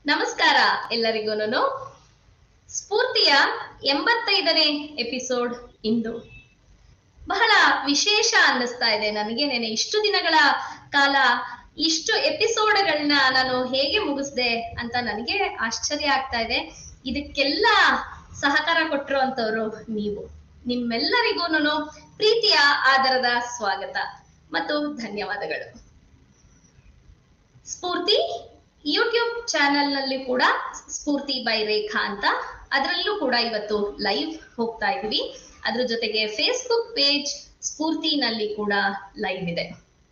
ನಮಸ್ಕಾರ ಎಲ್ಲರಿಗೂನು ಸ್ಫೂರ್ತಿಯ ಎಂಬತ್ತೈದನೇ ಎಪಿಸೋಡ್ ಇಂದು ಬಹಳ ವಿಶೇಷ ಅನ್ನಿಸ್ತಾ ಇದೆ ನನಗೆ ನೆನೆ ಇಷ್ಟು ದಿನಗಳ ಕಾಲ ಇಷ್ಟು ಎಪಿಸೋಡ್ಗಳನ್ನ ನಾನು ಹೇಗೆ ಮುಗಿಸ್ದೆ ಅಂತ ನನಗೆ ಆಶ್ಚರ್ಯ ಆಗ್ತಾ ಇದೆ ಇದಕ್ಕೆಲ್ಲ ಸಹಕಾರ ಕೊಟ್ಟಿರುವಂತವ್ರು ನೀವು ನಿಮ್ಮೆಲ್ಲರಿಗೂನು ಪ್ರೀತಿಯ ಆದರದ ಸ್ವಾಗತ ಮತ್ತು ಧನ್ಯವಾದಗಳು ಸ್ಫೂರ್ತಿ ಯೂಟ್ಯೂಬ್ ಚಾನೆಲ್ ನಲ್ಲಿ ಕೂಡ ಸ್ಫೂರ್ತಿ ಬೈ ರೇಖಾ ಅಂತ ಅದರಲ್ಲೂ ಕೂಡ ಇವತ್ತು ಲೈವ್ ಹೋಗ್ತಾ ಇದೀವಿ ಅದ್ರ ಜೊತೆಗೆ ಫೇಸ್ಬುಕ್ ಪೇಜ್ ಸ್ಫೂರ್ತಿನಲ್ಲಿ ಕೂಡ ಲೈವ್ ಇದೆ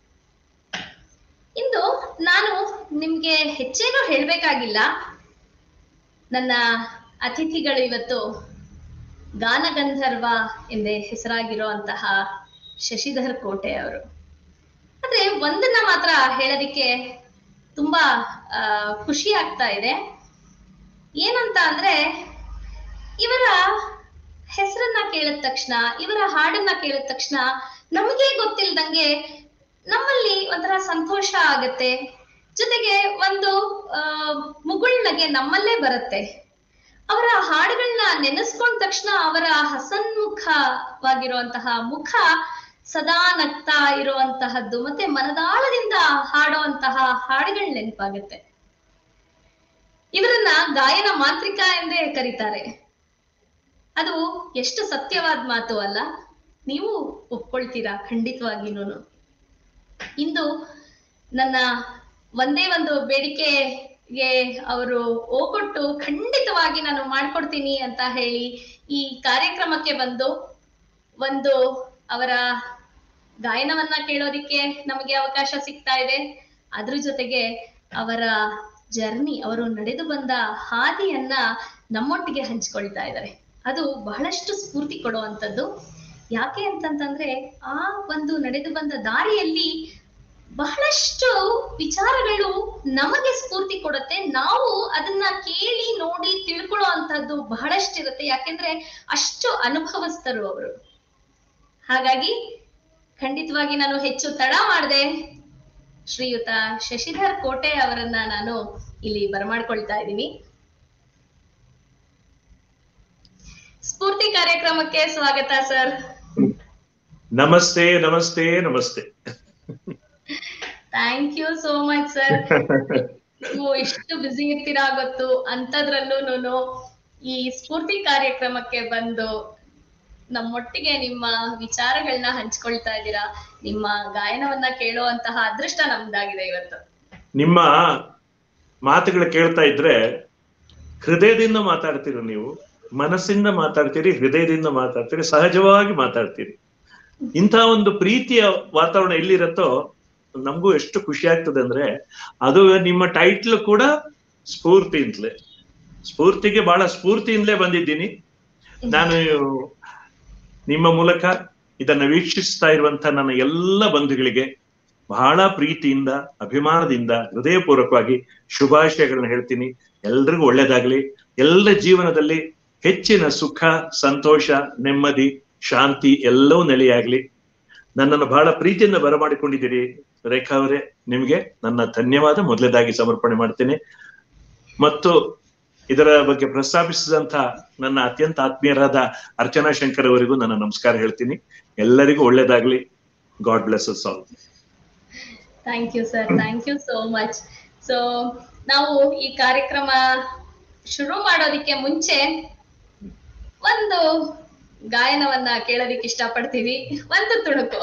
ಇಂದು ನಾನು ನಿಮ್ಗೆ ಹೆಚ್ಚೇನು ಹೇಳ್ಬೇಕಾಗಿಲ್ಲ ನನ್ನ ಅತಿಥಿಗಳು ಇವತ್ತು ಗಾನಗಂಧರ್ವ ಎಂದೇ ಹೆಸರಾಗಿರುವಂತಹ ಶಶಿಧರ್ ಕೋಟೆ ಅವರು ಆದ್ರೆ ಒಂದನ್ನ ಮಾತ್ರ ಹೇಳೋದಿಕ್ಕೆ ತುಂಬಾ ಆ, ಖುಷಿ ಆಗ್ತಾ ಇದೆ ಏನಂತ ಅಂದ್ರೆ ಇವರ ಹೆಸರನ್ನ ಕೇಳಿದ ತಕ್ಷಣ ಇವರ ಹಾಡನ್ನ ಕೇಳಿದ ತಕ್ಷಣ ನಮಗೆ ಗೊತ್ತಿಲ್ದಂಗೆ ನಮ್ಮಲ್ಲಿ ಒಂಥರ ಸಂತೋಷ ಆಗತ್ತೆ ಜೊತೆಗೆ ಒಂದು ಆ ಮುಗುಳ್ನಗೆ ನಮ್ಮಲ್ಲೇ ಬರುತ್ತೆ ಅವರ ಹಾಡುಗಳನ್ನ ನೆನೆಸ್ಕೊಂಡ ತಕ್ಷಣ ಅವರ ಹಸನ್ಮುಖವಾಗಿರುವಂತಹ ಮುಖ ಸದಾ ನಗ್ತಾ ಇರುವಂತಹದ್ದು ಮತ್ತೆ ಮನದಾಳದಿಂದ ಹಾಡುವಂತಹ ಹಾಡುಗಳು ನೆನಪಾಗುತ್ತೆ ಇವರನ್ನ ಗಾಯನ ಮಾಂತ್ರಿಕ ಎಂದೇ ಕರೀತಾರೆ ಅದು ಎಷ್ಟು ಸತ್ಯವಾದ ಮಾತು ಅಲ್ಲ ನೀವು ಒಪ್ಕೊಳ್ತೀರಾ ಖಂಡಿತವಾಗಿನೂ ಇಂದು ನನ್ನ ಒಂದೇ ಒಂದು ಬೇಡಿಕೆಗೆ ಅವರು ಓಗೊಟ್ಟು ಖಂಡಿತವಾಗಿ ನಾನು ಮಾಡ್ಕೊಡ್ತೀನಿ ಅಂತ ಹೇಳಿ ಈ ಕಾರ್ಯಕ್ರಮಕ್ಕೆ ಬಂದು ಒಂದು ಅವರ ಗಾಯನವನ್ನ ಕೇಳೋದಿಕ್ಕೆ ನಮಗೆ ಅವಕಾಶ ಸಿಗ್ತಾ ಇದೆ ಅದ್ರ ಜೊತೆಗೆ ಅವರ ಜರ್ನಿ ಅವರು ನಡೆದು ಬಂದ ಹಾದಿಯನ್ನ ನಮ್ಮೊಟ್ಟಿಗೆ ಹಂಚ್ಕೊಳ್ತಾ ಇದ್ದಾರೆ ಅದು ಬಹಳಷ್ಟು ಸ್ಫೂರ್ತಿ ಕೊಡುವಂಥದ್ದು ಯಾಕೆ ಅಂತಂತಂದ್ರೆ ಆ ಒಂದು ನಡೆದು ಬಂದ ದಾರಿಯಲ್ಲಿ ಬಹಳಷ್ಟು ವಿಚಾರಗಳು ನಮಗೆ ಸ್ಫೂರ್ತಿ ಕೊಡುತ್ತೆ ನಾವು ಅದನ್ನ ಕೇಳಿ ನೋಡಿ ತಿಳ್ಕೊಳ್ಳೋ ಅಂತದ್ದು ಬಹಳಷ್ಟಿರುತ್ತೆ ಯಾಕೆಂದ್ರೆ ಅಷ್ಟು ಅನುಭವಸ್ಥರು ಅವರು ಹಾಗಾಗಿ ಖಂಡಿತವಾಗಿ ನಾನು ಹೆಚ್ಚು ತಡ ಮಾಡದೆ ಶ್ರೀಯುತ ಶಶಿಧರ್ ಕೋಟೆ ಅವರನ್ನ ನಾನು ಇಲ್ಲಿ ಬರಮಾಡ್ಕೊಳ್ತಾ ಇದ್ದೀನಿ ಸ್ಫೂರ್ತಿ ಕಾರ್ಯಕ್ರಮಕ್ಕೆ ಸ್ವಾಗತ ಸರ್ ನಮಸ್ತೆ ನಮಸ್ತೆ ನಮಸ್ತೆ thank you so much sir ನೀವು ಎಷ್ಟು ಬ್ಯುಸಿ ಇರ್ತೀರಾ ಗೊತ್ತು ಅಂತದ್ರಲ್ಲೂ ಈ ಸ್ಫೂರ್ತಿ ಕಾರ್ಯಕ್ರಮಕ್ಕೆ ಬಂದು ನಮ್ಮೊಟ್ಟಿಗೆ ನಿಮ್ಮ ವಿಚಾರಗಳನ್ನ ಹಂಚ್ಕೊಳ್ತಾ ಇದ್ದೀರಾ ನಿಮ್ಮ ಗಾಯನವನ್ನ ಕೇಳುವಂತಹ ಅದೃಷ್ಟ ನಮ್ದಾಗಿದೆ ಇವತ್ತು ನಿಮ್ಮ ಮಾತುಗಳು ಕೇಳ್ತಾ ಇದ್ರೆ ಹೃದಯದಿಂದ ಮಾತಾಡ್ತೀರಿ ನೀವು ಮನಸ್ಸಿಂದ ಮಾತಾಡ್ತೀರಿ ಹೃದಯದಿಂದ ಮಾತಾಡ್ತೀರಿ ಸಹಜವಾಗಿ ಮಾತಾಡ್ತೀರಿ ಇಂಥ ಒಂದು ಪ್ರೀತಿಯ ವಾತಾವರಣ ಎಲ್ಲಿರತ್ತೋ ನಮಗೂ ಎಷ್ಟು ಖುಷಿ ಆಗ್ತದೆ ಅಂದ್ರೆ ಅದು ನಿಮ್ಮ ಟೈಟ್ಲ್ ಕೂಡ ಸ್ಫೂರ್ತಿ ಅಂತಲೇ ಸ್ಫೂರ್ತಿಗೆ ಬಹಳ ಸ್ಫೂರ್ತಿಯಿಂದಲೇ ಬಂದಿದ್ದೀನಿ ನಾನು ನಿಮ್ಮ ಮೂಲಕ ಇದನ್ನ ವೀಕ್ಷಿಸ್ತಾ ಇರುವಂತ ನನ್ನ ಎಲ್ಲ ಬಂಧುಗಳಿಗೆ ಬಹಳ ಪ್ರೀತಿಯಿಂದ ಅಭಿಮಾನದಿಂದ ಹೃದಯಪೂರ್ವಕವಾಗಿ ಶುಭಾಶಯಗಳನ್ನ ಹೇಳ್ತೀನಿ ಎಲ್ರಿಗೂ ಒಳ್ಳೇದಾಗ್ಲಿ ಎಲ್ಲರ ಜೀವನದಲ್ಲಿ ಹೆಚ್ಚಿನ ಸುಖ ಸಂತೋಷ ನೆಮ್ಮದಿ ಶಾಂತಿ ಎಲ್ಲವೂ ನೆಲೆಯಾಗ್ಲಿ ನನ್ನನ್ನು ಬಹಳ ಪ್ರೀತಿಯಿಂದ ಬರಮಾಡಿಕೊಂಡಿದ್ದೀರಿ ರೇಖಾ ಅವರೇ ನಿಮಗೆ ನನ್ನ ಧನ್ಯವಾದ ಮೊದಲನೇದಾಗಿ ಸಮರ್ಪಣೆ ಮಾಡ್ತೇನೆ ಮತ್ತು ಇದರ ಬಗ್ಗೆ ಪ್ರಸ್ತಾಪಿಸಿದಂತ ನನ್ನ ಅತ್ಯಂತ ಆತ್ಮೀಯರಾದ ಅರ್ಚನಾ ಶಂಕರ್ ಅವರಿಗೂ ನನ್ನ ನಮಸ್ಕಾರ ಹೇಳ್ತೀನಿ ಎಲ್ಲರಿಗೂ ಒಳ್ಳೇದಾಗ್ಲಿ God bless us all thank you sir thank you so much so ನಾವು ಈ ಕಾರ್ಯಕ್ರಮ ಶುರು ಮಾಡೋದಿಕ್ಕೆ ಮುಂಚೆ ಒಂದು ಗಾಯನವನ್ನ ಕೇಳೋದಿಕ್ಕೆ ಇಷ್ಟಪಡ್ತೀವಿ ಒಂದು ತುಣುಕು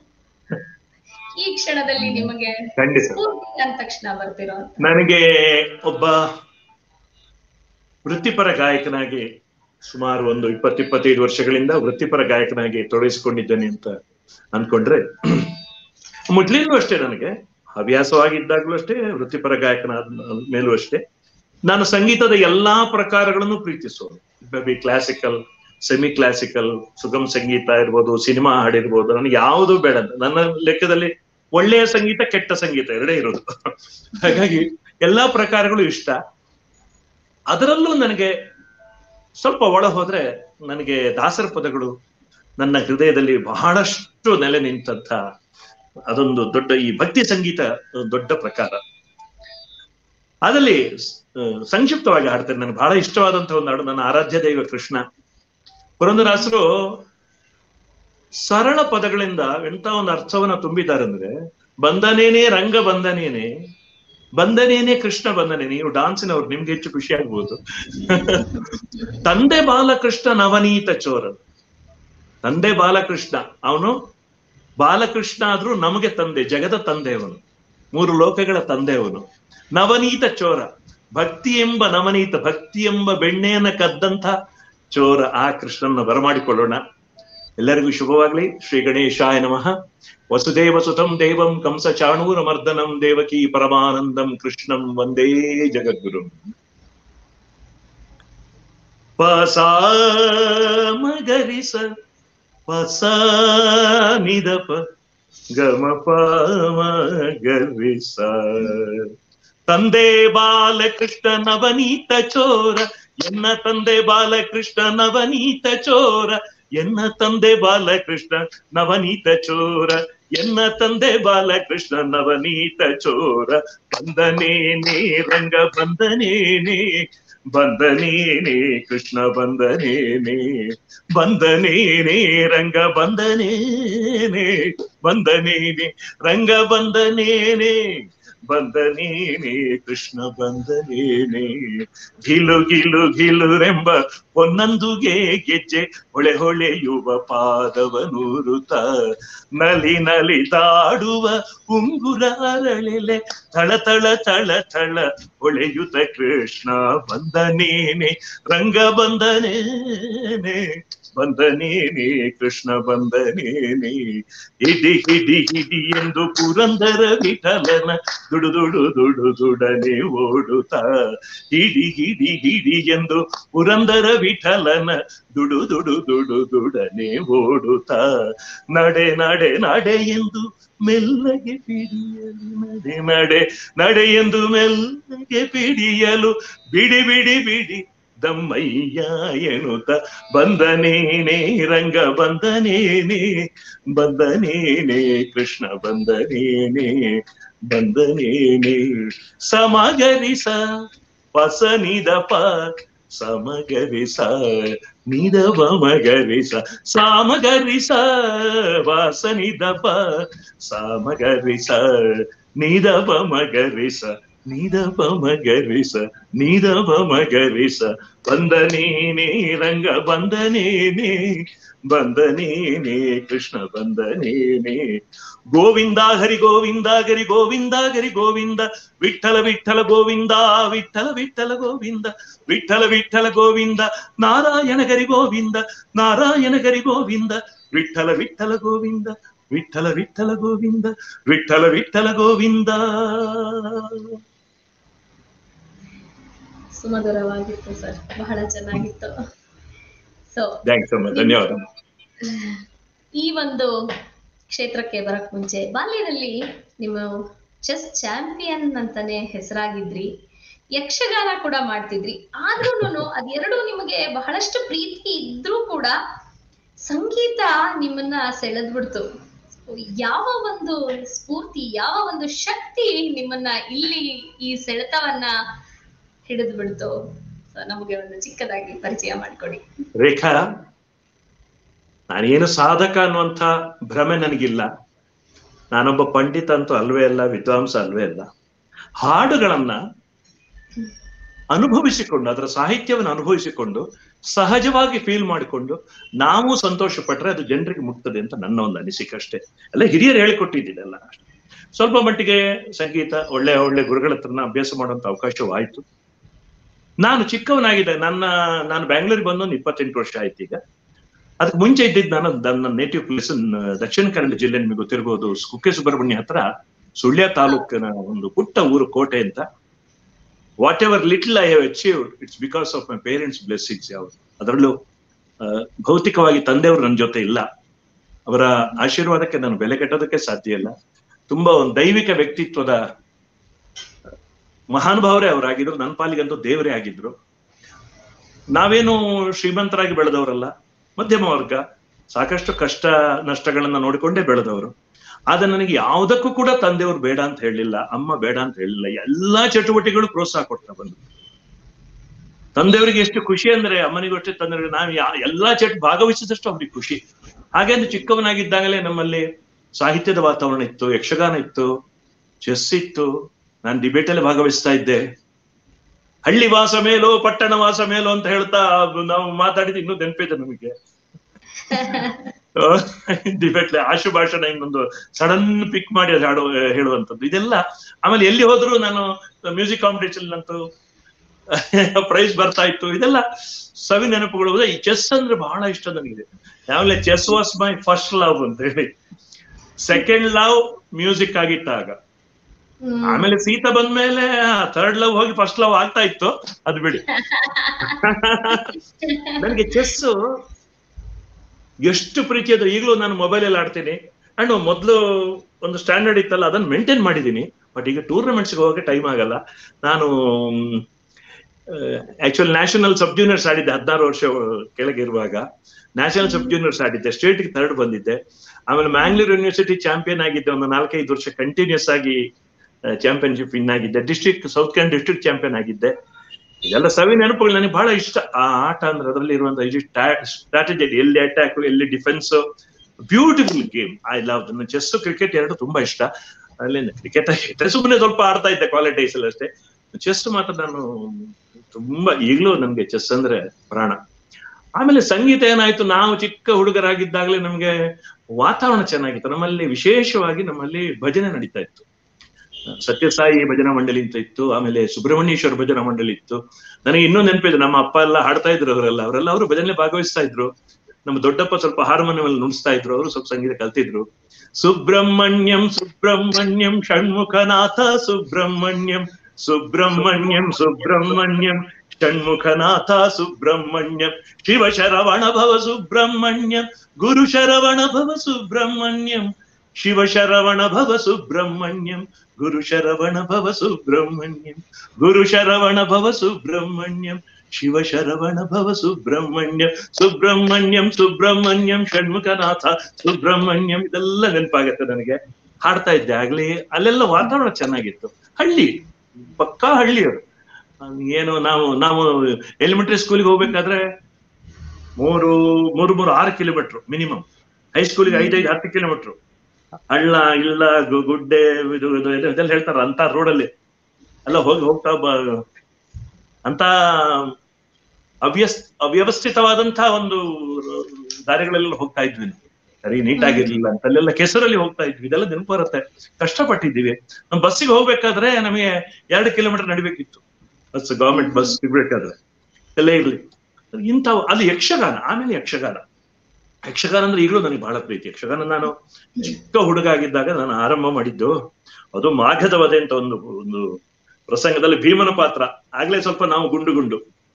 ಈ ಕ್ಷಣದಲ್ಲಿ ನಿಮಗೆ ಖಂಡಿತ ಸ್ಫೂರ್ತಿ ಅಂದ ತಕ್ಷಣ ಬರ್ತಿರೋ ಅಂತ ನನಗೆ ಒಬ್ಬ ವೃತ್ತಿಪರ ಗಾಯಕನಾಗಿ ಸುಮಾರು ಒಂದು ಇಪ್ಪತ್ತು ಇಪ್ಪತ್ತೈದು ವರ್ಷಗಳಿಂದ ವೃತ್ತಿಪರ ಗಾಯಕನಾಗಿ ತೊಡಗಿಸಿಕೊಂಡಿದ್ದೇನೆ ಅಂತ ಅನ್ಕೊಂಡ್ರೆ ಮೊದ್ಲಿಂದಲೂ ಅಷ್ಟೇ ನನಗೆ ಹವ್ಯಾಸವಾಗಿದ್ದಾಗಲೂ ಅಷ್ಟೇ ವೃತ್ತಿಪರ ಗಾಯಕನಾದ ಮೇಲೂ ಅಷ್ಟೇ ನಾನು ಸಂಗೀತದ ಎಲ್ಲಾ ಪ್ರಕಾರಗಳನ್ನು ಪ್ರೀತಿಸೋದು ಬಿ ಕ್ಲಾಸಿಕಲ್ ಸೆಮಿ ಕ್ಲಾಸಿಕಲ್ ಸುಗಮ್ ಸಂಗೀತ ಇರ್ಬೋದು ಸಿನಿಮಾ ಹಾಡಿರ್ಬೋದು ನನಗೆ ಯಾವುದು ಬೇಡ ನನ್ನ ಲೆಕ್ಕದಲ್ಲಿ ಒಳ್ಳೆಯ ಸಂಗೀತ ಕೆಟ್ಟ ಸಂಗೀತ ಎರಡೇ ಇರೋದು ಹಾಗಾಗಿ ಎಲ್ಲಾ ಪ್ರಕಾರಗಳು ಇಷ್ಟ ಅದರಲ್ಲೂ ನನಗೆ ಸ್ವಲ್ಪ ಒಳ ಹೋದ್ರೆ ನನಗೆ ದಾಸರ ಪದಗಳು ನನ್ನ ಹೃದಯದಲ್ಲಿ ಬಹಳಷ್ಟು ನೆಲೆ ನಿಂತಂತ ಅದೊಂದು ದೊಡ್ಡ ಈ ಭಕ್ತಿ ಸಂಗೀತ ಒಂದು ದೊಡ್ಡ ಪ್ರಕಾರ ಅದರಲ್ಲಿ ಆ, ಸಂಕ್ಷಿಪ್ತವಾಗಿ ಹಾಡ್ತೇನೆ ನನಗೆ ಬಹಳ ಇಷ್ಟವಾದಂತಹ ಒಂದು ಹಾಡು ನನ್ನ ಆರಾಧ್ಯ ದೈವ ಕೃಷ್ಣ ಪುರಂದರಾಸರು ಸರಳ ಪದಗಳಿಂದ ಎಂತ ಒಂದು ಅರ್ಥವನ್ನ ತುಂಬಿದ್ದಾರೆ ಅಂದ್ರೆ ಬಂದನೇನೆ ರಂಗ ಬಂದನೇನೆ ಬಂದನೇನೆ ಕೃಷ್ಣ ಬಂದನೇನೆ ನೀವು ಡಾನ್ಸಿನವ್ರು ನಿಮ್ಗೆ ಹೆಚ್ಚು ಖುಷಿ ಆಗ್ಬೋದು ತಂದೆ ಬಾಲಕೃಷ್ಣ ನವನೀತ ಚೋರ ತಂದೆ ಬಾಲಕೃಷ್ಣ ಅವನು ಬಾಲಕೃಷ್ಣ ಆದ್ರೂ ನಮಗೆ ತಂದೆ ಜಗದ ತಂದೆ ಅವನು ಮೂರು ಲೋಕಗಳ ತಂದೆ ಅವನು ನವನೀತ ಚೋರ ಭಕ್ತಿ ಎಂಬ ನವನೀತ ಭಕ್ತಿ ಎಂಬ ಬೆಣ್ಣೆಯನ್ನ ಕದ್ದಂತ ಚೋರ ಆ ಕೃಷ್ಣನ ಬರಮಾಡಿಕೊಳ್ಳೋಣ ಎಲ್ಲರಿಗೂ ಶುಭವಾಗ್ಲಿ ಶ್ರೀ ಗಣೇಶಾಯ ನಮಃ ವಸುದೇವ ಸುತಂ ದೇವಂ ಕಂಸ ಚಾಣೂರ ಮರ್ದನಂ ದೇವಕಿ ಪರಮಾನಂದಂ ಕೃಷ್ಣಂ ವಂದೇ ಜಗದ್ಗುರು ಪಸ ಮಗರಿಸ ಪಸ ನಿದಪ ಗಮ ಗರಿಸ ತಂದೆ ಬಾಲಕೃಷ್ಣ ನವನೀತ ಚೋರ ಎನ್ನ ತಂದೆ ಬಾಲಕೃಷ್ಣ ನವನೀತ ಚೋರ ಎನ್ನ ತಂದೆ ಬಾಲಕೃಷ್ಣ ನವನೀತ ಚೋರ ಎನ್ನ ತಂದೆ ಬಾಲಕೃಷ್ಣ ನವನೀತ ಚೋರ ಬಂದನೇನೆ ರಂಗ ಬಂದನೇನೆ ಬಂದನೇನೆ ಕೃಷ್ಣ ಬಂದನೇನೆ ಬಂದನೇನೆ ರಂಗ ಬಂದನೇನೆ ಬಂದನೇನೆ ರಂಗ ಬಂದನೇನೆ ಬಂದನೇನೆ ಕೃಷ್ಣ ಬಂದನೇನೆ ಗಿಲು ಗಿಲು ಗಿಲುರೆಂಬ ಒಂದೊಂದುಗೆ ಗೆಜ್ಜೆ ಹೊಳೆ ಹೊಳೆಯುವ ಪಾದವನೂರುತ ನಲಿ ನಲಿದಾಡುವ ಉಂಗುರ ಅರಳೆಲೆ ತಳ ತಳ ತಳ ತಳ ಹೊಳೆಯುತ ಕೃಷ್ಣ ಬಂದನೇನೆ ರಂಗ ಬಂದನೇನೆ ಬಂದನೇನೆ ಕೃಷ್ಣ ಬಂದನೇನೆ ಹಿಡಿ ಹಿಡಿ ಹಿಡಿ ಎಂದು ಪುರಂದರ ವಿಠಲನ ದುಡು ದುಡು ದುಡು ದುಡನೆ ಓಡುತ್ತ ಹಿಡಿ ಹಿಡಿ ಹಿಡಿ ಎಂದು ಪುರಂದರ ವಿಠಲನ ದುಡು ದುಡು ದುಡು ದುಡನೆ ಓಡುತ್ತ ನಡೆ ನಡೆ ನಡೆ ಎಂದು ಮೆಲ್ಲಗೆ ಪಿಡಿಯಲು ನಡೆ ನಡೆ ನಡೆ ಎಂದು ಮೆಲ್ಲಗೆ ಪಿಡಿಯಲು ಬಿಡಿ ಬಿಡಿ ಬಿಡಿ ದಮ್ಮಯ್ಯ ಎನ್ನುತ್ತ ಬಂದನೇನೆ ರಂಗ ಬಂದನೇನೆ ಬಂದನೇನೆ ಕೃಷ್ಣ ಬಂದನೇನೆ ಬಂದನೇನೆ ಸಮಗರಿಸ ಪಸನಿದಪ ಸಮಗರಿಸ ನಿದವ ಮಗರಿಸ ಸಾಮಗರಿಸ ವಾಸನಿದಪ ಸಾಮಗರಿಸ ನಿದವ ಮಗರಿಸ ನಿದಪ ಮಗರಿಸ ನಿದಪ ಮಗರಿಸ ಬಂದನೇನೆ ರಂಗ ಬಂದನೇನೆ ಬಂದನೇನೆ ಕೃಷ್ಣ ಬಂದನೇನೆ ಗೋವಿಂದ ಹರಿ ಗೋವಿಂದ ಗರಿ ಗೋವಿಂದ ಗರಿ ಗೋವಿಂದ ವಿಠಲ ವಿಠಲ ಗೋವಿಂದ ವಿಠಲ ವಿಠಲ ಗೋವಿಂದ ವಿಠಲ ವಿಠಲ ಗೋವಿಂದ ನಾರಾಯಣ ಗರಿ ಗೋವಿಂದ ನಾರಾಯಣ ಗರಿ ಗೋವಿಂದ ವಿಠಲ ವಿಠಲ ಗೋವಿಂದ ವಿಠಲ ವಿಠಲ ಗೋವಿಂದ ವಿಠಲ ವಿಠಲ ಗೋವಿಂದ ಸುಮಧುರವಾಗಿತ್ತು ಸರ್ ಬಹಳ ಚೆನ್ನಾಗಿತ್ತು ಸೊ ಥ್ಯಾಂಕ್ಸ್ ಅಮ್ಮ ಧನ್ಯವಾದ ಈ ಒಂದು ಕ್ಷೇತ್ರಕ್ಕೆ ಬರಕ್ ಮುಂಚೆ ಬಾಲ್ಯದಲ್ಲಿ ನಿಮ್ಮ ಚೆಸ್ ಚಾಂಪಿಯನ್ ಅಂತಾನೆ ಹೆಸರಾಗಿದ್ರಿ ಯಕ್ಷಗಾನ ಕೂಡ ಮಾಡ್ತಿದ್ರಿ ಆದ್ರೂನು ಅದೆರಡು ನಿಮಗೆ ಬಹಳಷ್ಟು ಪ್ರೀತಿ ಇದ್ರೂ ಕೂಡ ಸಂಗೀತ ನಿಮ್ಮನ್ನ ಸೆಳೆದ್ಬಿಡ್ತು ಯಾವ ಒಂದು ಸ್ಫೂರ್ತಿ ಯಾವ ಒಂದು ಶಕ್ತಿ ನಿಮ್ಮನ್ನ ಇಲ್ಲಿ ಈ ಸೆಳೆತವನ್ನ ಹಿಡಿದು ಬಿಡ್ತು So, ನಮಗೆ ಒಂದು ಚಿಕ್ಕದಾಗಿ ಪರಿಚಯ ಮಾಡಿಕೊಡಿ ರೇಖಾ ನಾನೇನು ಸಾಧಕ ಅನ್ನುವಂಥ ಭ್ರಮೆ ನನಗಿಲ್ಲ ನಾನೊಬ್ಬ ಪಂಡಿತ ಅಂತೂ ಅಲ್ವೇ ಅಲ್ಲ ವಿದ್ವಾಂಸ ಅಲ್ವೇ ಅಲ್ಲ ಹಾಡುಗಳನ್ನ ಅನುಭವಿಸಿಕೊಂಡು ಅದರ ಸಾಹಿತ್ಯವನ್ನು ಅನುಭವಿಸಿಕೊಂಡು ಸಹಜವಾಗಿ ಫೀಲ್ ಮಾಡಿಕೊಂಡು ನಾವು ಸಂತೋಷ ಪಟ್ರೆ ಅದು ಜನರಿಗೆ ಮುಟ್ತದೆ ಅಂತ ನನ್ನ ಒಂದು ಅನಿಸಿಕೆ ಅಷ್ಟೇ ಎಲ್ಲ ಹಿರಿಯರು ಹೇಳಿಕೊಟ್ಟಿದ್ದೀನಲ್ಲ ಸ್ವಲ್ಪ ಮಟ್ಟಿಗೆ ಸಂಗೀತ ಒಳ್ಳೆ ಒಳ್ಳೆ ಗುರುಗಳ ಹತ್ರನ ಅಭ್ಯಾಸ ಮಾಡುವಂತ ಅವಕಾಶವಾಯಿತು ನಾನು ಚಿಕ್ಕವನಾಗಿದೆ ನನ್ನ ನಾನು ಬ್ಯಾಂಗ್ಳೂರಿಗೆ ಬಂದು ಒಂದು ಇಪ್ಪತ್ತೆಂಟು ವರ್ಷ ಆಯ್ತು ಈಗ ಅದಕ್ಕೆ ಮುಂಚೆ ಇದ್ದಿದ್ದು ನಾನು ನನ್ನ ನೇಟಿವ್ ಪ್ಲೇಸ್ ದಕ್ಷಿಣ ಕನ್ನಡ ಜಿಲ್ಲೆ ನಿಮಗೆ ಗೊತ್ತಿರ್ಬೋದು ಕುಕ್ಕೆ ಸುಬ್ರಹ್ಮಣ್ಯ ಹತ್ರ ಸುಳ್ಯ ತಾಲೂಕಿನ ಒಂದು ಪುಟ್ಟ ಊರು ಕೋಟೆ ಅಂತ whatever little I have achieved it's because of my parents blessings ಯಾವ್ದು ಅದರಲ್ಲೂ ಆ, ಭೌತಿಕವಾಗಿ ತಂದೆಯವರು ನನ್ನ ಜೊತೆ ಇಲ್ಲ ಅವರ ಆಶೀರ್ವಾದಕ್ಕೆ ನಾನು ಬೆಲೆ ಕಟ್ಟೋದಕ್ಕೆ ಸಾಧ್ಯ ಇಲ್ಲ ತುಂಬಾ ಒಂದು ದೈವಿಕ ವ್ಯಕ್ತಿತ್ವದ ಮಹಾನುಭಾವರೇ ಅವರಾಗಿದ್ರು ನನ್ನ ಪಾಲಿಗಂತೂ ದೇವರೇ ಆಗಿದ್ರು ನಾವೇನು ಶ್ರೀಮಂತರಾಗಿ ಬೆಳೆದವರಲ್ಲ ಮಧ್ಯಮ ವರ್ಗ ಸಾಕಷ್ಟು ಕಷ್ಟ ನಷ್ಟಗಳನ್ನ ನೋಡಿಕೊಂಡೇ ಬೆಳೆದವರು ಆದ್ರೆ ನನಗೆ ಯಾವುದಕ್ಕೂ ಕೂಡ ತಂದೆಯವರು ಬೇಡ ಅಂತ ಹೇಳಲಿಲ್ಲ ಅಮ್ಮ ಬೇಡ ಅಂತ ಹೇಳಲಿಲ್ಲ ಎಲ್ಲಾ ಚಟುವಟಿಕೆಗಳು ಪ್ರೋತ್ಸಾಹ ಕೊಡ್ತಾ ಬಂದ್ರು ತಂದೆಯವರಿಗೆ ಎಷ್ಟು ಖುಷಿ ಅಂದ್ರೆ ಅಮ್ಮನಿಗೂ ಅಷ್ಟೇ ತಂದೆಯವರಿಗೆ ನಾವು ಯಾ ಎಲ್ಲಾ ಚಟ್ ಭಾಗವಹಿಸಿದಷ್ಟು ಅವ್ರಿಗೆ ಖುಷಿ ಹಾಗೆ ಅಂದ್ರೆ ಚಿಕ್ಕವನಾಗಿದ್ದಾಗಲೇ ನಮ್ಮಲ್ಲಿ ಸಾಹಿತ್ಯದ ವಾತಾವರಣ ಇತ್ತು ಯಕ್ಷಗಾನ ಇತ್ತು ಚೆಸ್ ಇತ್ತು ನಾನು ಡಿಬೇಟ್ ಅಲ್ಲಿ ಭಾಗವಹಿಸ್ತಾ ಇದ್ದೆ ಹಳ್ಳಿ ವಾಸ ಮೇಲೋ ಪಟ್ಟಣ ವಾಸ ಮೇಲೋ ಅಂತ ಹೇಳ್ತಾ ನಾವು ಮಾತಾಡಿದ ಇನ್ನೂ ನೆನಪಿದೆ ನಮಗೆ ಡಿಬೇಟ್ ಆಶು ಭಾಷಣ ಇನ್ನೊಂದು ಸಡನ್ ಪಿಕ್ ಮಾಡಿ ಅದು ಹಾಡು ಹೇಳುವಂಥದ್ದು ಇದೆಲ್ಲ ಆಮೇಲೆ ಎಲ್ಲಿ ಹೋದ್ರು ನಾನು ಮ್ಯೂಸಿಕ್ ಕಾಂಪಿಟೇಷನ್ ಅಂತೂ ಪ್ರೈಸ್ ಬರ್ತಾ ಇತ್ತು ಇದೆಲ್ಲ ಸವಿ ನೆನಪುಗಳು ಈ ಚೆಸ್ ಅಂದ್ರೆ ಬಹಳ ಇಷ್ಟ ನನಗಿದೆ ಯಾವಲೇ chess was my first love ಅಂತ ಹೇಳಿ ಸೆಕೆಂಡ್ ಲವ್ ಮ್ಯೂಸಿಕ್ ಆಗಿಟ್ಟಾಗ ಹ್ಮ್. ಆಮೇಲೆ ಸೀತಾ ಬಂದ್ಮೇಲೆ ಥರ್ಡ್ ಲವ್ ಹೋಗಿ ಫಸ್ಟ್ ಲವ್ ಆಗ್ತಾ ಇತ್ತು ಅದು ಬಿಡಿ ನನಗೆ ಚೆಸ್ ಎಷ್ಟು ಪ್ರೀತಿ ಅದು ಈಗಲೂ ನಾನು ಮೊಬೈಲ್ ಅಲ್ಲಿ ಆಡ್ತೀನಿ ಅಂಡ್ ಮೊದಲು ಒಂದು ಸ್ಟ್ಯಾಂಡರ್ಡ್ ಇತ್ತಲ್ಲ ಅದನ್ನ ಮೇಂಟೈನ್ ಮಾಡಿದ್ದೀನಿ ಬಟ್ ಈಗ ಟೂರ್ನಮೆಂಟ್ಸ್ ಹೋಗಕ್ಕೆ ಟೈಮ್ ಆಗಲ್ಲ ನಾನು ಆಕ್ಚುಲಿ ನ್ಯಾಷನಲ್ ಸಬ್ ಜೂನಿಯರ್ಸ್ ಆಡಿದ್ದೆ ಹದಿನಾರು ವರ್ಷ ಕೆಳಗೆ ಇರುವಾಗ ನ್ಯಾಷನಲ್ ಸಬ್ ಜೂನಿಯರ್ಸ್ ಆಡಿದ್ದೆ ಸ್ಟೇಟ್ಗೆ ಥರ್ಡ್ ಬಂದಿದ್ದೆ ಆಮೇಲೆ ಮ್ಯಾಂಗ್ಳೂರ್ ಯೂನಿವರ್ಸಿಟಿ ಚಾಂಪಿಯನ್ ಆಗಿದ್ದೆ ಒಂದು ನಾಲ್ಕೈದು ವರ್ಷ ಕಂಟಿನ್ಯೂಸ್ ಆಗಿ ಚಾಂಪಿಯನ್ಶಿಪ್ ವಿನ್ ಆಗಿದ್ದೆ ಡಿಸ್ಟ್ರಿಕ್ಟ್ ಸೌತ್ ಕ್ಯಾನ್ ಡಿಸ್ಟ್ರಿಕ್ಟ್ ಚಾಂಪಿಯನ್ ಆಗಿದ್ದೆ ಇದೆಲ್ಲ ಸವಿ ನೆನಪುಗಳು ನನಗೆ ಬಹಳ ಇಷ್ಟ ಆ ಆಟ ಅಂದ್ರೆ ಅದರಲ್ಲಿ ಇರುವಂತಹ ಸ್ಟ್ರಾಟಜಿ ಎಲ್ಲಿ ಅಟ್ಯಾಕ್ ಎಲ್ಲಿ defence beautiful game I love chess cricket ಎರಡು ತುಂಬಾ ಇಷ್ಟ ಅಲ್ಲಿ ಕ್ರಿಕೆಟ್ ಸುಮ್ಮನೆ ಸ್ವಲ್ಪ ಆಡ್ತಾ ಇದ್ದೆ ಕಾಲೇಜ್ ಡೇಸ್ ಅಲ್ಲಿ ಅಷ್ಟೇ ಚೆಸ್ ಮಾತ್ರ ನಾನು ತುಂಬಾ ಈಗಲೂ ನನ್ಗೆ ಚೆಸ್ ಅಂದ್ರೆ ಪ್ರಾಣ ಆಮೇಲೆ ಸಂಗೀತ ಏನಾಯ್ತು ನಾವು ಚಿಕ್ಕ ಹುಡುಗರಾಗಿದ್ದಾಗಲೇ ನಮ್ಗೆ ವಾತಾವರಣ ಚೆನ್ನಾಗಿತ್ತು ನಮ್ಮಲ್ಲಿ ವಿಶೇಷವಾಗಿ ನಮ್ಮಲ್ಲಿ ಭಜನೆ ನಡೀತಾ ಇತ್ತು ಸತ್ಯಸಾಯಿ ಭಜನಾ ಮಂಡಳಿ ಅಂತ ಇತ್ತು ಆಮೇಲೆ ಸುಬ್ರಹ್ಮಣ್ಯೇಶ್ವರ ಭಜನಾ ಮಂಡಳಿ ಇತ್ತು ನನಗೆ ಇನ್ನೂ ನೆನಪಿದೆ ನಮ್ಮ ಅಪ್ಪ ಎಲ್ಲ ಹಾಡ್ತಾ ಇದ್ರು ಅವರೆಲ್ಲ ಅವರೆಲ್ಲ ಅವರು ಭಜನೆ ಭಾಗವಹಿಸ್ತಾ ಇದ್ರು ನಮ್ಮ ದೊಡ್ಡಪ್ಪ ಸ್ವಲ್ಪ ಹಾರ್ಮೋನಿಯಂ ಅಲ್ಲಿ ನುಡಿಸ್ತಾ ಇದ್ರು ಅವರು ಸ್ವಲ್ಪ ಸಂಗೀತ ಕಲ್ತಿದ್ರು ಸುಬ್ರಹ್ಮಣ್ಯಂ ಸುಬ್ರಹ್ಮಣ್ಯಂ ಷಣ್ಮುಖನಾಥ ಸುಬ್ರಹ್ಮಣ್ಯಂ ಸುಬ್ರಹ್ಮಣ್ಯಂ ಸುಬ್ರಹ್ಮಣ್ಯಂ ಷಣ್ಮುಖನಾಥ ಸುಬ್ರಹ್ಮಣ್ಯಂ ಶಿವ ಶರವಣ ಭವ ಸುಬ್ರಹ್ಮಣ್ಯಂ ಗುರು ಶರವಣ ಭವ ಸುಬ್ರಹ್ಮಣ್ಯಂ ಶಿವ ಶರವಣ ಭವ ಸುಬ್ರಹ್ಮಣ್ಯಂ ಗುರು ಶರವಣ ಭವ ಸುಬ್ರಹ್ಮಣ್ಯಂ ಗುರು ಶರವಣ ಭವ ಸುಬ್ರಹ್ಮಣ್ಯಂ ಶಿವ ಶರವಣ ಭವ ಸುಬ್ರಹ್ಮಣ್ಯಂ ಸುಬ್ರಹ್ಮಣ್ಯಂ ಸುಬ್ರಹ್ಮಣ್ಯಂ ಷಣ್ಮುಖನಾಥ ಸುಬ್ರಹ್ಮಣ್ಯಂ ಇದೆಲ್ಲ ನೆನಪಾಗತ್ತೆ ನನಗೆ ಹಾಡ್ತಾ ಇದ್ದೆ ಆಗ್ಲಿ ಅಲ್ಲೆಲ್ಲ ವಾತಾವರಣ ಚೆನ್ನಾಗಿತ್ತು ಹಳ್ಳಿ ಪಕ್ಕಾ ಹಳ್ಳಿಯವರು ಏನು ನಾವು ನಾವು ಎಲಿಮೆಂಟರಿ ಸ್ಕೂಲಿಗೆ ಹೋಗ್ಬೇಕಾದ್ರೆ ಮೂರು ಮೂರು ಮೂರು ಆರು ಕಿಲೋಮೀಟರ್ ಮಿನಿಮಮ್ ಹೈಸ್ಕೂಲಿಗೆ ಐದೈದು ಹತ್ತು ಕಿಲೋಮೀಟರ್ ಹಳ್ಳ ಇಲ್ಲ ಗು- ಗುಡ್ಡೆ ಇದು ಇದು ಇದು- ಇದೆಲ್ಲ ಹೇಳ್ತಾರ ಅಂತ ರೋಡಲ್ಲಿ ಎಲ್ಲ ಹೋಗಿ ಹೋಗ್ತಾ ಬ ಅಂತ ಅವ್ಯಸ್ ಅವ್ಯವಸ್ಥಿತವಾದಂತಹ ಒಂದು ದಾರಿಗಳೆಲ್ಲ ಹೋಗ್ತಾ ಇದ್ವಿ ನಾವು. ಸರಿ ನೀಟಾಗಿರ್ಲಿಲ್ಲ ಅಂತ ಅಲ್ಲೆಲ್ಲ ಕೆಸರಲ್ಲಿ ಹೋಗ್ತಾ ಇದ್ವಿ ಇದೆಲ್ಲ ನೆನಪು ಬರುತ್ತೆ ಕಷ್ಟಪಟ್ಟಿದ್ದೀವಿ ನಮ್ಮ ಬಸ್ಸಿಗೆ ಹೋಗ್ಬೇಕಾದ್ರೆ ನಮಗೆ ಎರಡು ಕಿಲೋಮೀಟರ್ ನಡಿಬೇಕಿತ್ತು ಬಸ್ ಗವರ್ಮೆಂಟ್ ಬಸ್ ಸಿಗ್ಬೇಕಾದ್ರೆ ಎಲ್ಲೇ ಇರ್ಲಿ ಇಂಥವು ಅದು ಯಕ್ಷಗಾನ ಆಮೇಲೆ ಯಕ್ಷಗಾನ ಯಕ್ಷಗಾನ ಅಂದ್ರೆ ಈಗಲೂ ನನಗೆ ಬಹಳ ಪ್ರೀತಿ ಯಕ್ಷಗಾನ ನಾನು ಚಿಕ್ಕ ಹುಡುಗ ಆಗಿದ್ದಾಗ ನಾನು ಆರಂಭ ಮಾಡಿದ್ದು ಅದು ಮಾಘದ ವಧೆ ಅಂತ ಒಂದು ಒಂದು ಪ್ರಸಂಗದಲ್ಲಿ ಭೀಮನ ಪಾತ್ರ ಆಗ್ಲೇ ಸ್ವಲ್ಪ ನಾವು ಗುಂಡು ಗುಂಡು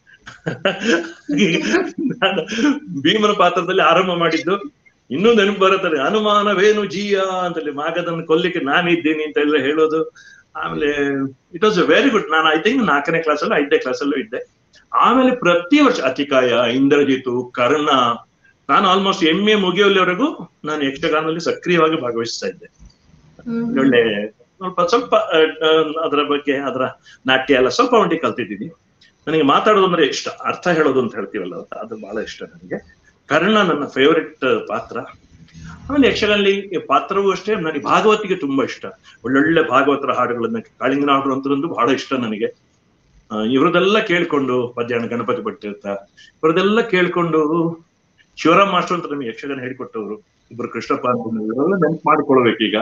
ನಾನು ಭೀಮನ ಪಾತ್ರದಲ್ಲಿ ಆರಂಭ ಮಾಡಿದ್ದು ಇನ್ನೂ ನೆನಪು ಬರುತ್ತದೆ ಅನುಮಾನವೇನು ಜೀಯ ಅಂತೇಳಿ ಮಾಗದನ್ನು ಕೊಲ್ಲಿಕ್ಕೆ ನಾನಿದ್ದೀನಿ ಅಂತ ಎಲ್ಲ ಹೇಳೋದು ಆಮೇಲೆ ಇಟ್ ವಾಸ್ ವೆರಿ ಗುಡ್ ನಾನು ಐ ಥಿಂಕ್ ನಾಲ್ಕನೇ ಕ್ಲಾಸಲ್ಲೂ ಐದನೇ ಕ್ಲಾಸಲ್ಲೂ ಇದ್ದೆ ಆಮೇಲೆ ಪ್ರತಿ ವರ್ಷ ಅತಿಕಾಯ ಇಂದ್ರಜಿತು ಕರ್ಣ ನಾನು ಆಲ್ಮೋಸ್ಟ್ ಎಂ ಎ ಮುಗಿಯೋಲ್ಲಿವರೆಗೂ ನಾನು ಯಕ್ಷಗಾನದಲ್ಲಿ ಸಕ್ರಿಯವಾಗಿ ಭಾಗವಹಿಸ್ತಾ ಇದ್ದೆ ಹ್ಮ್. ಒಳ್ಳೆ ಸ್ವಲ್ಪ ಸ್ವಲ್ಪ ಆ, ಆ, ಅದರ ಬಗ್ಗೆ ಅದರ ನಾಟ್ಯ ಎಲ್ಲ ಸ್ವಲ್ಪ ಮಟ್ಟಿಗೆ ಕಲ್ತಿದ್ದೀನಿ ನನಗೆ ಮಾತಾಡೋದು ಅಂದ್ರೆ ಇಷ್ಟ ಅರ್ಥ ಹೇಳೋದು ಅಂತ ಹೇಳ್ತೀವಲ್ಲ ಅದು ಬಹಳ ಇಷ್ಟ ನನಗೆ ಕರ್ಣ ನನ್ನ ಫೇವರೆಟ್ ಪಾತ್ರ ಆಮೇಲೆ ಯಕ್ಷಗಾನದಲ್ಲಿ ಈ ಪಾತ್ರವೂ ಅಷ್ಟೇ ನನಗೆ ಭಾಗವತಿಗೆ ತುಂಬಾ ಇಷ್ಟ ಒಳ್ಳೊಳ್ಳೆ ಭಾಗವತರ ಹಾಡುಗಳನ್ನ ಕಾಳಿಂಗನ ಹಾಡು ಅಂತಂದು ಬಹಳ ಇಷ್ಟ ನನಗೆ ಆ, ಇವ್ರದೆಲ್ಲ ಕೇಳ್ಕೊಂಡು ಮಧ್ಯಾಹ್ನ ಗಣಪತಿ ಭಟ್ಟಿರ್ತ ಇವ್ರದೆಲ್ಲ ಕೇಳ್ಕೊಂಡು ಶಿವರಾಮ್ ಮಾಸ್ಟರ್ ಅಂತ ನಮಗೆ ಯಕ್ಷಗಾನ ಹೇಳಿಕೊಟ್ಟವರು ಇಬ್ರು ಕೃಷ್ಣಪ್ಪ ಅಂತ ಇವರೆಲ್ಲ ನೆನ್ಪು ಮಾಡ್ಕೊಳ್ಬೇಕೀಗ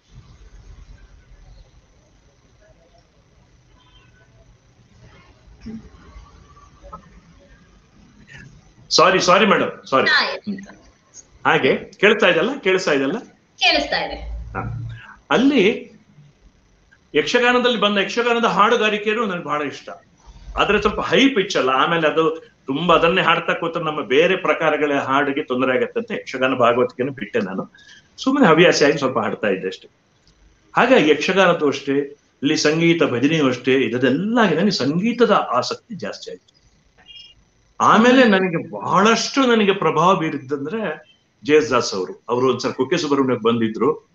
ಸಾರಿ ಸಾರಿ ಮೇಡಮ್ ಸಾರಿ ಹಾ, ಆಯ್ತು. ಹಾಗೆ ಕೇಳ್ತಾ ಇದೆಲ್ಲ ಕೇಳಿಸ್ತಾ ಇದೆಲ್ಲ ಕೇಳಿಸ್ತಾ ಇದೆ ಹ. ಅಲ್ಲಿ ಯಕ್ಷಗಾನದಲ್ಲಿ ಬಂದ ಯಕ್ಷಗಾನದ ಹಾಡುಗಾರಿಕೆಯೂ ನನಗೆ ಬಹಳ ಇಷ್ಟ ಆದ್ರೆ ಸ್ವಲ್ಪ ಹೈ ಪಿಚ್ ಅಲ್ಲ ಆಮೇಲೆ ಅದು ತುಂಬಾ ಅದನ್ನೇ ಹಾಡ್ತಾ ಕೂತ್ರೆ ನಮ್ಮ ಬೇರೆ ಪ್ರಕಾರಗಳ ಹಾಡಿಗೆ ತೊಂದರೆ ಆಗತ್ತೆ ಅಂತ ಯಕ್ಷಗಾನ ಭಾಗವತಿಕೆಯನ್ನು ಬಿಟ್ಟೆ ನಾನು ಸುಮ್ಮನೆ ಹವ್ಯಾಸಿಯಾಗಿ ಸ್ವಲ್ಪ ಹಾಡ್ತಾ ಇದ್ದೆ ಅಷ್ಟೇ ಹಾಗಾಗಿ ಯಕ್ಷಗಾನದ್ದು ಅಷ್ಟೇ ಇಲ್ಲಿ ಸಂಗೀತ ಭಜನೆಯೂ ಅಷ್ಟೇ ಇದೆಲ್ಲ ನನಗೆ ಸಂಗೀತದ ಆಸಕ್ತಿ ಜಾಸ್ತಿ ಆಯ್ತು ಆಮೇಲೆ ನನಗೆ ಬಹಳಷ್ಟು ನನಗೆ ಪ್ರಭಾವ ಬೀರಿದ್ದಂದ್ರೆ ಜೆ ಎಸ್ ದಾಸ್ ಅವರು ಅವರು ಒಂದ್ಸಲ ಕುಕ್ಕೆ ಸುಬ್ರಹ್ಮಣ್ಯಕ್ಕೆ ಬಂದಿದ್ರು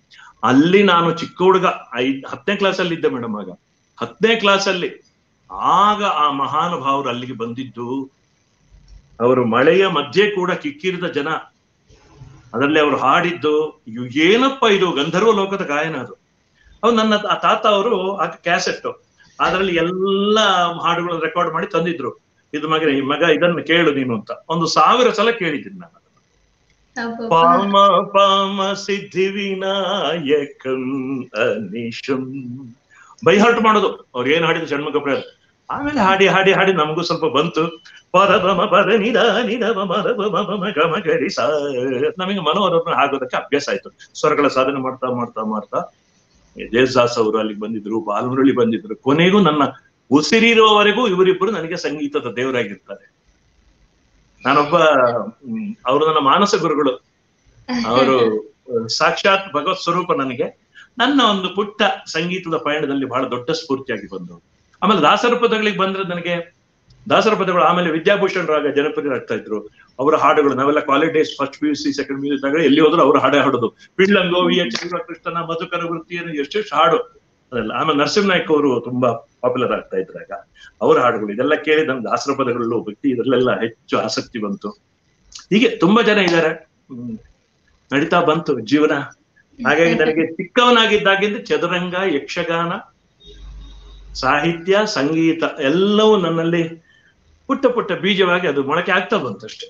ಅಲ್ಲಿ ನಾನು ಚಿಕ್ಕ ಹುಡುಗ ಐದ್ ಹತ್ತನೇ ಕ್ಲಾಸಲ್ಲಿ ಇದ್ದೆ ಮೇಡಮ್ ಆಗ ಹತ್ತನೇ ಕ್ಲಾಸಲ್ಲಿ ಆಗ ಆ ಮಹಾನುಭಾವರು ಅಲ್ಲಿಗೆ ಬಂದಿದ್ದು ಅವರು ಮಳೆಯ ಮಧ್ಯೆ ಕೂಡ ಕಿಕ್ಕಿರಿದ ಜನ ಅದರಲ್ಲಿ ಅವರು ಹಾಡಿದ್ದು ಇವು ಏನಪ್ಪ ಇದು ಗಂಧರ್ವ ಲೋಕದ ಗಾಯನ ಅದು ಅವ್ರು ನನ್ನ ತಾ- ತಾತ ಅವರು ಆ ಕ್ಯಾಸೆಟ್ ಅದರಲ್ಲಿ ಎಲ್ಲ ಹಾಡುಗಳನ್ನು ರೆಕಾರ್ಡ್ ಮಾಡಿ ತಂದಿದ್ರು ಇದು ಮಗನೇ ಈ ಮಗ ಇದನ್ನು ಕೇಳು ನೀನು ಅಂತ ಒಂದು ಸಾವಿರ ಸಲ ಕೇಳಿದ್ದೀನಿ ನಾನು ಅಬ್ಬಬ್ಬಾ. ಪಾಮ ಪಾಮ ಸಿದ್ಧಿ ವಿನಾಯಕಂ ಅನಿಶಂ ಬೈ ಹಾರ್ಟ್ ಮಾಡೋದು ಅವ್ರು ಏನ್ ಹಾಡಿದ್ರು ಷಣ್ಮುಖ ಪ್ರೇರ್ ಆಮೇಲೆ ಹಾಡಿ ಹಾಡಿ ಹಾಡಿ ನಮಗೂ ಸ್ವಲ್ಪ ಬಂತು ಪರಬಮ ಪರ ನಿದ ನಿದಮ ಮರಬಮ ಗಮ ಗರಿ ಸ ನಮಗೆ ಮನೋರಮ ಆಗೋದಕ್ಕೆ ಅಭ್ಯಾಸ ಆಯ್ತು ಸ್ವರಗಳ ಸಾಧನೆ ಮಾಡ್ತಾ ಮಾಡ್ತಾ ಮಾಡ್ತಾ ದೇವದಾಸ್ ಅವರು ಅಲ್ಲಿಗೆ ಬಂದಿದ್ರು ಬಾಲಮುರಳಿ ಬಂದಿದ್ರು ಕೊನೆಗೂ ನನ್ನ ಉಸಿರಿರುವವರೆಗೂ ಇವರಿಬ್ಬರು ನನಗೆ ಸಂಗೀತದ ದೇವರಾಗಿರ್ತಾರೆ ನಾನೊಬ್ಬ ಹ್ಮ್, ಅವರು ನನ್ನ ಮಾನಸ ಗುರುಗಳು ಅವರು ಸಾಕ್ಷಾತ್ ಭಗವತ್ ಸ್ವರೂಪ ನನಗೆ ನನ್ನ ಒಂದು ಪುಟ್ಟ ಸಂಗೀತದ ಪಯಣದಲ್ಲಿ ಬಹಳ ದೊಡ್ಡ ಸ್ಫೂರ್ತಿಯಾಗಿ ಬಂದವು ಆಮೇಲೆ ದಾಸರ ಪದಗಳಿಗೆ ಬಂದ್ರೆ ನನಗೆ ದಾಸರ ಪದಗಳು ಆಮೇಲೆ ವಿದ್ಯಾಭೂಷಣ್ ರಾಗ ಜನಪ್ರಿಯರಾಗ್ತಾ ಇದ್ರು ಅವರ ಹಾಡುಗಳು ನಾವೆಲ್ಲ college days first P U C second P U ಎಲ್ಲಿ ಹೋದ್ರು ಅವ್ರ ಹಾಡೇ ಹಾಡೋದು ಪಿಳ್ಳಂಗೋವಿಯ ಚಂದ್ರಕೃಷ್ಣನ ಮಧುಕರ ವೃತ್ತಿಯನ್ನು ಎಷ್ಟೆಷ್ಟು ಹಾಡು ಅದೆಲ್ಲ ಆಮೇಲೆ ನರಸಿಂಹನಾಯ್ಕ ಅವರು ತುಂಬಾ ಪಾಪ್ಯುಲರ್ ಆಗ್ತಾ ಇದ್ರಾಗ ಅವರ ಹಾಡುಗಳು ಇದೆಲ್ಲ ಕೇಳಿ ನನ್ಗೆ ದಾಸರ ಪದಗಳು ಭಕ್ತಿ ಇದರಲ್ಲೆಲ್ಲ ಹೆಚ್ಚು ಆಸಕ್ತಿ ಬಂತು ಹೀಗೆ ತುಂಬಾ ಜನ ಇದ್ದಾರೆ ಹ್ಮ್. ನಡೀತಾ ಬಂತು ಜೀವನ ಹಾಗಾಗಿ ನನಗೆ ಚಿಕ್ಕವನಾಗಿದ್ದಾಗಿಂದ ಚದುರಂಗ ಯಕ್ಷಗಾನ ಸಾಹಿತ್ಯ ಸಂಗೀತ ಎಲ್ಲವೂ ನನ್ನಲ್ಲಿ ಪುಟ್ಟ ಪುಟ್ಟ ಬೀಜವಾಗಿ ಅದು ಮೊಳಕೆ ಆಗ್ತಾ ಬಂತು ಅಷ್ಟೇ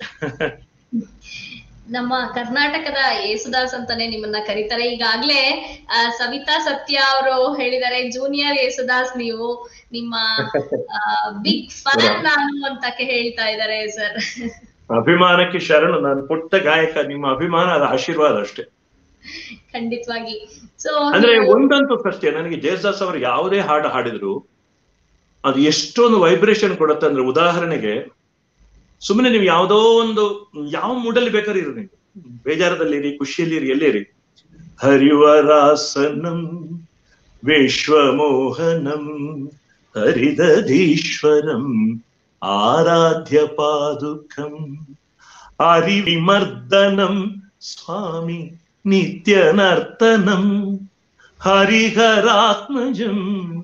ನಮ್ಮ ಕರ್ನಾಟಕದ ಯೇಸುದಾಸ್ ಅಂತಾನೆ ನಿಮ್ಮನ್ನ ಕರೀತಾರೆ ಈಗಾಗ್ಲೇ ಆ, ಸವಿತಾ ಸತ್ಯ ಅವರು ಹೇಳಿದ್ದಾರೆ ಜೂನಿಯರ್ ಯೇಸುದಾಸ್ ನೀವು ನಿಮ್ಮ ಬಿಗ್ ಫ್ಯಾನ್ ನಾನು ಅಂತ ಹೇಳ್ತಾ ಇದ್ದಾರೆ ಸರ್ ಅಭಿಮಾನಕ್ಕೆ ಶರಣು ನಾನು ಪುಟ್ಟ ಗಾಯಕ ನಿಮ್ಮ ಅಭಿಮಾನ ಅದು ಆಶೀರ್ವಾದ ಅಷ್ಟೇ ಖಂಡಿತವಾಗಿ ಸೊ ಅಂದ್ರೆ ಒಂದಂತೂ ಸತ್ಯ ನನಗೆ ಜಯದಾಸ್ ಅವರು ಯಾವುದೇ ಹಾಡು ಹಾಡಿದ್ರು ಅದು ಎಷ್ಟೊಂದು ವೈಬ್ರೇಷನ್ ಕೊಡುತ್ತೆ ಅಂದ್ರೆ ಉದಾಹರಣೆಗೆ ಸುಮ್ಮನೆ ನೀವು ಯಾವುದೋ ಒಂದು ಯಾವ ಮೂಡಲ್ಲಿ ಬೇಕಾದ್ರೆ ಇರು ನೀವು ಬೇಜಾರದಲ್ಲಿರಿ ಖುಷಿಯಲ್ಲಿರಿ ಎಲ್ಲಿರಿ ಹರಿವರಾಸನಂ ವಿಶ್ವಮೋಹನಂ ಹರಿದಧೀಶ್ವರಂ ಆರಾಧ್ಯ ಪಾದುಕಂ ಹರಿವಿಮರ್ದನಂ ಸ್ವಾಮಿ ನಿತ್ಯನರ್ತನಂ ಹರಿಹರಾತ್ಮಜಂ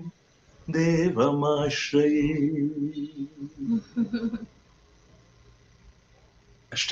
ದೇವಮಾಶ್ರಯೇ ಅಷ್ಟೇ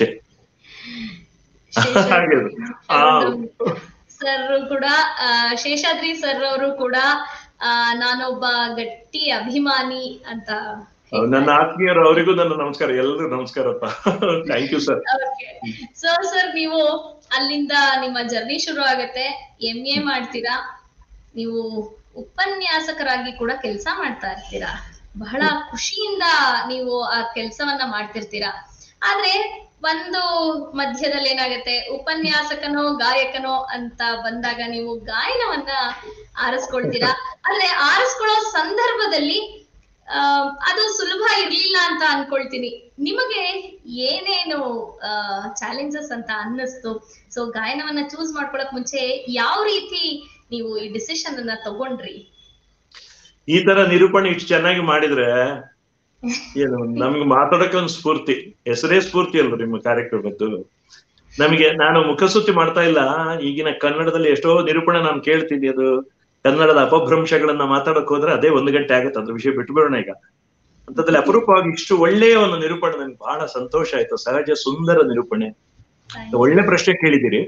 ಹಾಗೆ ಅದು. ಆ, ಸರ್ ಕೂಡ ಆ, ಶೇಷಾದ್ರಿ ಸರ್ ಅವರು ಕೂಡ ಆ, ನಾನೊಬ್ಬ ಗಟ್ಟಿ ಅಭಿಮಾನಿ ಅಂತ ನನ್ನ ಆತ್ಮೀಯರು ಅವರಿಗೂ ನನ್ನ ನಮಸ್ಕಾರ ಎಲ್ರಿಗೂ ನಮಸ್ಕಾರಪ್ಪ thank you sir so sir ನೀವು ಅಲ್ಲಿಂದ ನಿಮ್ಮ ಜರ್ನಿ ಶುರು ಆಗತ್ತೆ ಎಂ ಎ ಮಾಡ್ತೀರಾ ನೀವು ಉಪನ್ಯಾಸಕರಾಗಿ ಕೂಡ ಕೆಲಸ ಮಾಡ್ತಾ ಇರ್ತೀರಾ ಬಹಳ ಖುಷಿಯಿಂದ ನೀವು ಆ ಕೆಲಸವನ್ನ ಮಾಡ್ತಿರ್ತೀರಾ ಆದ್ರೆ ಒಂದು ಮಧ್ಯದಲ್ಲಿ ಏನಾಗತ್ತೆ ಉಪನ್ಯಾಸಕನೋ ಗಾಯಕನೋ ಅಂತ ಬಂದಾಗ ನೀವು ಗಾಯನವನ್ನ ಆರಿಸ್ಕೊಳ್ತೀರಾ ಆದ್ರೆ ಆರಿಸ್ಕೊಳ್ಳೋ ಸಂದರ್ಭದಲ್ಲಿ ಆ, ಅದು ಸುಲಭ ಇರ್ಲಿಲ್ಲ ಅಂತ ಅನ್ಕೊಳ್ತೀನಿ ನಿಮಗೆ ಏನೇನು ಚಾಲೆಂಜಸ್ ಅಂತ ಅನ್ನಿಸ್ತು ಸೊ ಗಾಯನವನ್ನ ಚೂಸ್ ಮಾಡ್ಕೊಳಕ್ ಮುಂಚೆ ಯಾವ ರೀತಿ ನೀವು ಈ ಡಿಸಿಷನ್ ಅನ್ನ ತಗೊಂಡ್ರಿ ಈ ತರ ನಿರೂಪಣೆ ಇಷ್ಟು ಚೆನ್ನಾಗಿ ಮಾಡಿದ್ರೆ ಏನು ನಮ್ಗೆ ಮಾತಾಡಕ್ಕೆ ಒಂದು ಸ್ಫೂರ್ತಿ ಹೆಸರೇ ಸ್ಫೂರ್ತಿ ಅಲ್ವ ನಿಮ್ಮ ಕಾರ್ಯಕ್ರಮದ್ದು ನಮಗೆ ನಾನು ಮುಖಸುತ್ತಿ ಮಾಡ್ತಾ ಇಲ್ಲ ಈಗಿನ ಕನ್ನಡದಲ್ಲಿ ಎಷ್ಟೋ ನಿರೂಪಣೆ ನಾನು ಕೇಳ್ತೀನಿ ಅದು ಕನ್ನಡದ ಅಪಭ್ರಂಶಗಳನ್ನ ಮಾತಾಡಕ್ ಹೋದ್ರೆ ಅದೇ ಒಂದು ಗಂಟೆ ಆಗುತ್ತೆ ಅದ್ರ ವಿಷಯ ಬಿಟ್ಬಿಡೋಣ ಈಗ ಅಂತದ್ರಲ್ಲಿ ಅಪರೂಪವಾಗಿ ಇಷ್ಟು ಒಳ್ಳೆಯ ಒಂದು ನಿರೂಪಣೆ ನನ್ಗೆ ಬಹಳ ಸಂತೋಷ ಆಯ್ತು ಸಹಜ ಸುಂದರ ನಿರೂಪಣೆ ಒಳ್ಳೆ ಪ್ರಶ್ನೆ ಕೇಳಿದ್ದೀರಿ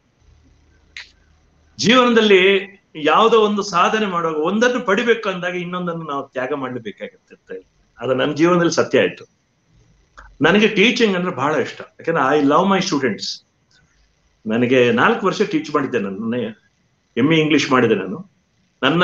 ಜೀವನದಲ್ಲಿ ಯಾವುದೋ ಒಂದು ಸಾಧನೆ ಮಾಡುವಾಗ ಒಂದನ್ನು ಪಡಿಬೇಕು ಅಂದಾಗ ಇನ್ನೊಂದನ್ನು ನಾವು ತ್ಯಾಗ ಮಾಡ್ಲೇಬೇಕಾಗತ್ತೆ ಅದು ನನ್ನ ಜೀವನದಲ್ಲಿ ಸತ್ಯ ಆಯ್ತು ನನಗೆ ಟೀಚಿಂಗ್ ಅಂದ್ರೆ ಬಹಳ ಇಷ್ಟ ಯಾಕಂದ್ರೆ ಐ ಲವ್ ಮೈ ಸ್ಟೂಡೆಂಟ್ಸ್ ನನಗೆ ನಾಲ್ಕು ವರ್ಷ ಟೀಚ್ ಮಾಡಿದ್ದೆ ನಾನು ಎಂ ಎ ಇಂಗ್ಲಿಷ್ ಮಾಡಿದೆ ನಾನು ನನ್ನ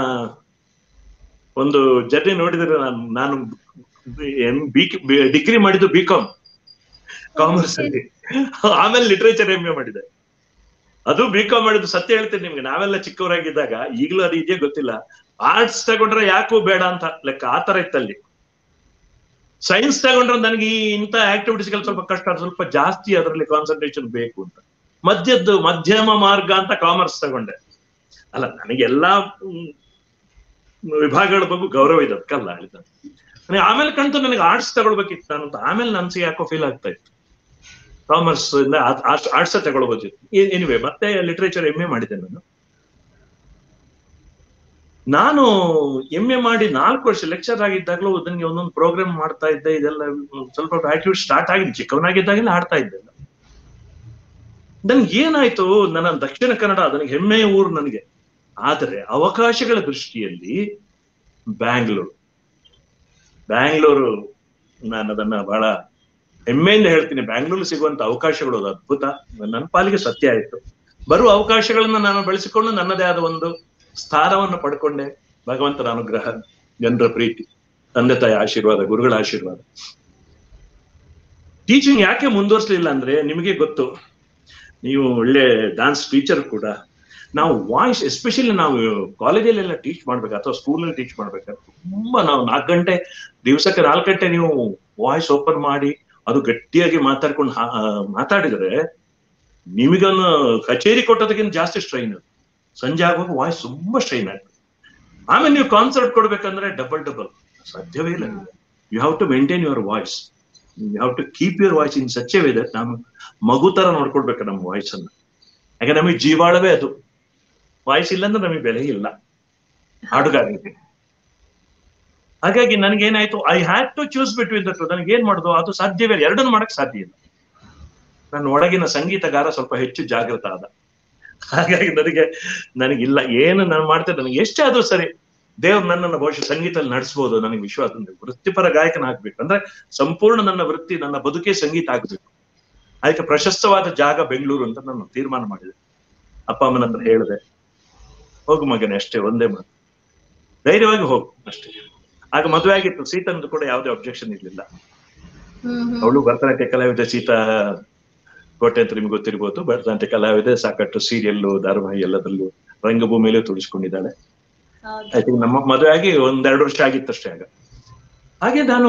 ಒಂದು ಜರ್ನಿ ನೋಡಿದ್ರೆ ನಾನು ನಾನು ಬಿ ಡಿಗ್ರಿ ಮಾಡಿದ್ದು ಬಿ ಕಾಮ್ ಕಾಮರ್ಸ್ ಅಲ್ಲಿ ಆಮೇಲೆ ಲಿಟ್ರೇಚರ್ ಎಂ ಎ ಮಾಡಿದೆ ಅದು ಬಿ ಕಾಮ್ ಮಾಡಿದ್ದು ಸತ್ಯ ಹೇಳ್ತೀನಿ ನಿಮ್ಗೆ ನಾವೆಲ್ಲ ಚಿಕ್ಕವರಾಗಿದ್ದಾಗ ಈಗಲೂ ಅದು ಇದೆಯೇ ಗೊತ್ತಿಲ್ಲ ಆರ್ಟ್ಸ್ ತಗೊಂಡ್ರೆ ಯಾಕೂ ಬೇಡ ಅಂತ ಲೆಕ್ಕ ಆ ತರ ಇತ್ತಲ್ಲಿ ಸೈನ್ಸ್ ತಗೊಂಡ್ರೆ ನನಗೆ ಈ ಇಂಥ ಆಕ್ಟಿವಿಟೀಸ್ಗಳು ಸ್ವಲ್ಪ ಕಷ್ಟ ಅದು ಸ್ವಲ್ಪ ಜಾಸ್ತಿ ಅದರಲ್ಲಿ ಕಾನ್ಸಂಟ್ರೇಷನ್ ಬೇಕು ಅಂತ ಮಧ್ಯದ್ದು ಮಧ್ಯಮ ಮಾರ್ಗ ಅಂತ ಕಾಮರ್ಸ್ ತಗೊಂಡೆ ಅಲ್ಲ ನನಗೆಲ್ಲಾ ಹ್ಮ್, ವಿಭಾಗಗಳ ಬಗ್ಗೆ ಗೌರವ ಇದೆ ಅದಕ್ಕಲ್ಲ ಹೇಳಿದ ನನಗೆ ಆಮೇಲೆ ಕಂತು ನನಗೆ ಆರ್ಟ್ಸ್ ತಗೊಳ್ಬೇಕಿತ್ತು ನಾನು ಅಂತ ಆಮೇಲೆ ನನ್ಸಿಗೆ ಯಾಕೋ ಫೀಲ್ ಆಗ್ತಾ ಇತ್ತು ಕಾಮರ್ಸ್ ಇಂದ ಆರ್ಟ್ಸ್ ತಗೊಳ್ಬೋದು ಎನಿವೆ ಮತ್ತೆ ಲಿಟ್ರೇಚರ್ ಎಂ ಎ ಮಾಡಿದೆ ನಾನು ನಾನು ಎಂ ಎ ಮಾಡಿ ನಾಲ್ಕು ವರ್ಷ ಲೆಕ್ಚರ್ ಆಗಿದ್ದಾಗಲೂ ನನಗೆ ಒಂದೊಂದು ಪ್ರೋಗ್ರಾಮ್ ಮಾಡ್ತಾ ಇದ್ದೆ ಇದೆಲ್ಲ ಸ್ವಲ್ಪ ಆಕ್ಟಿವಿಟಿ ಸ್ಟಾರ್ಟ್ ಆಗಿದೆ ಚಿಕ್ಕವನಾಗಿದ್ದಾಗಲೇ ಆಡ್ತಾ ಇದ್ದೆ ನನ್ಗೆ ಏನಾಯ್ತು ನನ್ನ ದಕ್ಷಿಣ ಕನ್ನಡ ನನಗೆ ಹೆಮ್ಮೆಯ ಊರು ನನಗೆ ಆದರೆ ಅವಕಾಶಗಳ ದೃಷ್ಟಿಯಲ್ಲಿ ಬ್ಯಾಂಗ್ಳೂರು ಬ್ಯಾಂಗ್ಳೂರು ನಾನು ಅದನ್ನ ಬಹಳ ಹೆಮ್ಮೆಯಿಂದ ಹೇಳ್ತೀನಿ ಬ್ಯಾಂಗ್ಳೂರು ಸಿಗುವಂತ ಅವಕಾಶಗಳು ಅದು ಅದ್ಭುತ ನನ್ನ ಪಾಲಿಗೆ ಸತ್ಯ ಆಯ್ತು ಬರುವ ಅವಕಾಶಗಳನ್ನ ನಾನು ಬೆಳೆಸಿಕೊಂಡು ನನ್ನದೇ ಆದ ಒಂದು ಸ್ಥಾನವನ್ನು ಪಡ್ಕೊಂಡೆ ಭಗವಂತನ ಅನುಗ್ರಹ ಜನರ ಪ್ರೀತಿ ತಂದೆ ತಾಯಿ ಆಶೀರ್ವಾದ ಗುರುಗಳ ಆಶೀರ್ವಾದ ಟೀಚಿಂಗ್ ಯಾಕೆ ಮುಂದುವರಿಸಲಿಲ್ಲ ಅಂದ್ರೆ ನಿಮಗೆ ಗೊತ್ತು ನೀವು ಒಳ್ಳೆ ಡಾನ್ಸ್ ಟೀಚರ್ ಕೂಡ ನಾವು ವಾಯ್ಸ್ ಎಸ್ಪೆಷಲಿ ನಾವು ಕಾಲೇಜಲ್ಲೆಲ್ಲ ಟೀಚ್ ಮಾಡ್ಬೇಕು ಅಥವಾ ಸ್ಕೂಲಲ್ಲಿ ಟೀಚ್ ಮಾಡ್ಬೇಕಾದ್ರೆ ತುಂಬಾ ನಾವು ನಾಲ್ಕು ಗಂಟೆ ದಿವಸಕ್ಕೆ ನಾಲ್ಕು ಗಂಟೆ ನೀವು ವಾಯ್ಸ್ ಓಪನ್ ಮಾಡಿ ಅದು ಗಟ್ಟಿಯಾಗಿ ಮಾತಾಡ್ಕೊಂಡು ಮಾತಾಡಿದ್ರೆ ನಿಮಗನ್ನು ಕಚೇರಿ ಕೊಟ್ಟೋದಕ್ಕಿಂತ ಜಾಸ್ತಿ ಸ್ಟ್ರೈನ್ ಸಂಜೆ ಆಗುವಾಗ ವಾಯ್ಸ್ ತುಂಬಾ ಸ್ಟ್ರೈನ್ ಆಗ್ತದೆ ಆಮೇಲೆ ನೀವು ಕಾನ್ಸರ್ಟ್ ಕೊಡ್ಬೇಕಂದ್ರೆ ಡಬಲ್ ಡಬಲ್ ಸಾಧ್ಯವೇ ಇಲ್ಲ you have to maintain your voice you have to keep your voice in such way that ನಾವು ಮಗು ತರ ನೋಡ್ಕೊಳ್ಬೇಕು ನಮ್ಮ ವಾಯ್ಸ್ ಅನ್ನ ಯಾಕೆ ನಮಗೆ ಜೀವಾಳವೇ ಅದು ವಾಯ್ಸ್ ಇಲ್ಲ ಅಂದ್ರೆ ನಮಗೆ ಬೆಲೆ ಇಲ್ಲ ಹಾಡುಗಾರಿಕೆ ಹಾಗಾಗಿ ನನಗೇನಾಯ್ತು I had to choose between that ನನಗೆ ಏನ್ ಮಾಡುದು ಅದು ಸಾಧ್ಯವೇ ಇಲ್ಲ ಎರಡನ್ನು ಮಾಡಕ್ ಸಾಧ್ಯ ಇಲ್ಲ ನನ್ನ ಒಳಗಿನ ಸಂಗೀತಗಾರ ಸ್ವಲ್ಪ ಹೆಚ್ಚು ಜಾಗೃತ ಆದ ಹಾಗಾಗಿ ನನಗೆ ನನಗಿಲ್ಲ ಏನು ನಾನು ಮಾಡ್ತೇನೆ ನನಗೆ ಎಷ್ಟೇ ಆದ್ರೂ ಸರಿ ದೇವ್ರು ನನ್ನನ್ನು ಬಹುಶಃ ಸಂಗೀತದಲ್ಲಿ ನಡೆಸ್ಬೋದು ನನಗೆ ವಿಶ್ವಾಸ ఉంది ವೃತ್ತಿಪರ ಗಾಯಕನ ಆಗ್ಬೇಕು ಅಂದ್ರೆ ಸಂಪೂರ್ಣ ನನ್ನ ವೃತ್ತಿ ನನ್ನ ಬದುಕೇ ಸಂಗೀತ ಆಗ್ಬೇಕು ಅದಕ್ಕೆ ಪ್ರಶಸ್ತವಾದ ಜಾಗ ಬೆಂಗಳೂರು ಅಂತ ನಾನು ತೀರ್ಮಾನ ಮಾಡಿದೆ ಅಪ್ಪ ಅಮ್ಮನ ಹತ್ರ ಹೇಳಿದೆ ಹೋಗು ಮಗನೇ ಅಷ್ಟೇ ಒಂದೇ ಮಾತು ಧೈರ್ಯವಾಗಿ ಹೋಗು ಅಷ್ಟೇ ಆಗ ಮದುವೆ ಆಗಿತ್ತು ಸೀತಂದು ಕೂಡ ಯಾವುದೇ ಅಬ್ಜೆಕ್ಷನ್ ಇರ್ಲಿಲ್ಲ ಅವಳು ಭರತನಾಟ್ಯ ಕಲಾವಿದ ಸೀತಾ ಕೋಟೆ ಅಂತ ನಿಮ್ಗೆ ಗೊತ್ತಿರ್ಬೋದು ಭರತನಾಟ್ಯ ಕಲಾವಿದೆ ಸಾಕಷ್ಟು ಸೀರಿಯಲ್ಲು ಧಾರಾವಾಹಿ ಎಲ್ಲದರಲ್ಲೂ ರಂಗಭೂಮಿಯಲ್ಲೂ ತುಳಿಸ್ಕೊಂಡಿದ್ದಾಳೆ ಐ ಥಿಂಕ್ ನಮ್ಮ ಮದುವೆ ಆಗಿ ಒಂದೆರಡು ವರ್ಷ ಆಗಿತ್ತಷ್ಟೇ ಆಗ ಹಾಗೆ ನಾನು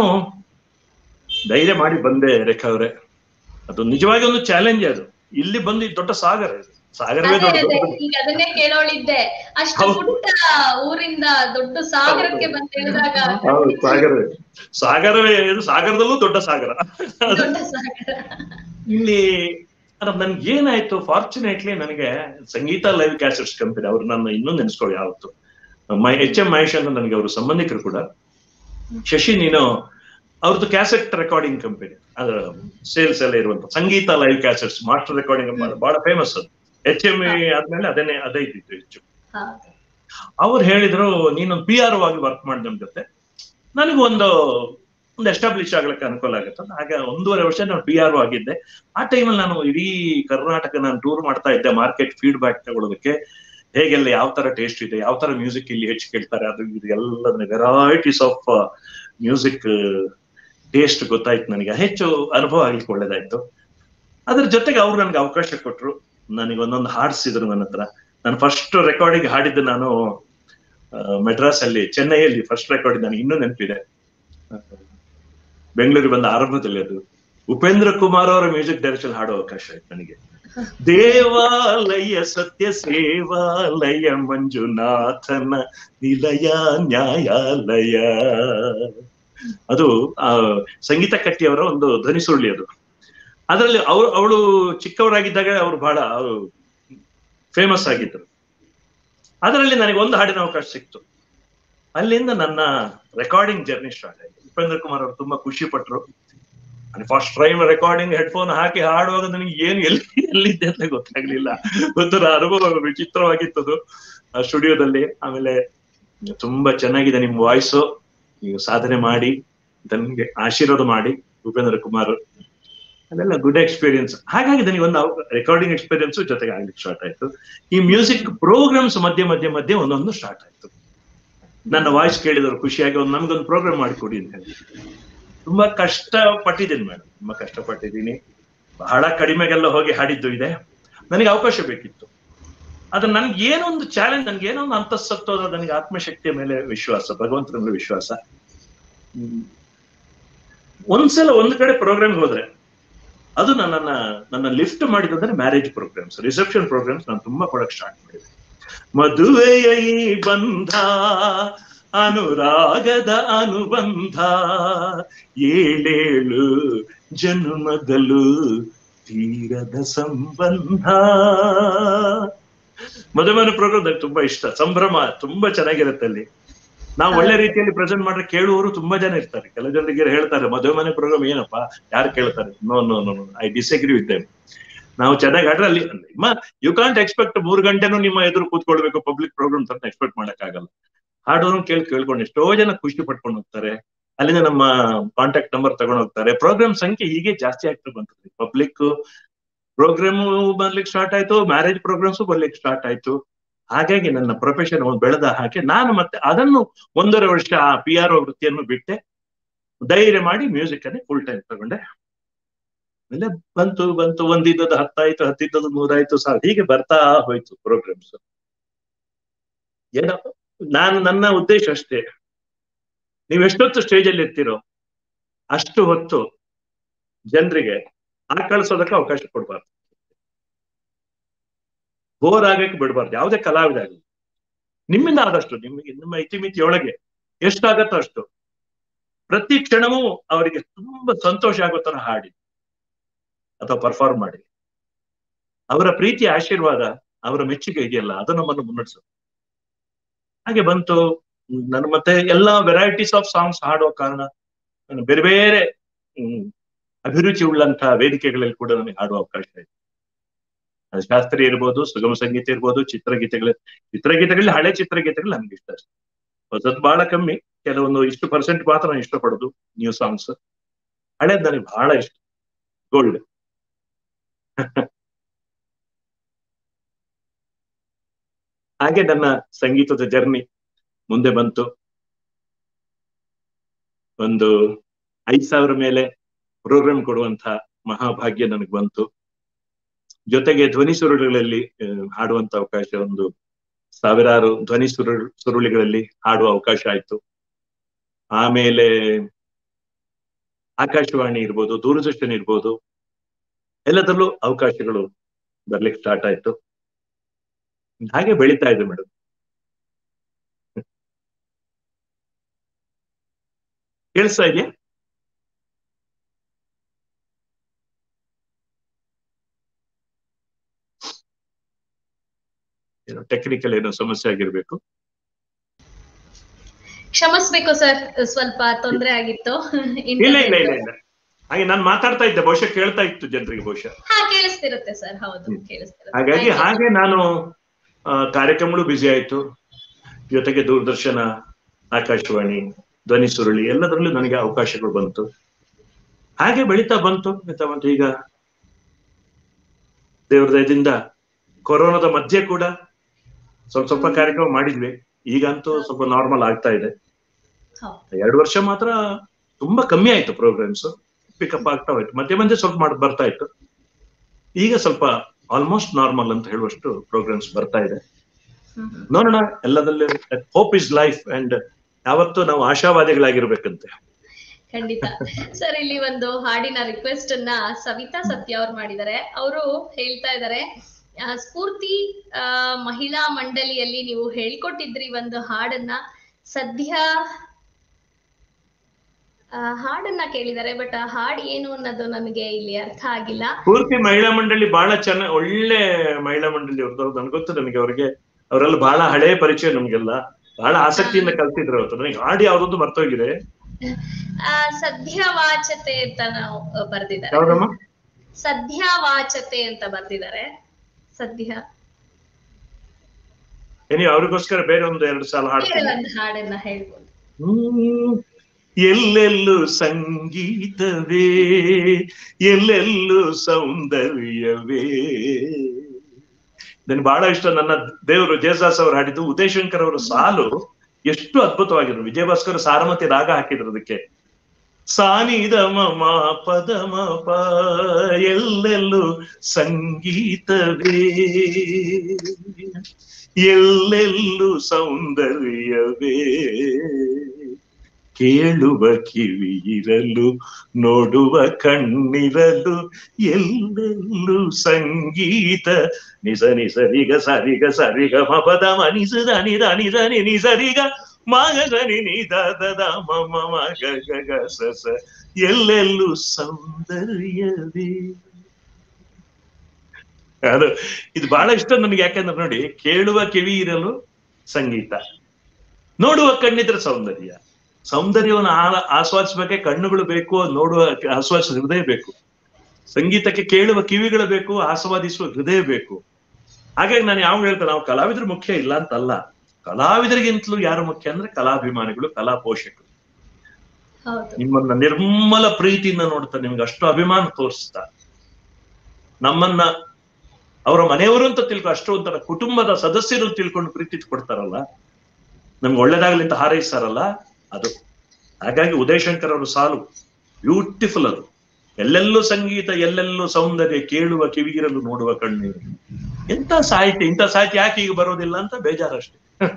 ಧೈರ್ಯ ಮಾಡಿ ಬಂದೆ ರೇಖಾ ಅವರೇ ಅದು ನಿಜವಾಗಿ ಒಂದು ಚಾಲೆಂಜ್ ಅದು ಇಲ್ಲಿ ಬಂದು ದೊಡ್ಡ ಸಾಗರ ಇದು ಸಾಗರವೇ ಅದೇ ದೊಡ್ಡ ಅದೇ ಈಗ ಅದನ್ನೇ ಕೇಳೋಳಿದ್ದೆ ಅಷ್ಟು ಹೌದು. ಪುಟ್ಟ ಊರಿಂದ ದೊಡ್ಡ ಸಾಗರಕ್ಕೆ ಬಂದ ಹೇಳಿದಾಗ ಹೌದು ಸಾಗರವೇ ಸಾಗರವೇ ಇದು ಸಾಗರದಲ್ಲೂ ದೊಡ್ಡ ಸಾಗರ ದೊಡ್ಡ ಸಾಗರ ಇಲ್ಲಿ ಅದ್ರ ನನ್ಗೆ ಏನಾಯ್ತು ಫಾರ್ಚುನೇಟ್ಲಿ ನನಗೆ ಸಂಗೀತ ಲೈವ್ ಕ್ಯಾಸೆಟ್ಸ್ ಕಂಪನಿ ಅವ್ರು ನನ್ನ ಇನ್ನೂ ನೆನೆಸ್ಕೊಳ್ಳಿ ಯಾವತ್ತು ಮೈ ಎಚ್ ಎಂ ಮಹೇಶ್ ಅಂತ ನನಗೆ ಅವರು ಸಂಬಂಧಿಕರು ಕೂಡ ಶಶಿ ನೀನು ಅವ್ರದ್ದು ಕ್ಯಾಸೆಟ್ ರೆಕಾರ್ಡಿಂಗ್ ಕಂಪನಿ ಅದ್ರ ಸೇಲ್ಸ್ ಎಲ್ಲ ಇರುವಂತ ಸಂಗೀತ ಲೈವ್ ಕ್ಯಾಸೆಟ್ಸ್ ಮಾಸ್ಟರ್ ರೆಕಾರ್ಡಿಂಗ್ ಬಹಳ ಫೇಮಸ್ ಅದು ಎಚ್ ಎಂ ಆದ್ಮೇಲೆ ಅದನ್ನೇ ಅದೇ ಇದ್ದಿತ್ತು ಹೆಚ್ಚು ಹೌದು ಅವ್ರು ಹೇಳಿದ್ರು ನೀನೊಂದು ಪಿ ಆರ್ ಆಗಿ ವರ್ಕ್ ಮಾಡಿ ನಮ್ ಜೊತೆ ನನಗೆ ಒಂದು ಒಂದು ಎಸ್ಟಾಬ್ಲಿಷ್ ಆಗ್ಲಿಕ್ಕೆ ಅನುಕೂಲ ಆಗುತ್ತೆ ಹಾಗೆ ಒಂದೂವರೆ ವರ್ಷ ನಾನು ಪಿ ಆರ್ ಆಗಿದ್ದೆ ಆ ಟೈಮಲ್ಲಿ ನಾನು ಇಡೀ ಕರ್ನಾಟಕ ನಾನು ಟೂರ್ ಮಾಡ್ತಾ ಇದ್ದೆ ಮಾರ್ಕೆಟ್ ಫೀಡ್ಬ್ಯಾಕ್ ತಗೊಳ್ಳೋದಕ್ಕೆ ಹೇಗೆಲ್ಲ ಯಾವ ತರ ಟೇಸ್ಟ್ ಇದೆ ಯಾವ ತರ ಮ್ಯೂಸಿಕ್ ಇಲ್ಲಿ ಹೆಚ್ಚು ಕೇಳ್ತಾರೆ ಅದು ಇದು ಎಲ್ಲ ವೆರೈಟೀಸ್ ಆಫ್ ಮ್ಯೂಸಿಕ್ ಟೇಸ್ಟ್ ಗೊತ್ತಾಯ್ತು ನನಗೆ ಹೆಚ್ಚು ಅನುಭವ ಆಗ್ಲಿಕ್ಕೆ ಒಳ್ಳೇದಾಯ್ತು ಅದ್ರ ಜೊತೆಗೆ ಅವ್ರು ನನಗೆ ಅವಕಾಶ ಕೊಟ್ರು ನನಗೆ ಒಂದೊಂದು ಹಾಡ್ಸಿದ್ರು ನನ್ನ ಹತ್ರ ನಾನು ಫಸ್ಟ್ ರೆಕಾರ್ಡಿಂಗ್ ಹಾಡಿದ್ದು ನಾನು ಮೆಡ್ರಾಸ್ ಅಲ್ಲಿ ಚೆನ್ನೈಯಲ್ಲಿ ಫಸ್ಟ್ ರೆಕಾರ್ಡಿಂಗ್ ನನಗೆ ಇನ್ನೂ ನೆನಪಿದೆ ಬೆಂಗಳೂರಿಗೆ ಬಂದ ಆರಂಭದಲ್ಲಿ ಅದು ಉಪೇಂದ್ರ ಕುಮಾರ್ ಅವರ ಮ್ಯೂಸಿಕ್ ಡೈರೆಕ್ಷನ್ ಹಾಡೋ ಅವಕಾಶ ಆಯ್ತು ನನಗೆ ದೇವಾಲಯ ಸತ್ಯ ಸೇವಾಲಯ ಮಂಜುನಾಥನ ನಿಲಯ ನ್ಯಾಯಾಲಯ ಅದು ಆ ಸಂಗೀತ ಕಟ್ಟಿಯವರ ಒಂದು ಧ್ವನಿ ಸುರುಳಿ ಅದು ಅದರಲ್ಲಿ ಅವ್ರು ಅವಳು ಚಿಕ್ಕವರಾಗಿದ್ದಾಗ ಅವರು ಬಹಳ ಫೇಮಸ್ ಆಗಿದ್ರು ಅದರಲ್ಲಿ ನನಗೆ ಒಂದು ಹಾಡಿನ ಅವಕಾಶ ಸಿಕ್ತು ಅಲ್ಲಿಂದ ನನ್ನ ರೆಕಾರ್ಡಿಂಗ್ ಜರ್ನಿ ಸ್ಟಾರ್ಟ್ ಆಯ್ತು ಉಪೇಂದ್ರ ಕುಮಾರ್ ಅವರು ತುಂಬಾ ಖುಷಿ ಪಟ್ರು ನಾನು ಫಸ್ಟ್ ಟೈಮ್ ರೆಕಾರ್ಡಿಂಗ್ ಹೆಡ್ಫೋನ್ ಹಾಕಿ ಹಾಡುವಾಗ ನನಗೆ ಏನು ಎಲ್ಲಿ ಎಲ್ಲಿದ್ದೆ ಅಂತ ಗೊತ್ತಾಗ್ಲಿಲ್ಲ ಒಂಥರ ಅನುಭವ ವಿಚಿತ್ರವಾಗಿತ್ತದು ಆ ಸ್ಟುಡಿಯೋದಲ್ಲಿ ಆಮೇಲೆ ತುಂಬಾ ಚೆನ್ನಾಗಿದೆ ನಿಮ್ ವಾಯ್ಸು ನೀವು ಸಾಧನೆ ಮಾಡಿ ನನಗೆ ಆಶೀರ್ವಾದ ಮಾಡಿ ಉಪೇಂದ್ರ ಕುಮಾರ್ ಅದೆಲ್ಲ ಗುಡ್ ಎಕ್ಸ್ಪೀರಿಯನ್ಸ್ ಹಾಗಾಗಿ ನನಗೆ ಒಂದು ರೆಕಾರ್ಡಿಂಗ್ ಎಕ್ಸ್ಪೀರಿಯನ್ಸ್ ಜೊತೆಗೆ ಆಗ್ಲಿಕ್ಕೆ ಸ್ಟಾರ್ಟ್ ಆಯ್ತು ಈ ಮ್ಯೂಸಿಕ್ ಪ್ರೋಗ್ರಾಮ್ಸ್ ಮಧ್ಯೆ ಮಧ್ಯೆ ಮಧ್ಯೆ ಒಂದೊಂದು ಸ್ಟಾರ್ಟ್ ಆಯ್ತು ನನ್ನ ವಾಯ್ಸ್ ಕೇಳಿದವರು ಖುಷಿಯಾಗಿ ಒಂದು ನಮ್ಗೊಂದು ಪ್ರೋಗ್ರಾಮ್ ಮಾಡಿಕೊಡಿ ಅಂತ ಹೇಳಿ ತುಂಬಾ ಕಷ್ಟ ಪಟ್ಟಿದ್ದೀನಿ ಮೇಡಮ್ ತುಂಬಾ ಕಷ್ಟಪಟ್ಟಿದ್ದೀನಿ ಬಹಳ ಕಡಿಮೆಗೆಲ್ಲ ಹೋಗಿ ಹಾಡಿದ್ದು ಇದೆ ನನಗೆ ಅವಕಾಶ ಬೇಕಿತ್ತು ಆದ್ರೆ ನನ್ಗೆ ಏನೋ ಒಂದು ಚಾಲೆಂಜ್ ನನ್ಗೆ ಏನೋ ಒಂದು ಅಂತಸ್ತತ್ವ ನನಗೆ ಆತ್ಮಶಕ್ತಿಯ ಮೇಲೆ ವಿಶ್ವಾಸ ಭಗವಂತನ ಮೇಲೆ ವಿಶ್ವಾಸ ಹ್ಮ್. ಒಂದ್ಸಲ ಒಂದ್ ಕಡೆ ಪ್ರೋಗ್ರಾಮ್ ಹೋದ್ರೆ ಅದು ನನ್ನನ್ನ ನನ್ನ ಲಿಫ್ಟ್ ಮಾಡಿದಂದ್ರೆ ಮ್ಯಾರೇಜ್ ಪ್ರೋಗ್ರಾಮ್ಸ್ ರಿಸೆಪ್ಷನ್ ಪ್ರೋಗ್ರಾಮ್ಸ್ ನಾನು ತುಂಬಾ ಕೊಡಕ್ ಸ್ಟಾರ್ಟ್ ಮಾಡಿದೆ ಮದುವೆಯ ಈ ಬಂಧ ಅನುರಾಗದ ಅನುಬಂಧ ಏಳೇಳು ಜನ್ಮದಲು ತೀರದ ಸಂಬಂಧ ಮದುವೆ ಪ್ರೋಗ್ರಾಮ್ ನಂಗೆ ತುಂಬಾ ಇಷ್ಟ ಸಂಭ್ರಮ ತುಂಬಾ ಚೆನ್ನಾಗಿರುತ್ತೆ ಅಲ್ಲಿ ನಾವು ಒಳ್ಳೆ ರೀತಿಯಲ್ಲಿ ಪ್ರೆಸೆಂಟ್ ಮಾಡ್ರೆ ಕೇಳುವವರು ತುಂಬಾ ಜನ ಇರ್ತಾರೆ ಕೆಲವು ಜನರಿಗೆ ಹೇಳ್ತಾರೆ ಮದುವೆ ಮನೆ ಪ್ರೋಗ್ರಾಮ್ ಏನಪ್ಪಾ ಯಾರು ಕೇಳ್ತಾರೆ no no no I disagree with them ನಾವು ಚೆನ್ನಾಗಿ ಆಡ್ರೆ ಅಲ್ಲಿ ನಿಮ್ಮ ಯು ಕಾಂಟ್ ಎಕ್ಸ್ಪೆಕ್ಟ್ ಮೂರು ಗಂಟೆನೂ ನಿಮ್ಮ ಎದುರು ಕೂತ್ಕೊಳ್ಬೇಕು ಪಬ್ಲಿಕ್ ಪ್ರೋಗ್ರಾಮ್ ತರ ಎಕ್ಸ್ಪೆಕ್ಟ್ ಮಾಡಕ್ಕಾಗಲ್ಲ ಹಾಡೋನು ಕೇಳಿ ಕೇಳ್ಕೊಂಡು ಎಷ್ಟೋ ಜನ ಖುಷಿ ಪಟ್ಕೊಂಡು ಹೋಗ್ತಾರೆ ಅಲ್ಲಿಂದ ನಮ್ಮ ಕಾಂಟ್ಯಾಕ್ಟ್ ನಂಬರ್ ತಗೊಂಡು ಹೋಗ್ತಾರೆ ಪ್ರೋಗ್ರಾಮ್ ಸಂಖ್ಯೆ ಹೀಗೆ ಜಾಸ್ತಿ ಆಗ್ತಾ ಬಂತದೆ ಪಬ್ಲಿಕ್ ಪ್ರೋಗ್ರಾಮ್ ಬರ್ಲಿಕ್ಕೆ ಸ್ಟಾರ್ಟ್ ಆಯ್ತು ಮ್ಯಾರೇಜ್ ಪ್ರೋಗ್ರಾಮ್ಸ್ ಬರ್ಲಿಕ್ಕೆ ಸ್ಟಾರ್ಟ್ ಆಯ್ತು ಹಾಗಾಗಿ ನನ್ನ ಪ್ರೊಫೆಷನ್ ಒಂದು ಬೆಳೆದ ಹಾಗೆ ನಾನು ಮತ್ತೆ ಅದನ್ನು ಒಂದೂವರೆ ವರ್ಷ ಆ ಪಿ ಆರ್ ವೃತ್ತಿಯನ್ನು ಬಿಟ್ಟೆ ಧೈರ್ಯ ಮಾಡಿ ಮ್ಯೂಸಿಕ್ ಅನ್ನೇ ಫುಲ್ ಟೈಮ್ ತಗೊಂಡೆ ಆಮೇಲೆ ಬಂತು ಬಂತು ಒಂದಿದ್ದದ್ದು ಹತ್ತಾಯ್ತು ಹತ್ತಿದ್ದದ್ದು ನೂರಾಯ್ತು ಸಾವಿರ ಹೀಗೆ ಬರ್ತಾ ಹೋಯ್ತು ಪ್ರೋಗ್ರಾಮ್ಸ್ ಏನೋ ನಾನು ನನ್ನ ಉದ್ದೇಶ ಅಷ್ಟೇ ನೀವು ಎಷ್ಟೊತ್ತು ಸ್ಟೇಜ್ ಅಲ್ಲಿ ಇರ್ತೀರೋ ಅಷ್ಟು ಹೊತ್ತು ಜನರಿಗೆ ಆಕಳಿಸೋದಕ್ಕೆ ಅವಕಾಶ ಕೊಡಬಾರ್ದು ಬೋರ್ ಆಗಕ್ಕೆ ಬಿಡಬಾರ್ದು ಯಾವುದೇ ಕಲಾವಿದ ಆಗಲಿ ನಿಮ್ಮಿಂದ ಆದಷ್ಟು ನಿಮಗೆ ನಿಮ್ಮ ಇತಿಮಿತಿಯೊಳಗೆ ಎಷ್ಟಾಗತ್ತೋ ಅಷ್ಟು ಪ್ರತಿ ಕ್ಷಣವೂ ಅವರಿಗೆ ತುಂಬಾ ಸಂತೋಷ ಆಗೋ ತರ ಹಾಡಿ ಅಥವಾ ಪರ್ಫಾರ್ಮ್ ಮಾಡಿ ಅವರ ಪ್ರೀತಿ ಆಶೀರ್ವಾದ ಅವರ ಮೆಚ್ಚುಗೆ ಇದೆಯಲ್ಲ ಅದು ನಮ್ಮನ್ನು ಮುನ್ನಡೆಸುತ್ತೆ ಹಾಗೆ ಬಂತು ನನ್ನ ಮತ್ತೆ ಎಲ್ಲಾ ವೆರೈಟೀಸ್ ಆಫ್ ಸಾಂಗ್ಸ್ ಹಾಡೋ ಕಾರಣ ನಾನು ಬೇರೆ ಬೇರೆ ಹ್ಮ್ ಅಭಿರುಚಿ ಉಳ್ಳಂತಹ ವೇದಿಕೆಗಳಲ್ಲಿ ಕೂಡ ನನಗೆ ಹಾಡುವ ಅವಕಾಶ ಇದೆ ಅದು ಶಾಸ್ತ್ರೀಯ ಇರ್ಬೋದು ಸುಗಮ ಸಂಗೀತ ಇರ್ಬೋದು ಚಿತ್ರಗೀತೆಗಳು ಚಿತ್ರಗೀತೆಗಳಲ್ಲಿ ಹಳೆ ಚಿತ್ರಗೀತೆಗಳು ನಮ್ಗೆ ಇಷ್ಟ ಅಷ್ಟೇ ಹೊಸದು ಬಹಳ ಕಮ್ಮಿ ಕೆಲವೊಂದು ಇಷ್ಟು ಪರ್ಸೆಂಟ್ ಮಾತ್ರ ನಾನು ಇಷ್ಟಪಡೋದು ನ್ಯೂ ಸಾಂಗ್ಸ್ ಹಳೇದು ನನಗೆ ಬಹಳ ಇಷ್ಟ ಗೋಲ್ಡ್ ಹಾಗೆ ನನ್ನ ಸಂಗೀತದ ಜರ್ನಿ ಮುಂದೆ ಬಂತು ಒಂದು ಐದ್ ಸಾವಿರ ಮೇಲೆ ಪ್ರೋಗ್ರಾಮ್ ಕೊಡುವಂತ ಮಹಾಭಾಗ್ಯ ನನಗೆ ಬಂತು ಜೊತೆಗೆ ಧ್ವನಿ ಸುರುಳಿಗಳಲ್ಲಿ ಹಾಡುವಂತ ಅವಕಾಶ ಒಂದು ಸಾವಿರಾರು ಧ್ವನಿ ಸುರು ಸುರುಳಿಗಳಲ್ಲಿ ಹಾಡುವ ಅವಕಾಶ ಆಯ್ತು ಆಮೇಲೆ ಆಕಾಶವಾಣಿ ಇರ್ಬೋದು ದೂರದರ್ಶನ ಇರ್ಬೋದು ಎಲ್ಲದರಲ್ಲೂ ಅವಕಾಶಗಳು ಬರ್ಲಿಕ್ಕೆ ಸ್ಟಾರ್ಟ್ ಆಯ್ತು ಹಾಗೆ ಬೆಳೀತಾ ಇದೆ ಮೇಡಮ್ ಕೇಳಿಸ್ತಾ ಇದೆಯಾ ಏನೋ ಟೆಕ್ನಿಕಲ್ ಏನೋ ಸಮಸ್ಯೆ ಆಗಿರ್ಬೇಕು ಕ್ಷಮಿಸ್ಬೇಕು ಸರ್ ಸ್ವಲ್ಪ ತೊಂದರೆ ಆಗಿತ್ತು ಇಲ್ಲ ಇಲ್ಲ ಇಲ್ಲ ಇಲ್ಲ ಹಾಗೆ ನಾನು ಮಾತಾಡ್ತಾ ಇದ್ದೆ ಬಹುಶಃ ಕೇಳ್ತಾ ಇತ್ತು ಜನರಿಗೆ ಬಹುಶಃ ಹಾ ಕೇಳಿಸ್ತಿರುತ್ತೆ ಸರ್ ಹೌದು ಕೇಳಿಸ್ತಿರುತ್ತೆ ಹಾಗಾಗಿ Thank you. ಹಾಗೆ ನಾನು ಆ, ಕಾರ್ಯಕ್ರಮಗಳು ಬ್ಯುಸಿ ಆಯ್ತು ಜೊತೆಗೆ ದೂರದರ್ಶನ ಆಕಾಶವಾಣಿ ಧ್ವನಿ ಸುರುಳಿ ಎಲ್ಲದರಲ್ಲೂ ನನಗೆ ಅವಕಾಶಗಳು ಬಂತು ಹಾಗೆ ಬೆಳೀತಾ ಬಂತು ಬೆಳೀತಾ ಬಂತು ಈಗ ದೇವ್ರ ದಯದಿಂದ ಕೊರೋನಾದ ಮಧ್ಯೆ ಕೂಡ ಸ್ವಲ್ಪ ಸ್ವಲ್ಪ ಕಾರ್ಯಕ್ರಮ ಮಾಡಿದ್ವಿ ಈಗಂತೂ ಸ್ವಲ್ಪ ನಾರ್ಮಲ್ ಆಗ್ತಾ ಇದೆ ಹೌದು ಎರಡು ವರ್ಷ ಮಾತ್ರ ತುಂಬಾ ಕಮ್ಮಿ ಆಯ್ತು ಪ್ರೋಗ್ರಾಮ್ಸ್ ಪಿಕಪ್ ಆಗ್ತಾ ಹೋಯ್ತು ಮಧ್ಯೆ ಮಧ್ಯೆ ಸ್ವಲ್ಪ ಮಾಡಿ ಬರ್ತಾ ಇತ್ತು ಈಗ ಸ್ವಲ್ಪ ಆಲ್ಮೋಸ್ಟ್ ನಾರ್ಮಲ್ ಅಂತ ಹೇಳುವಷ್ಟು ಪ್ರೋಗ್ರಾಮ್ಸ್ ಬರ್ತಾ ಇದೆ ಹ್ಮ್ ಹ್ಮ್. ನೋಡೋಣ ಎಲ್ಲದಲ್ಲೂ ಹೋಪ್ ಇಸ್ ಲೈಫ್ ಅಂಡ್ ಯಾವತ್ತೂ ನಾವು ಆಶಾವಾದಿಗಳಾಗಿರ್ಬೇಕಂತೆ ಖಂಡಿತ ಸರ್ ಇಲ್ಲಿ ಒಂದು ಹಾಡಿನ ರಿಕ್ವೆಸ್ಟ್ ಅನ್ನ ಸವಿತಾ ಸತ್ಯ ಅವ್ರು ಮಾಡಿದ್ದಾರೆ ಅವರು ಹೇಳ್ತಾ ಇದ್ದಾರೆ ಆ, ಸ್ಫೂರ್ತಿ ಆ, ಮಹಿಳಾ ಮಂಡಳಿಯಲ್ಲಿ ನೀವು ಹೇಳ್ಕೊಟ್ಟಿದ್ರಿ ಒಂದು ಹಾಡನ್ನ ಸದ್ಯ ಆ, ಹಾಡನ್ನ ಕೇಳಿದ್ದಾರೆ ಬಟ್ ಆ ಹಾಡ್ ಏನು ಅನ್ನೋದು ನನಗೆ ಇಲ್ಲಿ ಅರ್ಥ ಆಗಿಲ್ಲ ಪೂರ್ತಿ ಮಹಿಳಾ ಮಂಡಳಿ ಬಹಳ ಚೆನ್ನಾಗಿ ಒಳ್ಳೆ ಮಹಿಳಾ ಮಂಡಳಿ ಅವ್ರದ್ದು ನನ್ಗೆ ಗೊತ್ತು ನನಗೆ ಅವರಿಗೆ ಅವರೆಲ್ಲ ಬಹಳ ಹಳೆ ಪರಿಚಯ ನಮ್ಗೆಲ್ಲ ಬಹಳ ಆಸಕ್ತಿಯಿಂದ ಕಲ್ತಿದ್ರು ಅವ್ರು ನನಗೆ ಹಾಡಿ ಯಾವ್ದೊಂದು ಮರ್ತೋಗಿದೆ ಆ, ಸದ್ಯವಾಚತೆ ಅಂತ ನಾವು ಬರ್ದಿದ್ದಾರೆ ಯಾವ್ದಮ್ಮ ಸದ್ಯವಾಚತೆ ಅಂತ ಬರ್ದಿದ್ದಾರೆ ಸದ್ಯ ಏನಿ ಅವ್ರಿಗೋಸ್ಕರ ಬೇರೆ ಒಂದು ಎರಡು ಸಾಲ ಬೇರೆ ಹಾಡ್ತೀನಿ ಒಂದು ಹಾಡನ್ನ ಹೇಳ್ಬೋದು ಹ್ಮ್. ಎಲ್ಲೆಲ್ಲೂ ಸಂಗೀತವೇ ಎಲ್ಲೆಲ್ಲೂ ಸೌಂದರ್ಯವೇ ನನ್ಗೆ ಬಹಳ ಇಷ್ಟ ನನ್ನ ದೇವರು ಜಯದಾಸ್ ಅವರು ಹಾಡಿದ್ದು ಉದಯಶಂಕರ್ ಅವರ ಸಾಲು ಎಷ್ಟು ಅದ್ಭುತವಾಗಿದ್ರು ವಿಜಯಭಾಸ್ಕರ್ ಸಾರಮತಿ ರಾಗ ಹಾಕಿದ್ರು ಅದಕ್ಕೆ ಸಾನಿದ ಮಮ ಪದ ಪ ಎಲ್ಲೆಲ್ಲೂ ಸಂಗೀತವೇ ಎಲ್ಲೆಲ್ಲೂ ಸೌಂದರ್ಯವೇ ಕೇಳುವ ಕಿವಿ ಇರಲು ನೋಡುವ ಕಣ್ಣಿರಲು ಎಲ್ಲೆಲ್ಲೂ ಸಂಗೀತ ನಿಸ ನಿಸರಿಗ ಸರಿಗ ಸರಿಗ ಮಪದ ಮನಿಸದ ನಿದ ನಿದ ನಿ ನಿಸರಿಗ ಮಗ ಗನಿ ನಿ ದ ದ ದ ಮ ಮ ಮ ಗ ಗ ಗ ಸ ಸ ಎಲ್ಲೆಲ್ಲೂ ಸೌಂದರ್ಯವೇ ಅದು ಇದು ಬಹಳ ಇಷ್ಟ ನನಗೆ ಯಾಕಂದ್ರೆ ನೋಡಿ ಕೇಳುವ ಕಿವಿ ಇರಲು ಸಂಗೀತ ನೋಡುವ ಕಣ್ಣಿದ್ರೆ ಸೌಂದರ್ಯ ಸೌಂದರ್ಯವನ್ನು ಆ- ಆಸ್ವಾದಿಸ್ಬೇಕೆ ಕಣ್ಣುಗಳು ಬೇಕು ನೋಡುವ ಆಸ್ವಾದಿಸುವ ಹೃದಯ ಬೇಕು ಸಂಗೀತಕ್ಕೆ ಕೇಳುವ ಕಿವಿಗಳು ಬೇಕು ಆಸ್ವಾದಿಸುವ ಹೃದಯ ಬೇಕು ಹಾಗಾಗಿ ನಾನು ಯಾವಾಗ ಹೇಳ್ತೇನೆ ನಾವು ಕಲಾವಿದ್ರು ಮುಖ್ಯ ಇಲ್ಲ ಅಂತಲ್ಲ ಕಲಾವಿದರಿಗಿಂತಲೂ ಯಾರು ಮುಖ್ಯ ಅಂದ್ರೆ ಕಲಾಭಿಮಾನಿಗಳು ಕಲಾ ಪೋಷಕರು ಹೌದು ನಿಮ್ಮನ್ನ ನಿರ್ಮಲ ಪ್ರೀತಿಯಿಂದ ನೋಡ್ತಾ ನಿಮ್ಗೆ ಅಷ್ಟು ಅಭಿಮಾನ ತೋರಿಸ್ತಾ ನಮ್ಮನ್ನ ಅವರ ಮನೆಯವರು ಅಂತ ತಿಳ್ಕೊ ಅಷ್ಟು ಒಂಥರ ಕುಟುಂಬದ ಸದಸ್ಯರು ತಿಳ್ಕೊಂಡು ಪ್ರೀತಿ ಕೊಡ್ತಾರಲ್ಲ ನಮ್ಗೆ ಒಳ್ಳೇದಾಗ್ಲಿ ಅಂತ ಹಾರೈಸ್ತಾರಲ್ಲ ಅದು ಹಾಗಾಗಿ ಉದಯಶಂಕರ್ ಅವರು ಸಾಲು ಬ್ಯೂಟಿಫುಲ್ ಅದು ಎಲ್ಲೆಲ್ಲೂ ಸಂಗೀತ ಎಲ್ಲೆಲ್ಲೂ ಸೌಂದರ್ಯ ಕೇಳುವ ಕಿವಿಗಿರಲು ನೋಡುವ ಕಣ್ಣೀರು ಎಂತ ಸಾಹಿತ್ಯ ಇಂಥ ಸಾಹಿತ್ಯ ಯಾಕೆ ಈಗ ಬರೋದಿಲ್ಲ ಅಂತ ಬೇಜಾರಷ್ಟೇ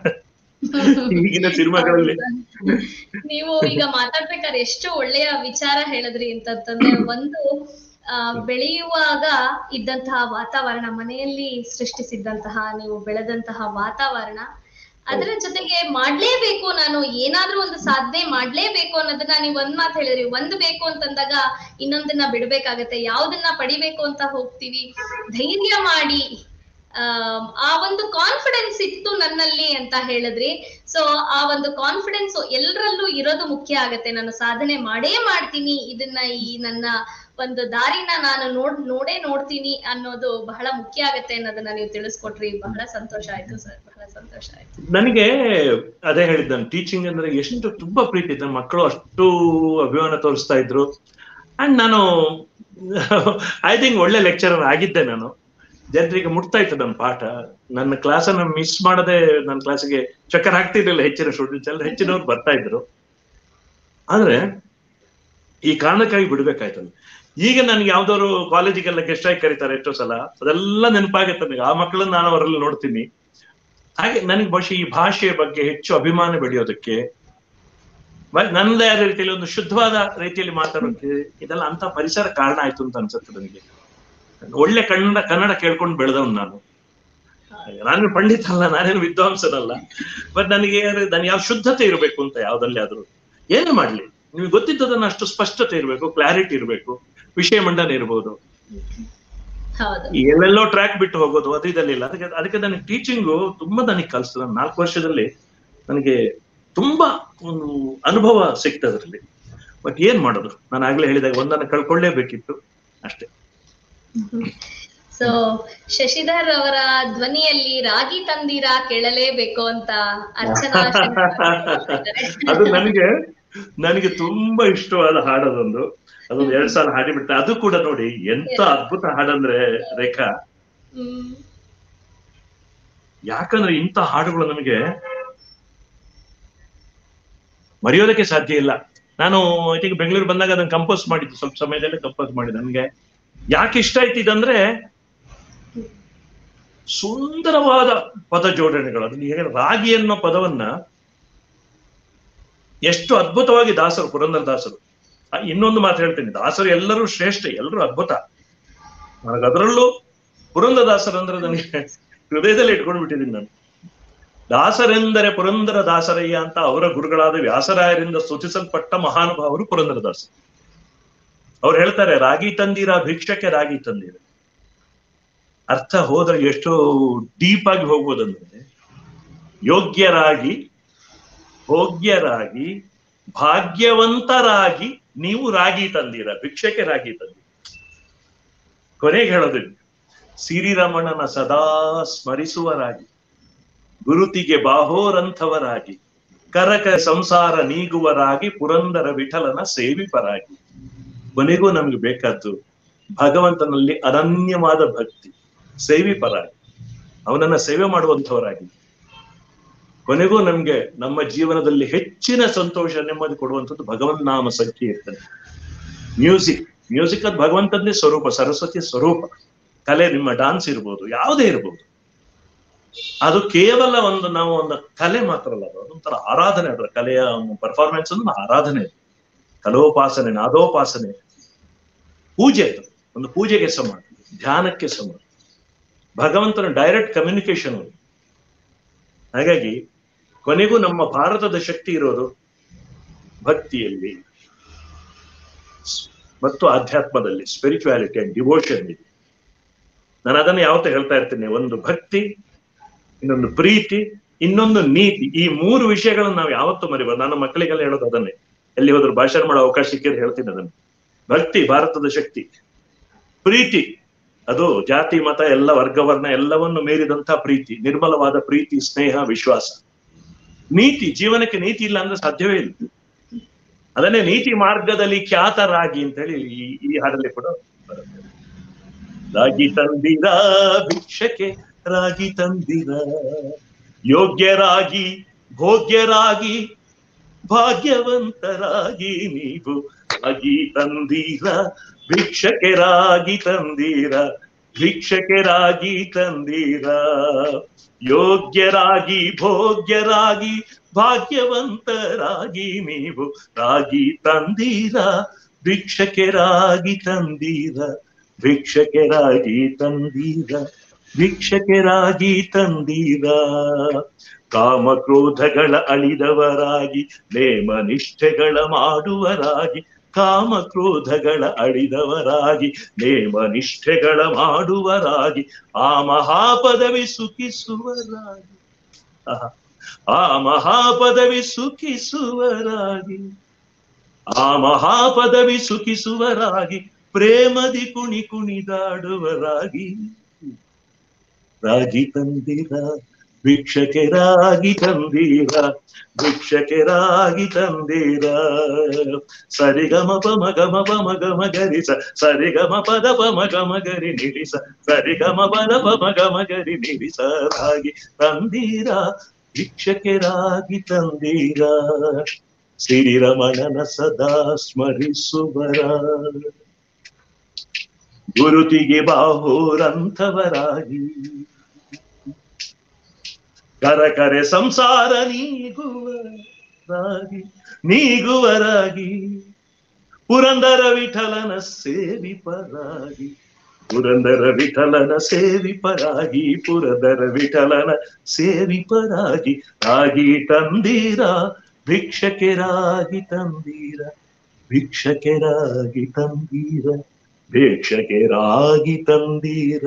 ಈಗಿನ ಸಿನಿಮಾಗಳಲ್ಲಿ ನೀವು ಈಗ ಮಾತಾಡ್ಬೇಕಾದ್ರೆ ಎಷ್ಟು ಒಳ್ಳೆಯ ವಿಚಾರ ಹೇಳಿದ್ರಿ ಅಂತಂತಂದ್ರೆ ಒಂದು ಆ ಬೆಳೆಯುವಾಗ ಇದ್ದಂತಹ ವಾತಾವರಣ ಮನೆಯಲ್ಲಿ ಸೃಷ್ಟಿಸಿದ್ದಂತಹ ನೀವು ಬೆಳೆದಂತಹ ವಾತಾವರಣ ಅದರ ಜೊತೆಗೆ ಮಾಡ್ಲೇಬೇಕು ನಾನು ಏನಾದ್ರೂ ಒಂದು ಸಾಧನೆ ಮಾಡ್ಲೇಬೇಕು ಅನ್ನೋದನ್ನ ನೀವು ಒಂದ್ ಮಾತು ಹೇಳಿದ್ರಿ ಒಂದ್ ಬೇಕು ಅಂತಂದಾಗ ಇನ್ನೊಂದನ್ನ ಬಿಡ್ಬೇಕಾಗತ್ತೆ ಯಾವ್ದನ್ನ ಪಡಿಬೇಕು ಅಂತ ಹೋಗ್ತೀವಿ ಧೈರ್ಯ ಮಾಡಿ ಆಮ್, ಆ ಒಂದು ಕಾನ್ಫಿಡೆನ್ಸ್ ಇತ್ತು ನನ್ನಲ್ಲಿ ಅಂತ ಹೇಳಿದ್ರಿ ಸೊ ಆ ಒಂದು ಕಾನ್ಫಿಡೆನ್ಸ್ ಎಲ್ಲರಲ್ಲೂ ಇರೋದು ಮುಖ್ಯ ಆಗತ್ತೆ ನಾನು ಸಾಧನೆ ಮಾಡೇ ಮಾಡ್ತೀನಿ ಇದನ್ನ ಈ ನನ್ನ ಒಂದು ದಾರಿನ ನಾನು ನೋಡ್ ನೋಡೇ ನೋಡ್ತೀನಿ ಅನ್ನೋದು ಬಹಳ ಮುಖ್ಯ ಆಗತ್ತೆ ಅನ್ನೋದನ್ನ ನೀವು ತಿಳಿಸ್ಕೊಟ್ರಿ ಬಹಳ ಸಂತೋಷ ಆಯ್ತು ಸರ್ ಬಹಳ ಸಂತೋಷ ಆಯ್ತು ನನಗೆ ಅದೇ ಹೇಳಿದ್ ನಾನು ಟೀಚಿಂಗ್ ಅಂದ್ರೆ ಎಷ್ಟು ತುಂಬಾ ಪ್ರೀತಿ ಇತ್ತು ಮಕ್ಕಳು ಅಷ್ಟು ಅಭಿಮಾನ ತೋರಿಸ್ತಾ ಇದ್ರು ಅಂಡ್ ನಾನು ಐ ಥಿಂಕ್ ಒಳ್ಳೆ ಲೆಕ್ಚರರ್ ಆಗಿದ್ದೆ ನಾನು ಜನರಿಗೆ ಮುಟ್ತಾ ಇತ್ತು ನನ್ನ ಪಾಠ ನನ್ನ ಕ್ಲಾಸನ್ನ ಮಿಸ್ ಮಾಡದೆ ನನ್ನ ಕ್ಲಾಸಿಗೆ ಚಕ್ಕರ್ ಹಾಕ್ತಿರ್ಲಿಲ್ಲ ಹೆಚ್ಚಿನ ಸ್ಟೂಡೆಂಟ್ಸ್ ಎಲ್ಲ ಹೆಚ್ಚಿನವ್ರು ಬರ್ತಾ ಇದ್ರು ಆದ್ರೆ ಈ ಕಾರಣಕ್ಕಾಗಿ ಬಿಡ್ಬೇಕಾಯ್ತಲ್ಲ ಈಗ ನನ್ಗೆ ಯಾವ್ದಾದ್ರು ಕಾಲೇಜಿಗೆಲ್ಲ ಗೆಸ್ಟ್ ಆಗಿ ಕರೀತಾರೆ ಎಷ್ಟೋ ಸಲ ಅದೆಲ್ಲ ನೆನಪಾಗುತ್ತೆ ನನಗೆ ಆ ಮಕ್ಕಳನ್ನ ನಾನು ಅವರಲ್ಲಿ ನೋಡ್ತೀನಿ ಹಾಗೆ ನನಗೆ ಬಹುಶಃ ಈ ಭಾಷೆಯ ಬಗ್ಗೆ ಹೆಚ್ಚು ಅಭಿಮಾನ ಬೆಳೆಯೋದಕ್ಕೆ ಮ- ನನ್ನದೇ ಆದ ರೀತಿಯಲ್ಲಿ ಒಂದು ಶುದ್ಧವಾದ ರೀತಿಯಲ್ಲಿ ಮಾತಾಡೋಕೆ ಇದೆಲ್ಲ ಅಂತ ಪರಿಸರ ಕಾರಣ ಆಯ್ತು ಅಂತ ಅನ್ಸುತ್ತೆ ನನಗೆ ಒಳ್ಳೆ ಕನ್ನಡ ಕನ್ನಡ ಕೇಳ್ಕೊಂಡು ಬೆಳೆದವನು ನಾನು ನಾನು ಪಂಡಿತ ಅಲ್ಲ ನಾನೇನು ವಿದ್ವಾಂಸನಲ್ಲ ಬಟ್ ನನಗೆ ನನ್ ಯಾವ ಶುದ್ಧತೆ ಇರಬೇಕು ಅಂತ ಯಾವ್ದಲ್ಲಿ ಆದ್ರೂ ಏನು ಮಾಡ್ಲಿ ನಿಮ್ಗೆ ಗೊತ್ತಿದ್ದದನ್ನ ಅಷ್ಟು ಸ್ಪಷ್ಟತೆ ಇರಬೇಕು ಕ್ಲಾರಿಟಿ ಇರಬೇಕು ವಿಷಯ ಮಂಡನೆ ಇರ್ಬೋದು ಹೌದು ಈ ಎಲ್ಲೆಲ್ಲೋ ಟ್ರ್ಯಾಕ್ ಬಿಟ್ಟು ಹೋಗೋದು ಅದು ಇದಲ್ಲಿಲ್ಲ ಅದಕ್ಕೆ ಅದಕ್ಕೆ ನನಗೆ ಟೀಚಿಂಗು ತುಂಬಾ ನನಗೆ ಕಲಿಸ್ತದೆ ನಾನು ನಾಲ್ಕು ವರ್ಷದಲ್ಲಿ ನನಗೆ ತುಂಬಾ ಒಂದು ಅನುಭವ ಸಿಕ್ತದೆ ಅದರಲ್ಲಿ ಬಟ್ ಏನ್ ಮಾಡೋದು ನಾನು ಆಗ್ಲೇ ಹೇಳಿದಾಗ ಒಂದನ್ನು ಕಳ್ಕೊಳ್ಳೇಬೇಕಿತ್ತು ಅಷ್ಟೇ ಸೊ ಶಶಿಧರ್ ಅವರ ಧ್ವನಿಯಲ್ಲಿ ರಾಗಿ ತಂದೀರಾ ಕೇಳಲೇಬೇಕು ಅಂತ ಅರ್ಚನಾ ಶಂಕರ್ ಅವರು ಹೇಳ್ತಿದ್ದಾರೆ. ಅದು ನನಗೆ ನನಗೆ ತುಂಬಾ ಇಷ್ಟವಾದ ಹಾಡದೊಂದು ಅದೊಂದು ಎರಡ್ ಸಾಲ ಹಾಡಿಬಿಟ್ಟೆ ಅದು ಕೂಡ ನೋಡಿ ಎಂತ ಅದ್ಭುತ ಹಾಡಂದ್ರೆ ರೇಖಾ ಹ್ಮ್ ಯಾಕಂದ್ರೆ ಇಂಥ ಹಾಡುಗಳು ನಮಗೆ ಮರೆಯೋದಕ್ಕೆ ಸಾಧ್ಯ ಇಲ್ಲ ನಾನು ಐ ಥಿಂಕ್ ಬೆಂಗಳೂರು ಬಂದಾಗ ಅದನ್ನ ಕಂಪೋಸ್ ಮಾಡಿದ್ದು ಸ್ವಲ್ಪ ಸಮಯದಲ್ಲೇ ಕಂಪೋಸ್ ಮಾಡಿದ್ದು ನನಗೆ ಯಾಕೆ ಇಷ್ಟ ಆಯ್ತು ಇದಂದ್ರೆ ಸುಂದರವಾದ ಪದ ಜೋಡಣೆಗಳು ಅದನ್ನ ಹೇಗೆ ರಾಗಿ ಅನ್ನೋ ಪದವನ್ನ ಎಷ್ಟು ಅದ್ಭುತವಾಗಿ ದಾಸರು ಪುರಂದರ ದಾಸರು ಆ, ಇನ್ನೊಂದು ಮಾತು ಹೇಳ್ತೀನಿ ದಾಸರು ಎಲ್ಲರೂ ಶ್ರೇಷ್ಠ ಎಲ್ಲರೂ ಅದ್ಭುತ ನನಗೆ ಅದರಲ್ಲೂ ಪುರಂದರ ದಾಸರು ಅಂದ್ರೆ ನನಗೆ ಹೃದಯದಲ್ಲಿ ಇಟ್ಕೊಂಡು ಬಿಟ್ಟಿದ್ದೀನಿ ನಾನು ದಾಸರೆಂದರೆ ಪುರಂದರ ದಾಸರಯ್ಯ ಅಂತ ಅವರ ಗುರುಗಳಾದ ವ್ಯಾಸರಾಯರಿಂದ ಸ್ತುತಿಸಲ್ಪಟ್ಟ ಮಹಾನುಭಾವರು ಪುರಂದರದಾಸರು ಅವ್ರು ಹೇಳ್ತಾರೆ ರಾಗಿ ತಂದಿರ ಭಿಕ್ಷಕ್ಕೆ ರಾಗಿ ತಂದಿರ ಅರ್ಥ ಹೋದ್ರೆ ಎಷ್ಟು ಡೀಪ್ ಆಗಿ ಹೋಗ್ಬೋದಂದ್ರೆ ಯೋಗ್ಯರಾಗಿ ಭೋಗ್ಯರಾಗಿ ಭಾಗ್ಯವಂತರಾಗಿ ನೀವು ರಾಗಿ ತಂದಿರ ಭಿಕ್ಷಕ್ಕೆ ರಾಗಿ ತಂದಿರ ಕೊನೆಗೆ ಹೇಳೋದು ಶ್ರೀರಮಣನ ಸದಾ ಸ್ಮರಿಸುವರಾಗಿ ಗುರುತಿಗೆ ಬಾಹೋರಂಥವರಾಗಿ ಕರಕ ಸಂಸಾರ ನೀಗುವರಾಗಿ ಪುರಂದರ ವಿಠಲನ ಸೇವಿಪರಾಗಿ ಕೊನೆಗೂ ನಮ್ಗೆ ಬೇಕಾದ್ದು ಭಗವಂತನಲ್ಲಿ ಅನನ್ಯವಾದ ಭಕ್ತಿ ಸೇವಿಪರಾಗಿ ಅವನನ್ನ ಸೇವೆ ಮಾಡುವಂಥವರಾಗಿ ಕೊನೆಗೂ ನಮ್ಗೆ ನಮ್ಮ ಜೀವನದಲ್ಲಿ ಹೆಚ್ಚಿನ ಸಂತೋಷ ನೆಮ್ಮದಿ ಕೊಡುವಂಥದ್ದು ಭಗವನ್ ನಾಮ ಸಂಕೀರ್ತನೆ ಮ್ಯೂಸಿಕ್ ಮ್ಯೂಸಿಕ್ ಅದು ಭಗವಂತನೇ ಸ್ವರೂಪ ಸರಸ್ವತಿಯ ಸ್ವರೂಪ ಕಲೆ ನಿಮ್ಮ ಡಾನ್ಸ್ ಇರ್ಬೋದು ಯಾವುದೇ ಇರ್ಬೋದು ಅದು ಕೇವಲ ಒಂದು ನಾವು ಒಂದು ಕಲೆ ಮಾತ್ರ ಅಲ್ಲ ಅದು ಅದೊಂಥರ ಆರಾಧನೆ ಅದರ ಕಲೆಯ ಪರ್ಫಾರ್ಮೆನ್ಸ್ ಒಂದು ಆರಾಧನೆ ಅದು. ಕಲೋಪಾಸನೆ ನಾದೋಪಾಸನೆ ಪೂಜೆ ಅದು ಒಂದು ಪೂಜೆಗೆ ಸಮ ಧ್ಯಾನಕ್ಕೆ ಸಮ ಭಗವಂತನ ಡೈರೆಕ್ಟ್ ಕಮ್ಯುನಿಕೇಶನ್ ಅದು ಹಾಗಾಗಿ ಕೊನೆಗೂ ನಮ್ಮ ಭಾರತದ ಶಕ್ತಿ ಇರೋದು ಭಕ್ತಿಯಲ್ಲಿ ಮತ್ತು ಆಧ್ಯಾತ್ಮದಲ್ಲಿ ಸ್ಪಿರಿಚುವಾಲಿಟಿ ಅಂಡ್ ಡಿವೋಷನ್ ಇದೆ ನಾನು ಅದನ್ನ ಯಾವತ್ತೂ ಹೇಳ್ತಾ ಇರ್ತೀನಿ ಒಂದು ಭಕ್ತಿ ಇನ್ನೊಂದು ಪ್ರೀತಿ ಇನ್ನೊಂದು ನೀತಿ ಈ ಮೂರು ವಿಷಯಗಳನ್ನು ನಾವು ಯಾವತ್ತೂ ಮರಿಬಾರ್ದು ನನ್ನ ಮಕ್ಕಳಿಗೆಲ್ಲ ಹೇಳೋದು ಅದನ್ನೇ ಎಲ್ಲಿ ಹೋದ್ರು ಭಾಷಣ ಮಾಡೋ ಅವಕಾಶ ಸಿಕ್ಕಿದ್ರೆ ಹೇಳ್ತೀನಿ ಅದನ್ನು ಭಕ್ತಿ ಭಾರತದ ಶಕ್ತಿ ಪ್ರೀತಿ ಅದು ಜಾತಿ ಮತ ಎಲ್ಲ ವರ್ಗವರ್ಣ ಎಲ್ಲವನ್ನು ಮೀರಿದಂತ ಪ್ರೀತಿ ನಿರ್ಮಲವಾದ ಪ್ರೀತಿ ಸ್ನೇಹ ವಿಶ್ವಾಸ ನೀತಿ ಜೀವನಕ್ಕೆ ನೀತಿ ಇಲ್ಲ ಅಂದ್ರೆ ಸಾಧ್ಯವೇ ಇಲ್ಲ ಅದನ್ನೇ ನೀತಿ ಮಾರ್ಗದಲ್ಲಿ ಖ್ಯಾತರಾಗಿ ಅಂತ ಹೇಳಿ ಈ ಈ ಹಾಡಲ್ಲಿ ಕೂಡ ಬರುತ್ತೆ ರಾಗಿ ತಂದಿರ ಭಿಕ್ಷಕ್ಕೆ ರಾಗಿ ತಂದಿರ ಯೋಗ್ಯರಾಗಿ ಭೋಗ್ಯರಾಗಿ ಭಾಗ್ಯವಂತರಾಗಿ ನೀವು ರಾಗಿ ತಂದೀರ ಭಿಕ್ಷಕರಾಗಿ ತಂದೀರ ಭಿಕ್ಷಕರಾಗಿ ತಂದೀರ ಯೋಗ್ಯರಾಗಿ ಭೋಗ್ಯರಾಗಿ ಭಾಗ್ಯವಂತರಾಗಿ ನೀವು ರಾಗಿ ತಂದೀರ ಭಿಕ್ಷಕರಾಗಿ ತಂದೀರ ಭಿಕ್ಷಕರಾಗಿ ತಂದೀರ ಭಿಕ್ಷಕರಾಗಿ ತಂದೀರ ಕಾಮ ಕ್ರೋಧಗಳ ಅಳಿದವರಾಗಿ ನೇಮ ನಿಷ್ಠೆಗಳ ಮಾಡುವರಾಗಿ ಕಾಮ ಕ್ರೋಧಗಳ ಅಳಿದವರಾಗಿ ನೇಮ ನಿಷ್ಠೆಗಳ ಮಾಡುವರಾಗಿ ಆ ಮಹಾಪದವಿ ಸುಖಿಸುವರಾಗಿ ಆಹಾ. ಆ ಮಹಾಪದವಿ ಸುಖಿಸುವರಾಗಿ ಆ ಮಹಾಪದವಿ ಸುಖಿಸುವರಾಗಿ ಪ್ರೇಮದಿ ಕುಣಿ ಕುಣಿದಾಡುವರಾಗಿ ರಾಗಿ ತಂದಿರ ಭಿಕ್ಷಕರಾಗಿ ತಂದೀರ ಭಿಕ್ಷಕರಾಗಿ ತಂದೀರ ಸರಿಗಮ ಪಮ ಗಮ ಪಮ ಗಮ ಗರಿಸ ಸರಿಗಮ ಪದ ಪಮ ಗಮ ಗರಿ ನಿರಿಸ ಸರಿಗಮ ಪದ ಪಮ ಗಮ ಗರಿ ನಿರಿಸ ರಾಗಿ ತಂದೀರ ಭಿಕ್ಷಕರಾಗಿ ತಂದೀರ ಶ್ರೀರಮಣನ ಸದಾ ಸ್ಮರಿಸುವರ ಗುರುತಿಗೆ ಬಾಹೋರಂಥವರಾಗಿ ಕರಕರೆ ಸಂಸಾರ ನೀಗುವರಾಗಿ ನೀಗುವರಾಗಿ ಪುರಂದರ ವಿಠಲನ ಸೇವಿಪರಾಗಿ ಪುರಂದರ ವಿಠಲನ ಸೇವಿಪರಾಗಿ ಪುರಂದರ ವಿಠಲನ ಸೇವಿಪರಾಗಿ ರಾಗಿ ತಂದೀರ ಭಿಕ್ಷಕರಾಗಿ ತಂದೀರ ಭಿಕ್ಷಕರಾಗಿ ತಂದೀರ ಭಿಕ್ಷಕರಾಗಿ ತಂದೀರ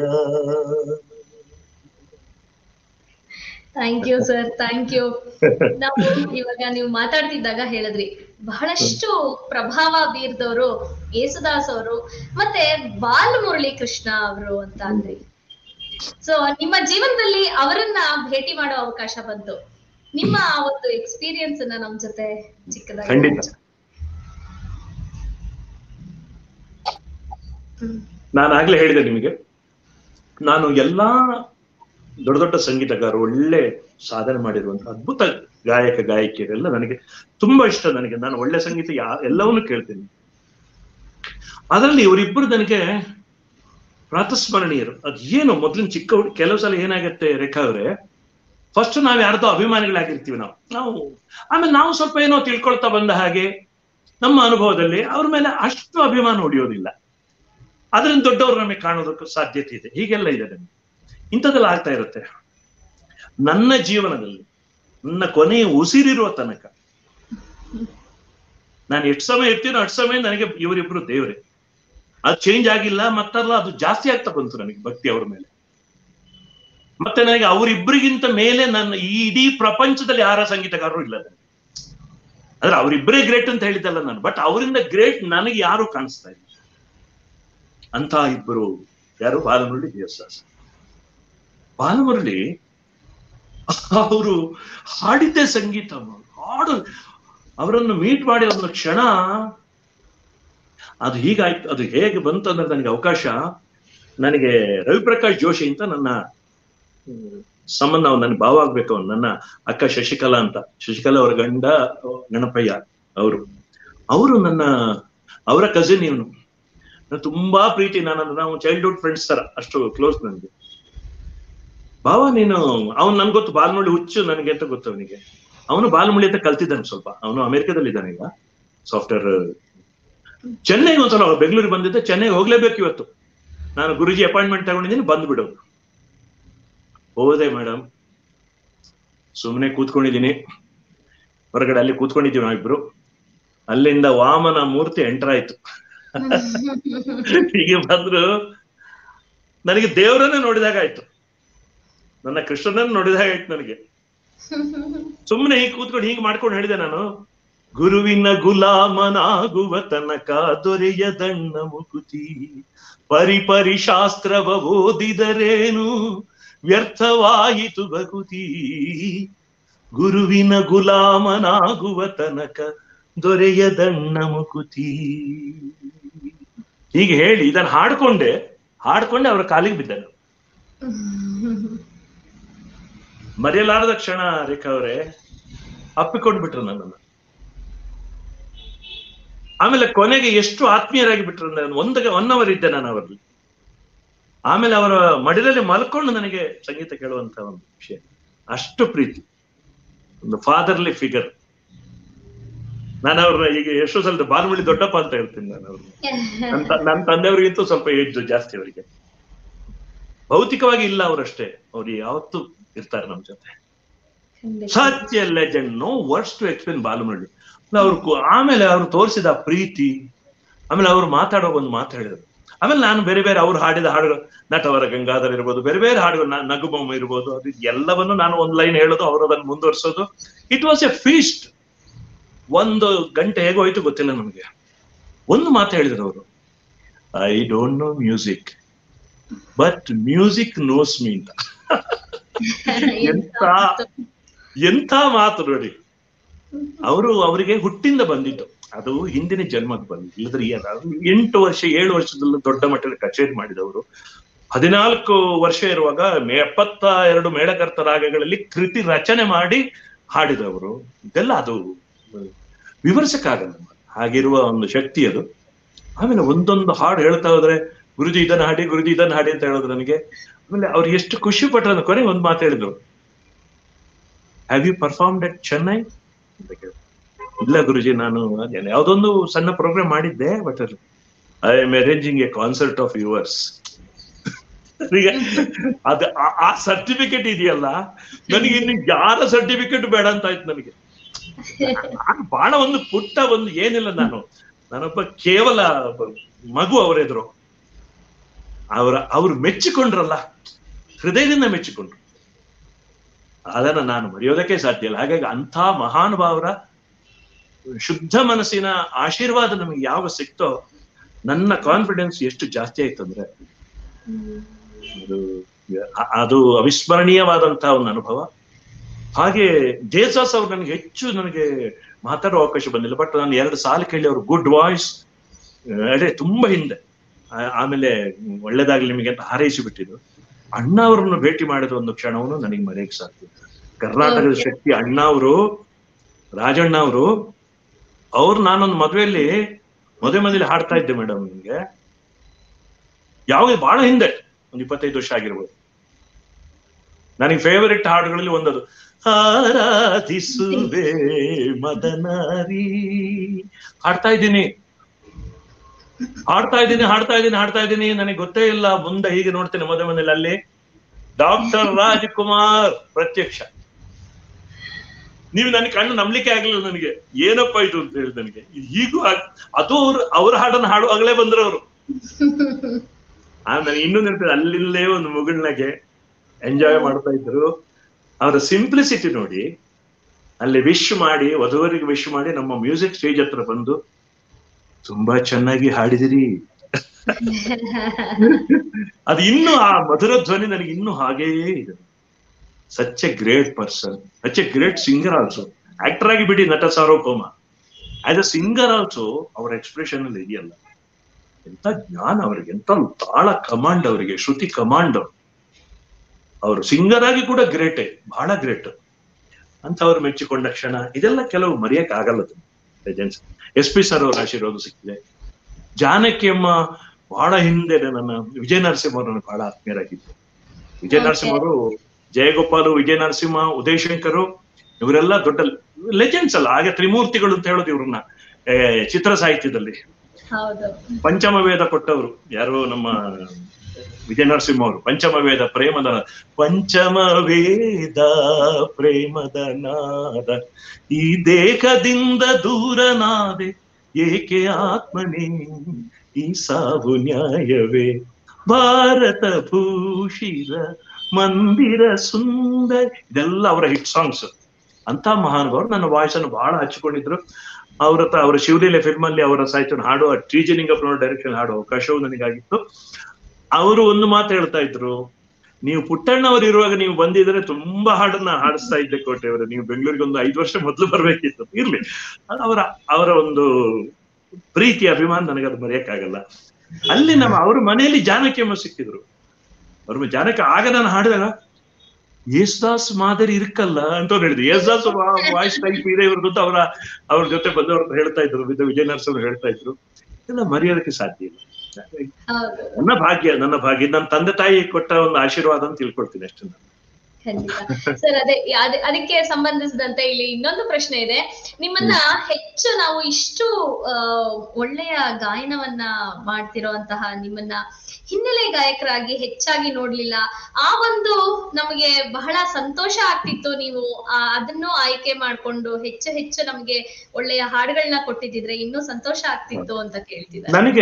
thank you sir thank you ನಾವು ಇವಾಗ ನೀವು ಮಾತಾಡ್ತಿದ್ದಾಗ ಹೇಳಿದ್ರಿ ಬಹಳಷ್ಟು ಪ್ರಭಾವ ಬೀರ್ದವರು ಯೇಸುದಾಸ್ ಅವರು ಮತ್ತೆ ಬಾಲಮುರಳಿ ಕೃಷ್ಣ ಅವರು ಅಂತ ಅಂದ್ರಿ ಸೊ ನಿಮ್ಮ ಜೀವನದಲ್ಲಿ ಅವರನ್ನ ಭೇಟಿ ಮಾಡೋ ಅವಕಾಶ ಬಂತು ನಿಮ್ಮ ಆ ಒಂದು ಎಕ್ಸ್ಪೀರಿಯನ್ಸ್ ಅನ್ನ ನಮ್ ಜೊತೆ ಚಿಕ್ಕದಾಗಿ ಖಂಡಿತ. ಹ್ಮ್. ನಾನು ಆಗ್ಲೇ ಹೇಳಿದೆ ನಿಮಗೆ ನಾನು ಎಲ್ಲಾ ದೊಡ್ಡ ದೊಡ್ಡ ಸಂಗೀತಗಾರರು ಒಳ್ಳೆ ಸಾಧನೆ ಮಾಡಿರುವಂತ ಅದ್ಭುತ ಗಾಯಕ ಗಾಯಕಿಯರೆಲ್ಲ ನನಗೆ ತುಂಬಾ ಇಷ್ಟ ನನಗೆ ನಾನು ಒಳ್ಳೆ ಸಂಗೀತ ಯಾ ಎಲ್ಲವನ್ನೂ ಕೇಳ್ತೀನಿ ಅದರಲ್ಲಿ ಇವರಿಬ್ಬರು ನನಗೆ ಪ್ರಾತಸ್ಮರಣೀಯರು ಅದ್ ಏನು ಮೊದ್ಲಿನ ಚಿಕ್ಕ ಹುಡುಗ ಕೆಲವು ಸಲ ಏನಾಗತ್ತೆ ರೇಖಾ ಅವರೇ ಫಸ್ಟ್ ನಾವ್ ಯಾರ್ದೋ ಅಭಿಮಾನಿಗಳಾಗಿರ್ತೀವಿ ನಾವು ನಾವು ಆಮೇಲೆ ನಾವು ಸ್ವಲ್ಪ ಏನೋ ತಿಳ್ಕೊಳ್ತಾ ಬಂದ ಹಾಗೆ ನಮ್ಮ ಅನುಭವದಲ್ಲಿ ಅವ್ರ ಮೇಲೆ ಅಷ್ಟು ಅಭಿಮಾನ ಉಳಿಯೋದಿಲ್ಲ ಅದರಿಂದ ದೊಡ್ಡವರು ನಮಗೆ ಕಾಣೋದಕ್ಕೆ ಸಾಧ್ಯತೆ ಇದೆ ಹೀಗೆಲ್ಲ ಇದೆ ನಮಗೆ ಇಂಥದ್ದೆಲ್ಲ ಆಗ್ತಾ ಇರುತ್ತೆ ನನ್ನ ಜೀವನದಲ್ಲಿ ನನ್ನ ಕೊನೆಯ ಉಸಿರಿರುವ ತನಕ ನಾನು ಎಷ್ಟು ಸಮಯ ಇರ್ತೀನೋ ಅಷ್ಟು ಸಮಯ ನನಗೆ ಇವರಿಬ್ರು ದೇವರೇ ಅದು ಚೇಂಜ್ ಆಗಿಲ್ಲ ಮತ್ತಲ್ಲ ಅದು ಜಾಸ್ತಿ ಆಗ್ತಾ ಬಂತು ನನಗೆ ಭಕ್ತಿ ಅವ್ರ ಮೇಲೆ ಮತ್ತೆ ನನಗೆ ಅವರಿಬ್ಬರಿಗಿಂತ ಮೇಲೆ ನನ್ನ ಈ ಇಡೀ ಪ್ರಪಂಚದಲ್ಲಿ ಯಾರ ಸಂಗೀತಗಾರರು ಇಲ್ಲ ನನಗೆ ಅಂದ್ರೆ ಅವರಿಬ್ಬರೇ ಗ್ರೇಟ್ ಅಂತ ಹೇಳಿದ್ದಲ್ಲ ನಾನು ಬಟ್ ಅವರಿಂದ ಗ್ರೇಟ್ ನನಗೆ ಯಾರು ಕಾಣಿಸ್ತಾ ಇಲ್ಲ ಅಂತ ಇಬ್ಬರು ಯಾರು ಬಾಲಮುರಳಿ ದೇವದಾಸ್ ಬಾಲಮುರಳಿ ಅವರು ಹಾಡಿದ್ದೇ ಸಂಗೀತ ಹಾಡು ಅವರನ್ನು ಮೀಟ್ ಮಾಡಿ ಒಂದು ಕ್ಷಣ ಅದು ಹೀಗಾಯ್ತು ಅದು ಹೇಗೆ ಬಂತು ಅಂದ್ರೆ ನನಗೆ ಅವಕಾಶ ನನಗೆ ರವಿಪ್ರಕಾಶ್ ಜೋಶಿ ಅಂತ ನನ್ನ ಹ್ಮ್, ಸಂಬಂಧ ಅವ್ನು ನನ್ನ ಭಾವ ಆಗ್ಬೇಕು ಅವ್ನು ನನ್ನ ಅಕ್ಕ ಶಶಿಕಲಾ ಅಂತ ಶಶಿಕಲಾ ಅವರ ಗಂಡ ಗಣಪಯ್ಯ ಅವರು ಅವರು ನನ್ನ ಅವರ ಕಸಿನ್ ಇವನು ನಾನು ತುಂಬಾ ಪ್ರೀತಿ ನಾನು ನಾವು ಚೈಲ್ಡ್ಹುಡ್ ಫ್ರೆಂಡ್ಸ್ ತರ ಅಷ್ಟು ಕ್ಲೋಸ್ ನನಗೆ ಭಾವ ನೀನು ಅವ್ನು ನನ್ಗೆ ಗೊತ್ತು ಬಾಲ್ಮುಳಿ ಹುಚ್ಚು ನನಗೆ ಅಂತ ಗೊತ್ತು ಅವನಿಗೆ ಅವನು ಬಾಲ್ಮುಳಿ ಅಂತ ಕಲ್ತಿದ್ದಾನೆ ಸ್ವಲ್ಪ ಅವನು ಅಮೆರಿಕದಲ್ಲಿ ಇದ್ದಾನೆ ಈಗ ಸಾಫ್ಟ್ವೇರ್ ಚೆನ್ನೈಗೆ ಒಂದ್ಸಲ ಅವ್ರು ಬೆಂಗಳೂರಿಗೆ ಬಂದಿದ್ದೆ ಚೆನ್ನೈಗೆ ಹೋಗ್ಲೇಬೇಕು ಇವತ್ತು ನಾನು ಗುರುಜಿ ಅಪಾಯಿಂಟ್ಮೆಂಟ್ ತಗೊಂಡಿದ್ದೀನಿ ಬಂದ್ಬಿಡು ಹೋದೆ ಮೇಡಮ್ ಸುಮ್ಮನೆ ಕೂತ್ಕೊಂಡಿದ್ದೀನಿ ಹೊರಗಡೆ ಅಲ್ಲಿ ಕೂತ್ಕೊಂಡಿದ್ದೀವಿ ನಾವಿಬ್ರು ಅಲ್ಲಿಂದ ವಾಮನ ಮೂರ್ತಿ ಎಂಟರ್ ಆಯ್ತು ಹೀಗೆ ಬಂದ್ರು ನನಗೆ ದೇವರನ್ನೇ ನೋಡಿದಾಗ ಆಯ್ತು ನನ್ನ ಕೃಷ್ಣನನ್ನು ನೋಡಿದಾಗ ಆಯ್ತು ನನಗೆ ಸುಮ್ಮನೆ ಹೀಗೆ ಕೂತ್ಕೊಂಡು ಹೀಗೆ ಮಾಡ್ಕೊಂಡು ಹೇಳಿದೆ ನಾನು ಗುರುವಿನ ಗುಲಾಮನಾಗುವ ತನಕ ದೊರೆಯದಣ್ಣ ಮುಕುತಿ ಪರಿಪರಿ ಶಾಸ್ತ್ರವ ಓದಿದರೇನು ವ್ಯರ್ಥವಾಯಿತು ಭಕುತಿ ಗುರುವಿನ ಗುಲಾಮನಾಗುವ ತನಕ ದೊರೆಯದಣ್ಣ ಮುಕುತಿ ಹೀಗೆ ಹೇಳಿ ಇದನ್ನು ಹಾಡ್ಕೊಂಡೆ ಹಾಡ್ಕೊಂಡೆ ಅವರ ಕಾಲಿಗೆ ಬಿದ್ದನು ಮರೆಯಲಾರದ ಕ್ಷಣ ರೇಖಾ ಅವರೇ ಅಪ್ಪಿಕೊಂಡು ಬಿಟ್ರು ನನ್ನನ್ನು ಆಮೇಲೆ ಕೊನೆಗೆ ಎಷ್ಟು ಆತ್ಮೀಯರಾಗಿ ಬಿಟ್ರು ಅಂದ್ರೆ ಒಂದು ಒನ್ ಅವರ್ ಇದ್ದೆ ನಾನು ಅವರಲ್ಲಿ ಆಮೇಲೆ ಅವರ ಮಡಿಲಲ್ಲಿ ಮಲ್ಕೊಂಡು ನನಗೆ ಸಂಗೀತ ಕೇಳುವಂತ ಒಂದು ವಿಷಯ ಅಷ್ಟು ಪ್ರೀತಿ ಒಂದು ಫಾದರ್ಲಿ ಫಿಗರ್ ನಾನು ಅವ್ರನ್ನ ಈಗ ಎಷ್ಟೋ ಸಲ ಬಾಲ್ಮುಳಿ ದೊಡ್ಡಪ್ಪ ಅಂತ ಹೇಳ್ತೀನಿ ನಾನು ಅವ್ರನ್ನ ನನ್ನ ತ- ನನ್ನ ತಂದೆಯವರಿಗಿಂತೂ ಸ್ವಲ್ಪ ಏಜ್ ಜಾಸ್ತಿ ಅವರಿಗೆ ಭೌತಿಕವಾಗಿ ಇಲ್ಲ ಅವರಷ್ಟೇ ಅವ್ರು ಯಾವತ್ತೂ ಇರ್ತಾರೆ ನಮ್ಮ ಜೊತೆ ಸತ್ಯ legend no words to explain Balamurali ಅವ್ರು ಕು- ಆಮೇಲೆ ಅವ್ರು ತೋರಿಸಿದ ಪ್ರೀತಿ ಆಮೇಲೆ ಅವ್ರು ಮಾತಾಡೋ ಒಂದು ಮಾತು ಹೇಳಿದ್ರು ಆಮೇಲೆ ನಾನು ಬೇರೆ ಬೇರೆ ಅವ್ರು ಹಾಡಿದ ಹಾಡುಗಳು ನಟವರ ಗಂಗಾಧರ್ ಇರ್ಬೋದು ಬೇರೆ ಬೇರೆ ಹಾಡುಗಳು ನ- ನಗುಬೊಮ್ಮ ಇರ್ಬೋದು ಅದು ಎಲ್ಲವನ್ನು ನಾನು ಒಂದು ಲೈನ್ ಹೇಳೋದು ಅವರು ಅದನ್ನು ಮುಂದುವರಿಸೋದು ಇಟ್ ವಾಸ್ ಎ ಫೀಸ್ಟ್ ಒಂದು ಗಂಟೆ ಹೇಗೋ ಹೋಯ್ತು ಗೊತ್ತಿಲ್ಲ ನಮಗೆ ಒಂದು ಮಾತು ಹೇಳಿದ್ರು ಅವರು I don't know music but music knows me ಅಂತ ಎಂತ ಎಂಥ ಮಾತು ನೋಡಿ ಅವರು ಅವರಿಗೆ ಹುಟ್ಟಿಂದ ಬಂದಿದ್ದು ಅದು ಹಿಂದಿನ ಜನ್ಮಕ್ಕೆ ಬಂದಿದ್ದು ಇಲ್ಲದ್ರೆ ಏನು ಎಂಟು ವರ್ಷ ಏಳು ವರ್ಷದಲ್ಲಿ ದೊಡ್ಡ ಮಟ್ಟದ ಕಚೇರಿ ಮಾಡಿದವರು ಹದಿನಾಲ್ಕು ವರ್ಷ ಇರುವಾಗ ಮೇ ಎಪ್ಪತ್ತ ಎರಡು ಮೇಳಕರ್ತ ರಾಗಗಳಲ್ಲಿ ಕೃತಿ ರಚನೆ ಮಾಡಿ ಹಾಡಿದವರು ಇದೆಲ್ಲ ಅದು ವಿವರಿಸಕ್ಕಾಗಲ್ಲ ಹಾಗಿರುವ ಒಂದು ಶಕ್ತಿ ಅದು ಆಮೇಲೆ ಒಂದೊಂದು ಹಾಡು ಹೇಳ್ತಾ ಹೋದ್ರೆ ಗುರುಜಿ ಇದನ್ನ ಹಾಡಿ ಗುರುಜಿ ಇದನ್ನ ಹಾಡಿ ಅಂತ ಹೇಳೋದು ನನಗೆ ಆಮೇಲೆ ಅವ್ರು ಎಷ್ಟು ಖುಷಿ ಪಟ್ಟರು ಕೊನೆ ಒಂದು ಮಾತು ಹೇಳಿದ್ರು have you performed at Chennai ಅಂತ ಕೇಳಿದ್ರು. ಇಲ್ಲ ಗುರುಜಿ ನಾನು ಅದೇನು ಯಾವ್ದೊಂದು ಸಣ್ಣ ಪ್ರೋಗ್ರಾಮ್ ಮಾಡಿದ್ದೆ but I am arranging a concert of yours ಈಗ ಅದ ಆ- ಆ ಸರ್ಟಿಫಿಕೇಟ್ ಇದೆಯಲ್ಲ ನನಗೆ ಇನ್ನು ಯಾರ ಸರ್ಟಿಫಿಕೇಟ್ ಬೇಡ ಅಂತ ಆಯ್ತು ನನಗೆ ನಾನು ಬಹಳ ಒಂದು ಪುಟ್ಟ ಒಂದು ಏನಿಲ್ಲ ನಾನು ನಾನೊಬ್ಬ ಕೇವಲ ಒಬ್ಬ ಮಗು ಅವರೆದ್ರು ಅವರ ಅವ್ರು ಮೆಚ್ಚಿಕೊಂಡ್ರಲ್ಲ ಹೃದಯದಿಂದ ಮೆಚ್ಚಿಕೊಂಡ್ರು ಅದನ್ನ ನಾನು ಮರೆಯೋದಕ್ಕೆ ಸಾಧ್ಯ ಇಲ್ಲ ಹಾಗಾಗಿ ಅಂಥ ಮಹಾನುಭಾವರ ಶುದ್ಧ ಮನಸ್ಸಿನ ಆಶೀರ್ವಾದ ನಮಗೆ ಯಾವ ಸಿಕ್ತೋ ನನ್ನ ಕಾನ್ಫಿಡೆನ್ಸ್ ಎಷ್ಟು ಜಾಸ್ತಿ ಆಯ್ತು ಅಂದ್ರೆ ಅದು ಅ- ಅದು ಅವಿಸ್ಮರಣೀಯವಾದಂತಹ ಒಂದು ಅನುಭವ ಹಾಗೆ ಜೇಸಸ್ ಅವ್ರು ನನಗೆ ಹೆಚ್ಚು ನನಗೆ ಮಾತಾಡೋ ಅವಕಾಶ ಬಂದಿಲ್ಲ ಬಟ್ ನಾನು ಎರಡು ಸಾಲ ಕೇಳಿ ಅವ್ರು ಗುಡ್ ವಾಯ್ಸ್ ಅದೇ ತುಂಬಾ ಹಿಂದೆ ಆ- ಆಮೇಲೆ ಒಳ್ಳೇದಾಗ್ಲಿ ನಿಮಗೆ ಅಂತ ಹಾರೈಸಿ ಬಿಟ್ಟಿದ್ರು ಅಣ್ಣ ಅವರನ್ನು ಭೇಟಿ ಮಾಡಿದ ಒಂದು ಕ್ಷಣವನ್ನು ನನಗೆ ಮರೆಯಕ್ಕೆ ಸಾಧ್ಯ ಇಲ್ಲ. ಕರ್ನಾಟಕದ Okay. ಶಕ್ತಿ ಅಣ್ಣ ಅವರು ರಾಜಣ್ಣ ಅವರು ಅವ್ರು ನಾನೊಂದು ಮದುವೆಯಲ್ಲಿ ಮದುವೆ ಮನೇಲಿ ಹಾಡ್ತಾ ಇದ್ದೆ ಮೇಡಮ್ ನಿಮ್ಗೆ ಯಾವಾಗ ಬಹಳ ಹಿಂದೆ ಒಂದು ಇಪ್ಪತ್ತೈದು ವರ್ಷ ಆಗಿರ್ಬೋದು ನನಗೆ ಫೇವರಿಟ್ ಹಾಡುಗಳಲ್ಲಿ ಒಂದದು ಆರಾಧಿಸುವೆ ಮದನಾರಿ ಹಾಡ್ತಾ ಇದ್ದೀನಿ ಹಾಡ್ತಾ ಇದ್ದೀನಿ ಹಾಡ್ತಾ ಇದ್ದೀನಿ ಹಾಡ್ತಾ ಇದ್ದೀನಿ ನನಗೆ ಗೊತ್ತೇ ಇಲ್ಲ ಮುಂದೆ ಹೀಗೆ ನೋಡ್ತೇನೆ ಮದುವೆ ಮನೇಲಿ ಅಲ್ಲಿ ಡಾಕ್ಟರ್ ರಾಜ್ಕುಮಾರ್ ಪ್ರತ್ಯಕ್ಷ ನೀವು ನನಗೆ ಕಣ್ಣು ನಂಬಲಿಕ್ಕೆ ಆಗ್ಲಿಲ್ಲ ನನಗೆ ಏನಪ್ಪ ಇದು ಅಂತ ಹೇಳಿ ನನಗೆ ಇದು ಹೀಗೂ ಆಗ್- ಅದು ಅವ್ರು ಅವ್ರ ಹಾಡನ್ನು ಹಾಡುವಾಗಲೇ ಬಂದ್ರು ಅವರು ಆಮೇಲೆ ಇನ್ನೂ ನೆನಪಿದೆ ಅಲ್ಲಿಲ್ಲೇ ಒಂದು ಮುಗುಳ್ನಾಗೆ ಎಂಜಾಯ್ ಮಾಡ್ತಾ ಇದ್ರು ಅವರ ಸಿಂಪ್ಲಿಸಿಟಿ ನೋಡಿ ಅಲ್ಲಿ ವಿಶ್ ಮಾಡಿ ವಧುವರಿಗೆ ವಿಶ್ ಮಾಡಿ ನಮ್ಮ ಮ್ಯೂಸಿಕ್ ಸ್ಟೇಜ್ ಹತ್ರ ಬಂದು ತುಂಬಾ ಚೆನ್ನಾಗಿ ಹಾಡಿದಿರಿ ಅದು ಇನ್ನೂ ಆ ಮಧುರ ಧ್ವನಿ ನನಗೆ ಇನ್ನೂ ಹಾಗೆಯೇ ಇದೆ such a great person such a great singer also actor ಆಗಿ ಬಿಡಿ ನಟ ಸಾರ್ವಭೌಮ ಆಸ್ ಅ ಸಿಂಗರ್ ಆಲ್ಸೋ ಅವರ ಎಕ್ಸ್ಪ್ರೆಷನ್ ಅಲ್ಲಿ ಇದೆಯಲ್ಲ ಎಂತ ಜ್ಞಾನ ಅವರಿಗೆ ಎಂತ ತಾಳ ಕಮಾಂಡ್ ಅವರಿಗೆ ಶ್ರುತಿ ಕಮಾಂಡ್ ಅವರು ಅವರು ಸಿಂಗರ್ ಆಗಿ ಕೂಡ ಗ್ರೇಟೆ ಬಹಳ ಗ್ರೇಟ್ ಅಂತ ಅವ್ರು ಮೆಚ್ಚಿಕೊಂಡ ಕ್ಷಣ ಇದೆಲ್ಲ ಕೆಲವು ಮರೆಯಕ್ ಆಗಲ್ಲ ಲೆಜೆಂಡ್ಸ್ ಎಸ್ ಪಿ ಸರ್ ಅವ್ರ ಆಶೀರ್ವಾದ ಸಿಕ್ಕಿದೆ ಜಾನಕಿಯಮ್ಮ ಬಹಳ ಹಿಂದೆ ನನ್ನ ವಿಜಯ ನರಸಿಂಹ ಅವರು ಬಹಳ ಆತ್ಮೀಯರಾಗಿದ್ದು ವಿಜಯ Okay. ನರಸಿಂಹ ಅವರು ಜಯಗೋಪಾಲು ವಿಜಯ ನರಸಿಂಹ ಉದಯಶಂಕರು ಇವರೆಲ್ಲ ದೊಡ್ಡ ಲೆಜೆಂಡ್ಸ್ ಅಲ್ಲ ಹಾಗೆ ತ್ರಿಮೂರ್ತಿಗಳು ಅಂತ ಹೇಳೋದು ಇವ್ರನ್ನ ಏ, ಚಿತ್ರ ಸಾಹಿತ್ಯದಲ್ಲಿ ಹೌದು ಪಂಚಮ ವೇದ ಕೊಟ್ಟವರು ಯಾರು ನಮ್ಮ ವಿಜಯ ನರಸಿಂಹ ಅವರು ಪಂಚಮ ವೇದ ಪ್ರೇಮದ ಪಂಚಮ ವೇದ ಪ್ರೇಮದ ನಾದ ಈ ದೇಹದಿಂದ ದೂರನಾದೆ ಏಕೆ ಆತ್ಮನೇ ಈ ಸಾವು ನ್ಯಾಯವೇ ಭಾರತ ಭೂಷಿರ ಮಂದಿರ ಸುಂದರ ಇದೆಲ್ಲ ಅವರ ಹಿಟ್ ಸಾಂಗ್ಸ್ ಅಂತ ಮಹಾನುಭಾವರು ನನ್ನ ವಾಯ್ಸ್ ಅನ್ನು ಬಹಳ ಹಚ್ಚಿಕೊಂಡಿದ್ರು ಅವ್ರ ಹತ್ರ ಅವರ ಶಿವಲೀಲೆ ಫಿಲ್ಮ್ ಅಲ್ಲಿ ಅವರ ಸಾಹಿತ್ಯವನ್ನು ಹಾಡುವ ಟಿ ಜಿ ನಿಂಗಪ್ಪನವರ ಡೈರೆಕ್ಷನ್ ಹಾಡುವ ಅವಕಾಶವು ನನಗಾಗಿತ್ತು ಅವರು ಒಂದು ಮಾತು ಹೇಳ್ತಾ ಇದ್ರು ನೀವು ಪುಟ್ಟಣ್ಣವರು ಇರುವಾಗ ನೀವು ಬಂದಿದ್ರೆ ತುಂಬಾ ಹಾಡನ್ನ ಹಾಡಿಸ್ತಾ ಇದ್ದೆ ಕೋಟೆಯವರು ನೀವು ಬೆಂಗಳೂರಿಗೆ ಒಂದು ಐದು ವರ್ಷ ಮೊದಲು ಬರ್ಬೇಕಿತ್ತು ಇರ್ಲಿ ಅದು ಅವರ ಅವರ ಒಂದು ಪ್ರೀತಿ ಅಭಿಮಾನ ನನಗೆ ಅದು ಮರೆಯಕ್ಕಾಗಲ್ಲ ಅಲ್ಲಿ ನಮ್ಮ ಅವ್ರ ಮನೆಯಲ್ಲಿ ಜಾನಕಿ ಅಮ್ಮ ಸಿಕ್ಕಿದ್ರು ಅವ್ರ ಜಾನಕಿ ಆಗ ನಾನು ಹಾಡಿದಾಗ ಯೇಸುದಾಸ್ ಮಾದರಿ ಇರ್ಕಲ್ಲ ಅಂತ ಅವ್ರು ಹೇಳಿದ್ರು ಯೇಸುದಾಸ್ ವಾಯ್ಸ್ ಟೈಪ್ ಇದೆ ಇವ್ರದ್ದು ಅಂತ ಅವರ ಅವ್ರ ಜೊತೆ ಬಂದವ್ರ ಹತ್ರ ಹೇಳ್ತಾ ಇದ್ರು ವಿದ್ಯ ವಿಜಯ ನರಸವ್ರು ಹೇಳ್ತಾ ಇದ್ರು ಎಲ್ಲ ಮರೆಯೋದಕ್ಕೆ ಸಾಧ್ಯ ಇಲ್ಲ ಹೌದು ನನ್ನ ಭಾಗ್ಯ ನನ್ನ ಭಾಗ್ಯ ನನ್ನ ತಂದೆ ತಾಯಿ ಕೊಟ್ಟ ಒಂದು ಆಶೀರ್ವಾದ ಅಂತ ತಿಳ್ಕೊಳ್ತೀನಿ ಅಷ್ಟೇ ನಾನು. ಖಂಡಿತ ಸರ್ ಅದೇ ಅದ್- ಅದಕ್ಕೆ ಸಂಬಂಧಿಸಿದಂತೆ ಇಲ್ಲಿ ಇನ್ನೊಂದು ಪ್ರಶ್ನೆ ಇದೆ ನಿಮ್ಮನ್ನ ಹೆಚ್ಚು ನಾವು ಇಷ್ಟು ಆ, ಒಳ್ಳೆಯ ಗಾಯನವನ್ನ ಮಾಡ್ತಿರೋಂತಹ ನಿಮ್ಮನ್ನ ಹಿನ್ನೆಲೆ ಗಾಯಕರಾಗಿ ಹೆಚ್ಚಾಗಿ ನೋಡ್ಲಿಲ್ಲ ಆ ಒಂದು ನಮಗೆ ಬಹಳ ಸಂತೋಷ ಆಗ್ತಿತ್ತು ನೀವು ಆ, ಅದನ್ನು ಆಯ್ಕೆ ಮಾಡ್ಕೊಂಡು ಹೆಚ್ಚು ಹೆಚ್ಚು ನಮ್ಗೆ ಒಳ್ಳೆಯ ಹಾಡುಗಳನ್ನ ಕೊಟ್ಟಿದ್ರೆ ಇನ್ನೂ ಸಂತೋಷ ಆಗ್ತಿತ್ತು ಅಂತ ಕೇಳ್ತಿದ್ದಾರೆ ನನಗೆ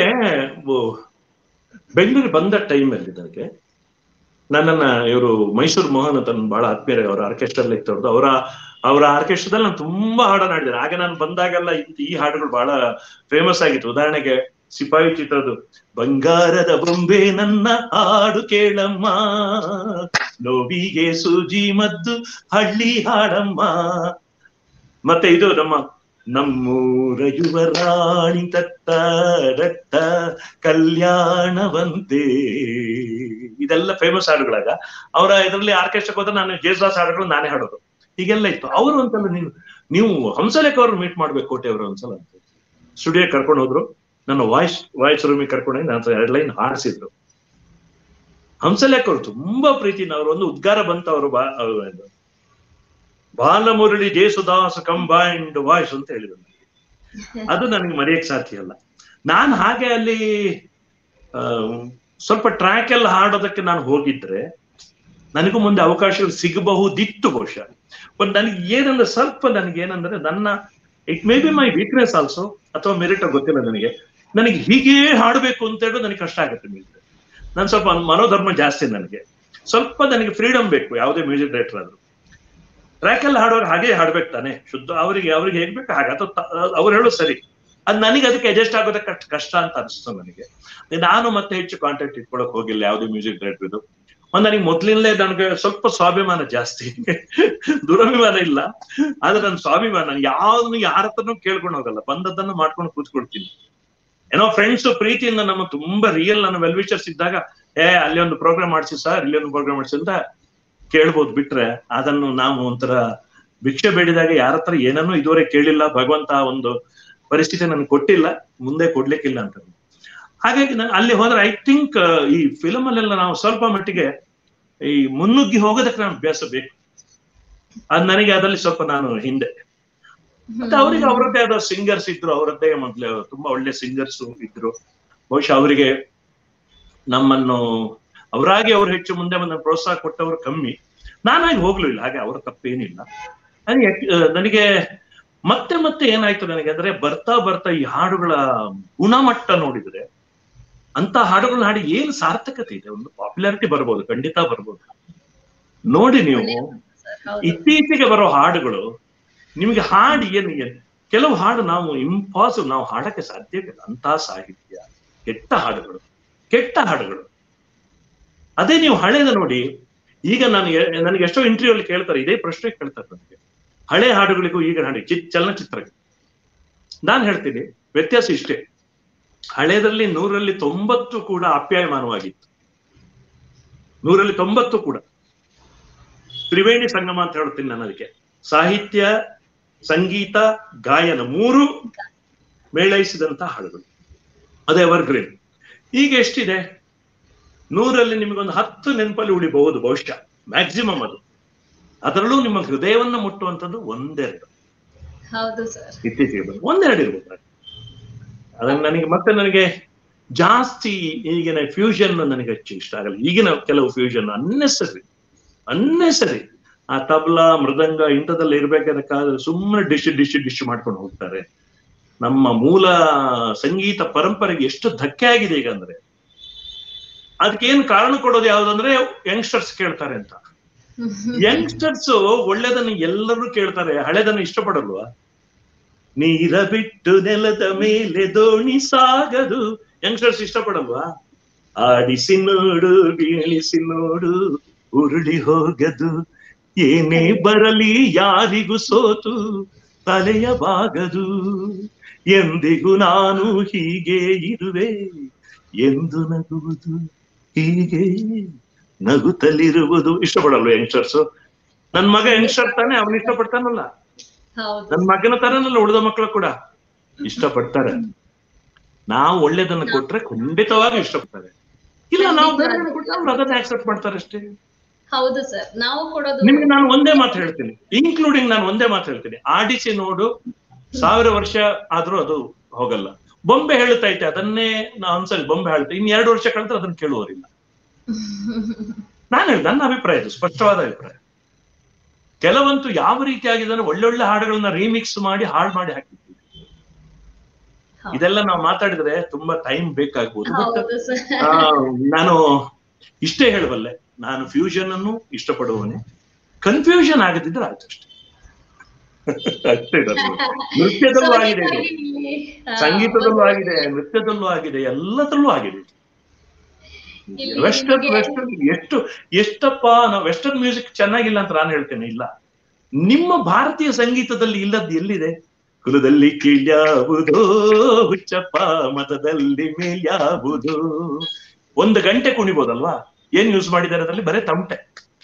ಬೆಂಗಳೂರು ಬಂದ ಟೈಮಲ್ಲಿ ನನಗೆ ನನ್ನನ್ನ ಇವರು ಮೈಸೂರು ಮೋಹನ್ ಅಂತ ನನ್ನ ಬಹಳ ಆತ್ಮೀಯರೇ ಅವರ ಆರ್ಕೆಸ್ಟ್ರಲ್ಲಿ ಇತ್ತವ್ರದ್ದು ಅವರ ಅವರ ಆರ್ಕೆಸ್ಟ್ರಾದಲ್ಲಿ ನಾನು ತುಂಬಾ ಹಾಡನ್ನ ಹಾಡಿದ್ದೇನೆ ಆಗ ನಾನು ಬಂದಾಗೆಲ್ಲ ಇಂತ ಈ ಹಾಡುಗಳು ಬಹಳ ಫೇಮಸ್ ಆಗಿತ್ತು ಉದಾಹರಣೆಗೆ ಸಿಪಾಯಿ ಚಿತ್ರದ ಬಂಗಾರದ ಬೊಂಬೆ ನನ್ನ ಹಾಡು ಕೇಳಮ್ಮ ನೋವಿಗೆ ಸೂಜಿ ಮದ್ದು ಹಳ್ಳಿ ಹಾಡಮ್ಮ ಮತ್ತೆ ಇದು ನಮ್ಮ ನಮ್ಮೂರ ಯುವರಾಣಿ ತತ್ತ ರತ್ತ ಕಲ್ಯಾಣವಂತೆ ಇದೆಲ್ಲ ಫೇಮಸ್ ಹಾಡುಗಳಾಗ ಅವರ ಇದರಲ್ಲಿ ಆರ್ಕೆಸ್ಟ್ರಾಕ್ ಹೋದ್ರೆ ನಾನು ಜೇಸುದಾಸ್ ಹಾಡುಗಳು ನಾನೇ ಹಾಡೋದು ಹೀಗೆಲ್ಲ ಇತ್ತು ಅವರು ಒಂದ್ಸಲ ನೀವು ನೀವು ಹಂಸಲೇಖ ಅವ್ರು ಮೀಟ್ ಮಾಡ್ಬೇಕು ಕೋಟೆ ಅವರು ಒಂದ್ಸಲ ಅಂತ ಸ್ಟುಡಿಯೋ ಕರ್ಕೊಂಡು ಹೋದ್ರು ನನ್ನ ವಾಯ್ಸ್ ವಾಯ್ಸ್ ರೂಮಿಗೆ ಕರ್ಕೊಂಡು ಹೋಗಿ ನಾನು ಎರಡು ಲೈನ್ ಹಾಡಿಸಿದ್ರು ಹಂಸಲೇಖ ಅವರು ತುಂಬಾ ಪ್ರೀತಿನ ಅವರು ಒಂದು ಉದ್ಗಾರ ಬಂತ ಅವರು ಬಾ ಅವ್ರು ಇದು. ಬಾಲಮುರಳಿ ಜೇಸುದಾಸ್ ಕಂಬೈನ್ಡ್ ವಾಯ್ಸ್ ಅಂತ ಹೇಳಿದ್ರು ನನಗೆ. ಅದು ನನಗೆ ಮರೆಯಕ್ ಸಾಧ್ಯ ಅಲ್ಲ ನಾನು ಹಾಗೆ ಅಲ್ಲಿ ಆ, ಸ್ವಲ್ಪ ಟ್ರ್ಯಾಕ್ ಎಲ್ಲ ಹಾಡೋದಕ್ಕೆ ನಾನು ಹೋಗಿದ್ರೆ ನನಗೂ ಮುಂದೆ ಅವಕಾಶಗಳು ಸಿಗಬಹುದಿತ್ತು ಬಹುಶಃ ಬಟ್ ನನಗೆ ಏನಂದ್ರೆ ಸ್ವಲ್ಪ ನನಗೆ ಏನಂದ್ರೆ ನನ್ನ it may be my weakness also ಅಥವಾ ಮೆರಿಟ್ ಗೊತ್ತಿಲ್ಲ ನನಗೆ ನನಗೆ ಹೀಗೆ ಹಾಡಬೇಕು ಅಂತ ಹೇಳೋದು ನನಗೆ ಕಷ್ಟ ಆಗುತ್ತೆ ಮ್ಯೂಸಿಕ್ ನಾನು ಸ್ವಲ್ಪ ಮನೋಧರ್ಮ ಜಾಸ್ತಿ ನನಗೆ ಸ್ವಲ್ಪ ನನಗೆ ಫ್ರೀಡಮ್ ಬೇಕು ಯಾವುದೇ ಮ್ಯೂಸಿಕ್ ಡೈರೆಕ್ಟರ್ ಆದ್ರೂ ಟ್ರ್ಯಾಕ್ ಅಲ್ಲಿ ಹಾಡುವಾಗ ಹಾಗೆ ಹಾಡ್ಬೇಕು ತಾನೆ ಶುದ್ಧ ಅವರಿಗೆ ಅವ್ರಿಗೆ ಹೇಗ್ ಬೇಕು ಹಾಗೆ ಅಥವಾ ಅವ್ರು ಹೇಳೋದು ಸರಿ ಅದ್ ನನಗೆ ಅದಕ್ಕೆ ಅಡ್ಜಸ್ಟ್ ಆಗೋದಕ್ಕೆ ಕಷ್ಟ ಕಷ್ಟ ಅಂತ ಅನಿಸ್ತು ನನಗೆ ನಾನು ಮತ್ತೆ ಹೆಚ್ಚು ಕಾಂಟ್ಯಾಕ್ಟ್ ಇಟ್ಕೊಳಕ್ ಹೋಗಿಲ್ಲ ಯಾವುದೇ ಮ್ಯೂಸಿಕ್ ಡೈರೆಕ್ಟರ್ ಇದು ಒಂದ್ ನನಗೆ ಮೊದ್ಲಿಂದಲೇ ನನಗೆ ಸ್ವಲ್ಪ ಸ್ವಾಭಿಮಾನ ಜಾಸ್ತಿ ದುರಭಿಮಾನ ಇಲ್ಲ ಆದ್ರೆ ನನ್ನ ಸ್ವಾಭಿಮಾನ ನಾನು ಯಾವ್ದನ್ನು ಯಾರ ಹತ್ರನೂ ಕೇಳ್ಕೊಂಡು ಹೋಗಲ್ಲ ಬಂದದ್ದನ್ನು ಮಾಡ್ಕೊಂಡು ಕೂತ್ಕೊಳ್ತೀನಿ ಏನೋ ಫ್ರೆಂಡ್ಸ್ ಪ್ರೀತಿಯಿಂದ ನಮ್ಮ ತುಂಬಾ ರಿಯಲ್ ನನ್ನ ವೆಲ್ವಿಷರ್ಸ್ ಇದ್ದಾಗ ಏ ಅಲ್ಲಿ ಒಂದು ಪ್ರೋಗ್ರಾಮ್ ಮಾಡಿಸಿ ಸರ್ ಇಲ್ಲಿ ಒಂದು ಪ್ರೋಗ್ರಾಮ್ ಮಾಡಿಸಿ ಅಂತ ಕೇಳ್ಬೋದು ಬಿಟ್ರೆ ಅದನ್ನು ನಾವು ಒಂಥರ ಭಿಕ್ಷೆ ಬೇಡಿದಾಗ ಯಾರ ಹತ್ರ ಏನನ್ನೂ ಇದುವರೆಗೆ ಕೇಳಿಲ್ಲ ಭಗವಂತ ಆ ಒಂದು ಪರಿಸ್ಥಿತಿ ನನ್ಗೆ ಕೊಟ್ಟಿಲ್ಲ ಮುಂದೆ ಕೊಡ್ಲಿಕ್ಕಿಲ್ಲ ಅಂತ ಹಾಗಾಗಿ ನಾನು ಅಲ್ಲಿ ಹೋದ್ರೆ ಐ ಥಿಂಕ್ ಈ ಫಿಲಮ್ ಅಲ್ಲೆಲ್ಲ ನಾವು ಸ್ವಲ್ಪ ಮಟ್ಟಿಗೆ ಈ ಮುನ್ನುಗ್ಗಿ ಹೋಗೋದಕ್ಕೆ ನಾನು ಅಭ್ಯಾಸ ಬೇಕು ಅದ್ ನನಗೆ ಅದರಲ್ಲಿ ಸ್ವಲ್ಪ ನಾನು ಹಿಂದೆ ಮತ್ತೆ ಅವರಿಗೆ ಅವರದ್ದೇ ಆದ ಸಿಂಗರ್ಸ್ ಇದ್ರು ಅವರದ್ದೇ ಮೊದ್ಲು ತುಂಬಾ ಒಳ್ಳೆ ಸಿಂಗರ್ಸ್ ಇದ್ರು ಬಹುಶಃ ಅವರಿಗೆ ನಮ್ಮನ್ನು ಅವರಾಗಿ ಅವ್ರು ಹೆಚ್ಚು ಮುಂದೆ ಬಂದ ಪ್ರೋತ್ಸಾಹ ಕೊಟ್ಟವರು ಕಮ್ಮಿ ನಾನಾಗಿ ಹೋಗ್ಲಿಲ್ಲ ಹಾಗೆ ಅವರ ತಪ್ಪೇನಿಲ್ಲ ಅದು ಯಾಕ್- ಆ, ನನಗೆ ಮತ್ತೆ ಮತ್ತೆ ಏನಾಯ್ತು ನನಗೆ ಅಂದ್ರೆ ಬರ್ತಾ ಬರ್ತಾ ಈ ಹಾಡುಗಳ ಗುಣಮಟ್ಟ ನೋಡಿದ್ರೆ ಅಂತ ಹಾಡುಗಳನ್ನ ಹಾಡಿ ಏನು ಸಾರ್ಥಕತೆ ಇದೆ ಒಂದು ಪಾಪ್ಯುಲಾರಿಟಿ ಬರ್ಬೋದು ಖಂಡಿತ ಬರ್ಬೋದು ನೋಡಿ ನೀವು ಹೌದು ಇತ್ತೀಚೆಗೆ ಬರೋ ಹಾಡುಗಳು ನಿಮಗೆ ಹಾಡು ಏನು ಏನು ಕೆಲವು ಹಾಡು ನಾವು ಇಂಪಾಸಿಬಲ್ ನಾವು ಹಾಡಕ್ಕೆ ಸಾಧ್ಯವಿಲ್ಲ ಅಂತ ಸಾಹಿತ್ಯ ಕೆಟ್ಟ ಹಾಡುಗಳು ಕೆಟ್ಟ ಹಾಡುಗಳು ಅದೇ ನೀವು ಹಳೇದ ನೋಡಿ ಈಗ ನಾನು ಎ- ನನಗೆ ಎಷ್ಟೋ ಇಂಟರ್ವ್ಯೂ ಅಲ್ಲಿ ಕೇಳ್ತಾರೆ ಇದೇ ಪ್ರಶ್ನೆ ಕೇಳ್ತಾರೆ ನನಗೆ ಹಳೆ ಹಾಡುಗಳಿಗೂ ಈಗ ಹಾಡಿ ಚಿತ್ ಚಲನಚಿತ್ರಕ್ಕೆ ನಾನು ಹೇಳ್ತೀನಿ ವ್ಯತ್ಯಾಸ ಇಷ್ಟೇ ಹಳೇದ್ರಲ್ಲಿ ನೂರಲ್ಲಿ ತೊಂಬತ್ತು ಕೂಡ ಆಪ್ಯಾಯಮಾನವಾಗಿತ್ತು ನೂರಲ್ಲಿ ತೊಂಬತ್ತು ಕೂಡ ತ್ರಿವೇಣಿ ಸಂಗಮ ಅಂತ ಹೇಳ್ತೀನಿ ನಾನು ಅದಕ್ಕೆ ಸಾಹಿತ್ಯ ಸಂಗೀತ ಗಾಯನ ಮೂರು ಮೇಳೈಸಿದಂತ ಹಾಡುಗಳು ಅದೇ ಎವರ್ಗ್ರೀನ್ ಈಗ ಎಷ್ಟಿದೆ ನೂರಲ್ಲಿ ನಿಮಗೊಂದು ಹತ್ತು ನೆನಪಲ್ಲಿ ಉಳಿಬಹುದು ಬಹುಶಃ ಮ್ಯಾಕ್ಸಿಮಮ್ ಅದು ಅದರಲ್ಲೂ ನಿಮ್ಮ ಹೃದಯವನ್ನ ಮುಟ್ಟುವಂಥದ್ದು ಒಂದೆರಡು ಹೌದು ಸರ್ ಇತ್ತೀಚೆಗೆ ಬಂದು ಒಂದೆರಡು ಇರ್ಬೋದು ಅದನ್ನ ನನಗೆ ಮತ್ತೆ ನನಗೆ ಜಾಸ್ತಿ ಈಗಿನ ಫ್ಯೂಷನ್ ನನಗೆ ಹೆಚ್ಚು ಇಷ್ಟ ಆಗಲ್ಲ ಈಗಿನ ಕೆಲವು ಫ್ಯೂಷನ್ ಅನ್ನೆಸರಿ ಅನ್ನೆಸರಿ ಆ ತಬಲಾ ಮೃದಂಗ ಇಂಥದ್ದೆಲ್ಲ ಇರ್ಬೇಕಾದ್ರೆ ಸುಮ್ಮನೆ ಡಿಶ್ ಡಿಶ್ ಡಿಶ್ ಮಾಡ್ಕೊಂಡು ಹೋಗ್ತಾರೆ ನಮ್ಮ ಮೂಲ ಸಂಗೀತ ಪರಂಪರೆಗೆ ಎಷ್ಟು ಧಕ್ಕೆ ಆಗಿದೆ ಈಗ ಅಂದ್ರೆ ಅದಕ್ಕೇನು ಕಾರಣ ಕೊಡೋದು ಯಾವ್ದಂದ್ರೆ ಯಂಗ್ಸ್ಟರ್ಸ್ ಕೇಳ್ತಾರೆ ಅಂತ ಯಂಗ್ಸ್ಟರ್ಸ್ ಒಳ್ಳೆದನ್ನು ಎಲ್ಲರೂ ಕೇಳ್ತಾರೆ ಹಳೆದನ್ನು ಇಷ್ಟಪಡಲ್ವಾ ನೀರ ಬಿಟ್ಟು ನೆಲದ ಮೇಲೆ ದೋಣಿ ಸಾಗದು ಯಂಗ್ಸ್ಟರ್ಸ್ ಇಷ್ಟಪಡಲ್ವಾ ಆಡಿಸಿ ನೋಡು ಬೀಳಿಸಿ ನೋಡು ಉರುಳಿ ಹೋಗದು ಏನೇ ಬರಲಿ ಯಾರಿಗೂ ಸೋತು ತಲೆಯ ಬಾಗದು ಎಂದಿಗೂ ನಾನು ಹೀಗೆ ಇರುವೆ ಎಂದು ನಗುವುದು ಹೀಗೆ ನಗುತ್ತಲಿರುವುದು ಇಷ್ಟಪಡಲ್ವ ಯಂಗ್ಸ್ಟರ್ಸ್ ನನ್ ಮಗ ಯಂಗ್ಸ್ಟರ್ ತಾನೆ ಅವನ್ ಇಷ್ಟಪಡ್ತಾನಲ್ಲ ಹೌದು ನನ್ ಮಗನ ತರನಲ್ಲ ಉಳಿದ ಮಕ್ಕಳು ಕೂಡ ಇಷ್ಟಪಡ್ತಾರೆ ನಾವು ಒಳ್ಳೇದನ್ನ ಕೊಟ್ರೆ ಖಂಡಿತವಾಗಿ ಇಷ್ಟಪಡ್ತಾರೆ ಇಲ್ಲ ನಾವು ಬೇರೆದನ್ನ ಕೊಟ್ರೆ ಅವ್ರು ಅದನ್ನ ಆಕ್ಸೆಪ್ಟ್ ಮಾಡ್ತಾರೆ ಅಷ್ಟೇ ಹೌದು ಸರ್ ನಾವು ಕೊಡೋದು ನಿಮ್ಗೆ ನಾನು ಒಂದೇ ಮಾತು ಹೇಳ್ತೀನಿ ಇನ್ಕ್ಲೂಡಿಂಗ್ ನಾನು ಒಂದೇ ಮಾತು ಹೇಳ್ತೀನಿ ಆಡಿಸಿ ನೋಡು ಸಾವಿರ ವರ್ಷ ಆದ್ರೂ ಅದು ಹೋಗಲ್ಲ ಬೊಂಬೆ ಹೇಳುತ್ತೈತೆ ಅದನ್ನೇ ನಾ ಒಂದ್ಸಲಿ ಬೊಂಬೆ ಹೇಳ್ತೆ ಇನ್ ಎರಡು ವರ್ಷ ಕಳೆದ್ರೆ ಅದನ್ನ ಕೇಳುವವರಿಲ್ಲ ನಾನು ಹೇಳಿ ನನ್ನ ಅಭಿಪ್ರಾಯ ಇದು ಸ್ಪಷ್ಟವಾದ ಅಭಿಪ್ರಾಯ ಕೆಲವಂತೂ ಯಾವ ರೀತಿಯಾಗಿ ಇದನ್ನು ಒಳ್ಳೊಳ್ಳೆ ಹಾಡುಗಳನ್ನ ರೀಮಿಕ್ಸ್ ಮಾಡಿ ಹಾಳು ಮಾಡಿ ಹಾಕಿದ್ದೀವಿ ಹೌದು. ಇದೆಲ್ಲ ನಾವು ಮಾತಾಡಿದ್ರೆ ತುಂಬಾ ಟೈಮ್ ಬೇಕಾಗ್ಬೋದು ಬಟ್ ಹೌದು ಸರ್ ಆ, ನಾನು ಇಷ್ಟೇ ಹೇಳಬಲ್ಲೆ ನಾನು ಫ್ಯೂಷನ್ ಅನ್ನು ಇಷ್ಟಪಡುವವನೇ ಕನ್ಫ್ಯೂಷನ್ ಆಗದಿದ್ರೆ ಆಯ್ತು ಅಷ್ಟೇ ಅಷ್ಟೇ ನಾನು. ನೃತ್ಯದಲ್ಲೂ ಆಗಿದೆ ಇದು. ಸಂಗೀತದಲ್ಲೂ ಆಗಿದೆ ನೃತ್ಯದಲ್ಲೂ ಆಗಿದೆ ಎಲ್ಲದರಲ್ಲೂ ಆಗಿದೆ ಇಲ್ಲಿ ವೆಸ್ಟರ್ನ್ ನಿಮ್ಗೆ- ವೆಸ್ಟರ್ನ್ ಎಷ್ಟು ಎಷ್ಟಪ್ಪ ನಾವು ವೆಸ್ಟರ್ನ್ ಮ್ಯೂಸಿಕ್ ಚೆನ್ನಾಗಿಲ್ಲ ಅಂತ ನಾನು ಹೇಳ್ತೇನೆ ಇಲ್ಲ ನಿಮ್ಮ ಭಾರತೀಯ ಸಂಗೀತದಲ್ಲಿ ಇಲ್ಲದ್ದು ಎಲ್ಲಿದೆ ಕುಲದಲ್ಲಿ ಕೀಳ್ಯಾವುದೋ ಹುಚ್ಚಪ್ಪ ಮತದಲ್ಲಿ ಮೇಲ್ಯಾವುದೋ ಒಂದು ಗಂಟೆ ಕುಣಿಬೋದಲ್ವಾ ಏನ್ ಯೂಸ್ ಮಾಡಿದ್ದಾರೆ ಅದರಲ್ಲಿ ಬರೇ ತಮಟೆ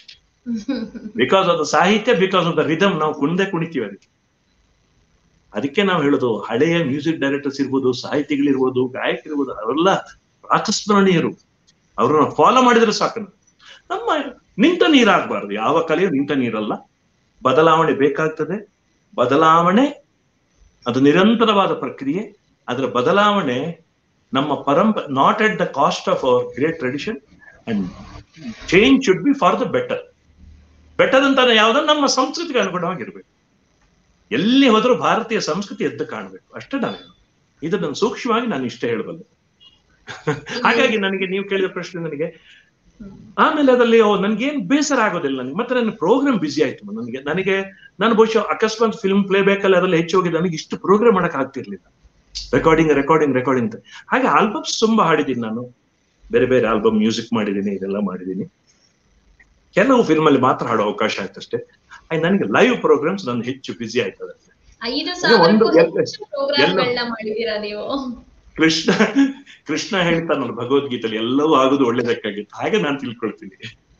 ಬಿಕಾಸ್ ಆಫ್ ದ ಸಾಹಿತ್ಯ ಬಿಕಾಸ್ ಆಫ್ ದ ರಿದಮ್ ನಾವು ಕುಣಿದೇ ಕುಣಿತೀವಿ ಅದಕ್ಕೆ ಅದಕ್ಕೆ ನಾವು ಹೇಳೋದು ಹಳೆಯ ಮ್ಯೂಸಿಕ್ ಡೈರೆಕ್ಟರ್ಸ್ ಇರ್ಬೋದು ಸಾಹಿತಿಗಳಿರ್ಬೋದು ಗಾಯಕರಿರ್ಬೋದು ಅವರೆಲ್ಲ ಪ್ರಾತಸ್ಮರಣೀಯರು ಅವ್ರನ್ನ ಫಾಲೋ ಮಾಡಿದ್ರೆ ಸಾಕು ನಾವು. ನಮ್ಮ ನಿಂತ ನೀರಾಗಬಾರ್ದು ಯಾವ ಕಲೆಯು ನಿಂತ ನೀರಲ್ಲ ಬದಲಾವಣೆ ಬೇಕಾಗ್ತದೆ ಬದಲಾವಣೆ ಅದು ನಿರಂತರವಾದ ಪ್ರಕ್ರಿಯೆ ಅದರ ಬದಲಾವಣೆ ನಮ್ಮ ಪರಂಪ not at the cost of our great tradition and change should be for the better better ಅಂತ ಯಾವ್ದು ನಮ್ಮ ಸಂಸ್ಕೃತಿಗೆ ಅನುಗುಣವಾಗಿರ್ಬೇಕು ಎಲ್ಲಿ ಹೋದರೂ ಭಾರತೀಯ ಸಂಸ್ಕೃತಿ ಎದ್ದು ಕಾಣಬೇಕು ಅಷ್ಟೇ ನಾನು ಹೇಳೋದು. ಇದು ನಾನು ಸೂಕ್ಷ್ಮವಾಗಿ ನಾನು ಇಷ್ಟೇ ಹೇಳಬಲ್ಲೆ ಹಾಗಾಗಿ ನನಗೆ ನೀವು ಕೇಳಿದ ಪ್ರಶ್ನೆ ನನಗೆ ಆಮೇಲೆ ಅದರಲ್ಲಿ ಓ ನನ್ಗೇನ್ ಬೇಸರ ಆಗೋದಿಲ್ಲ ನನಗೆ ಮತ್ತೆ ನನ್ನ ಪ್ರೋಗ್ರಾಮ್ ಬಿಸಿ ಆಯ್ತು ನನಗೆ ನನಗೆ ನಾನು ಬಹುಶಃ ಅಕಸ್ಮಾತ್ ಫಿಲ್ಮ್ ಪ್ಲೇ ಬೇಕಲ್ಲಿ ಅದರಲ್ಲಿ ಹೆಚ್ಚು ಹೋಗಿ ನನಗೆ ಇಷ್ಟು ಪ್ರೋಗ್ರಾಮ್ ಮಾಡಕ್ ಆಗ್ತಿರ್ಲಿಲ್ಲ ರೆಕಾರ್ಡಿಂಗ್ ರೆಕಾರ್ಡಿಂಗ್ ರೆಕಾರ್ಡಿಂಗ್ ಅಂತ ಹಾಗೆ ಆಲ್ಬಮ್ಸ್ ತುಂಬಾ ಹಾಡಿದ್ದೀನಿ ನಾನು ಬೇರೆ ಬೇರೆ ಆಲ್ಬಮ್ ಮ್ಯೂಸಿಕ್ ಮಾಡಿದ್ದೀನಿ ಇದೆಲ್ಲ ಮಾಡಿದ್ದೀನಿ ಕೆಲವು ಫಿಲ್ಮ್ ಅಲ್ಲಿ ಮಾತ್ರ ಹಾಡೋ ಅವಕಾಶ ಆಯ್ತು ಅಷ್ಟೇ ಹಾಗೆ ನನಗೆ ಲೈವ್ ಪ್ರೋಗ್ರಾಮ್ಸ್ ನಾನು ಹೆಚ್ಚು ಬಿಸಿ ಆಯ್ತದೆ ಐದು ಒಂದು ಸಾವಿರಕ್ಕೂ ಎಲ್ಲ- ಹೆಚ್ಚು ಪ್ರೋಗ್ರಾಮ್ಗಳನ್ನ ಮಾಡಿದೀರಾ ನೀವು ಕೃಷ್ಣ ಕೃಷ್ಣ ಹೇಳ್ತಾನಲ್ಲ ಭಗವದ್ಗೀತೆಯಲ್ಲಿ ಎಲ್ಲವೂ ಆಗುದು ಒಳ್ಳೇದಕ್ಕಾಗಿತ್ತು ಹಾಗೆ ನಾನು ತಿಳ್ಕೊಳ್ತೀನಿ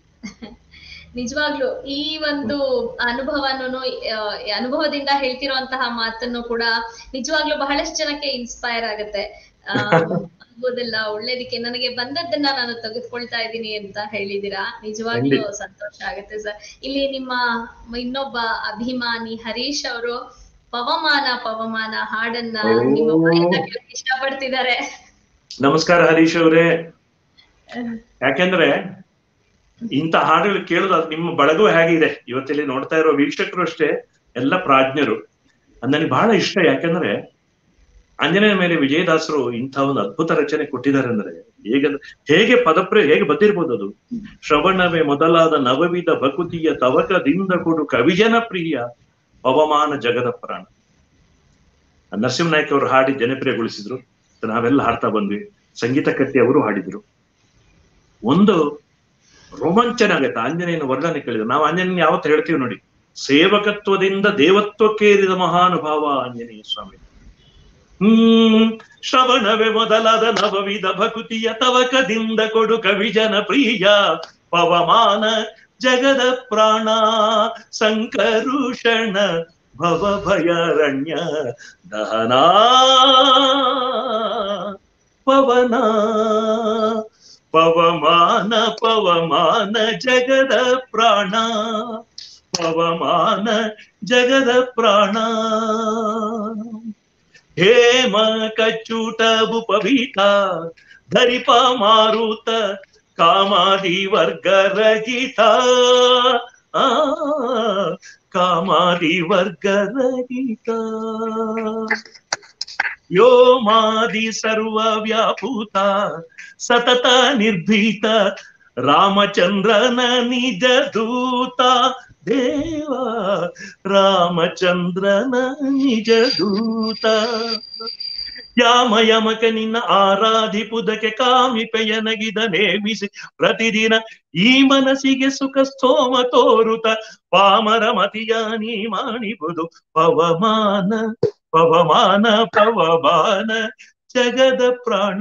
ನಿಜವಾಗ್ಲು ಈ ಒಂದು ಅನುಭವನೂ ಅನುಭವದಿಂದ ಹೇಳ್ತಿರೋಂತಹ ಮಾತನ್ನು ಕೂಡ ನಿಜವಾಗ್ಲೂ ಬಹಳಷ್ಟು ಜನಕ್ಕೆ ಇನ್ಸ್ಪೈರ್ ಆಗುತ್ತೆ ಆ, ಆಗ್ಬೋದಲ್ಲ ಒಳ್ಳೇದಕ್ಕೆ ನನಗೆ ಬಂದದ್ದನ್ನ ನಾನು ತೆಗೆದುಕೊಳ್ತಾ ಇದ್ದೀನಿ ಅಂತ ಹೇಳಿದೀರಾ ನಿಜವಾಗ್ಲೂ ಸಂತೋಷ ಆಗುತ್ತೆ ಸರ್ ಇಲ್ಲಿ ನಿಮ್ಮ ಇನ್ನೊಬ್ಬ ಅಭಿಮಾನಿ ಹರೀಶ್ ಅವರು ಪವಮಾನ ಪವಮಾನ ಹಾಡನ್ನ ನಿಮ್ಮ ಬಾಯಿಂದ ಕೇಳಕ್ ಇಷ್ಟಪಡ್ತಿದ್ದಾರೆ ನಮಸ್ಕಾರ ಹರೀಶ್ ಅವರೇ ಯಾಕೆಂದ್ರೆ ಇಂಥ ಹಾಡುಗಳು ಕೇಳೋದು ಅದು ನಿಮ್ಮ ಬಳಗವು ಹೇಗಿದೆ ಇವತ್ತಿಲ್ಲಿ ನೋಡ್ತಾ ಇರೋ ವೀಕ್ಷಕರು ಅಷ್ಟೇ ಎಲ್ಲ ಪ್ರಾಜ್ಞರು ಅದ್ ನನಗೆ ಬಹಳ ಇಷ್ಟ ಯಾಕೆಂದ್ರೆ ಆಂಜನೇಯ ಮೇಲೆ ವಿಜಯದಾಸರು ಇಂಥ ಒಂದು ಅದ್ಭುತ ರಚನೆ ಕೊಟ್ಟಿದ್ದಾರೆ ಅಂದ್ರೆ ಹೇಗೆ ಹೇಗೆ ಪದಪ್ರೇ ಹೇಗೆ ಬಂದಿರ್ಬೋದು ಅದು ಶ್ರವಣವೇ ಮೊದಲಾದ ನವವಿಧ ಭಕುತಿಯ ತವಕದಿಂದ ಕೊಡು ಕವಿಜನ ಪ್ರಿಯ ಪವಮಾನ ಜಗದ ಪ್ರಾಣ ನರಸಿಂಹನಾಯ್ಕ ಅವರು ಹಾಡಿ ಜನಪ್ರಿಯಗೊಳಿಸಿದ್ರು ನಾವೆಲ್ಲ ಹಾಡ್ತಾ ಬಂದ್ವಿ ಸಂಗೀತ ಕಟ್ಟಿ ಅವರು ಹಾಡಿದ್ರು ಒಂದು ರೋಮಾಂಚನ ಆಗತ್ತೆ ಆಂಜನೇಯನ ವರ್ಣನೆ ಕೇಳಿದ್ರು ನಾವು ಆಂಜನೇಯನ ಯಾವತ್ತು ಹೇಳ್ತೀವಿ ನೋಡಿ ಸೇವಕತ್ವದಿಂದ ದೇವತ್ವಕ್ಕೇರಿದ ಮಹಾನುಭಾವ ಆಂಜನೇಯ ಸ್ವಾಮಿ ಹ್ಮ್ ಶ್ರವಣವೇ ಮೊದಲಾದ ನವವಿಧ ಭಕುತಿಯ ತವಕದಿಂದ ಕೊಡು ಕವಿಜನ ಪ್ರಿಯ ಪವಮಾನ ಜಗದ ಪ್ರಾಣ ಸಂಕರುಷಣ ಭವ ಭಯಾರಣ್ಯ ದಹನಾ ಪವನ ಪವಮಾನ ಪವಮಾನ ಜಗದ ಪ್ರಾಣ ಪವಮಾನ ಜಗದ ಪ್ರಾಣ ಹೇಮ ಕಚ್ಚೂಟ ಉಪವೀತ ಧರಿಪ ಮಾರುತ ಕಾಮಾದಿ ವರ್ಗ ರಹಿತ ಆ ಕಾಮಾದಿ ವರ್ಗ ರಹಿತ ವ್ಯೋಮಾದಿ ಸರ್ವ ವ್ಯಾಪೂತ ಸತತ ನಿರ್ಭೀತ ರಾಮಚಂದ್ರನ ನಿಜ ದೂತ ದೇವ ರಾಮಚಂದ್ರನ ನಿಜ ದೂತ ಯಾಮ ಯಮಕ ನಿನ್ನ ಆರಾಧಿಪುದಕ್ಕೆ ಕಾಮಿಪೆಯನಗಿದ ನೇಮಿಸಿ ಪ್ರತಿದಿನ ಈ ಮನಸ್ಸಿಗೆ ಸುಖ ಸ್ತೋಮ ತೋರುತ ಪಾಮರ ಮತಿಯ ನೀ ಮಾಡಿಬುದು ಪವಮಾನ ಪವಮಾನ ಪವಮಾನ ಜಗದ ಪ್ರಾಣ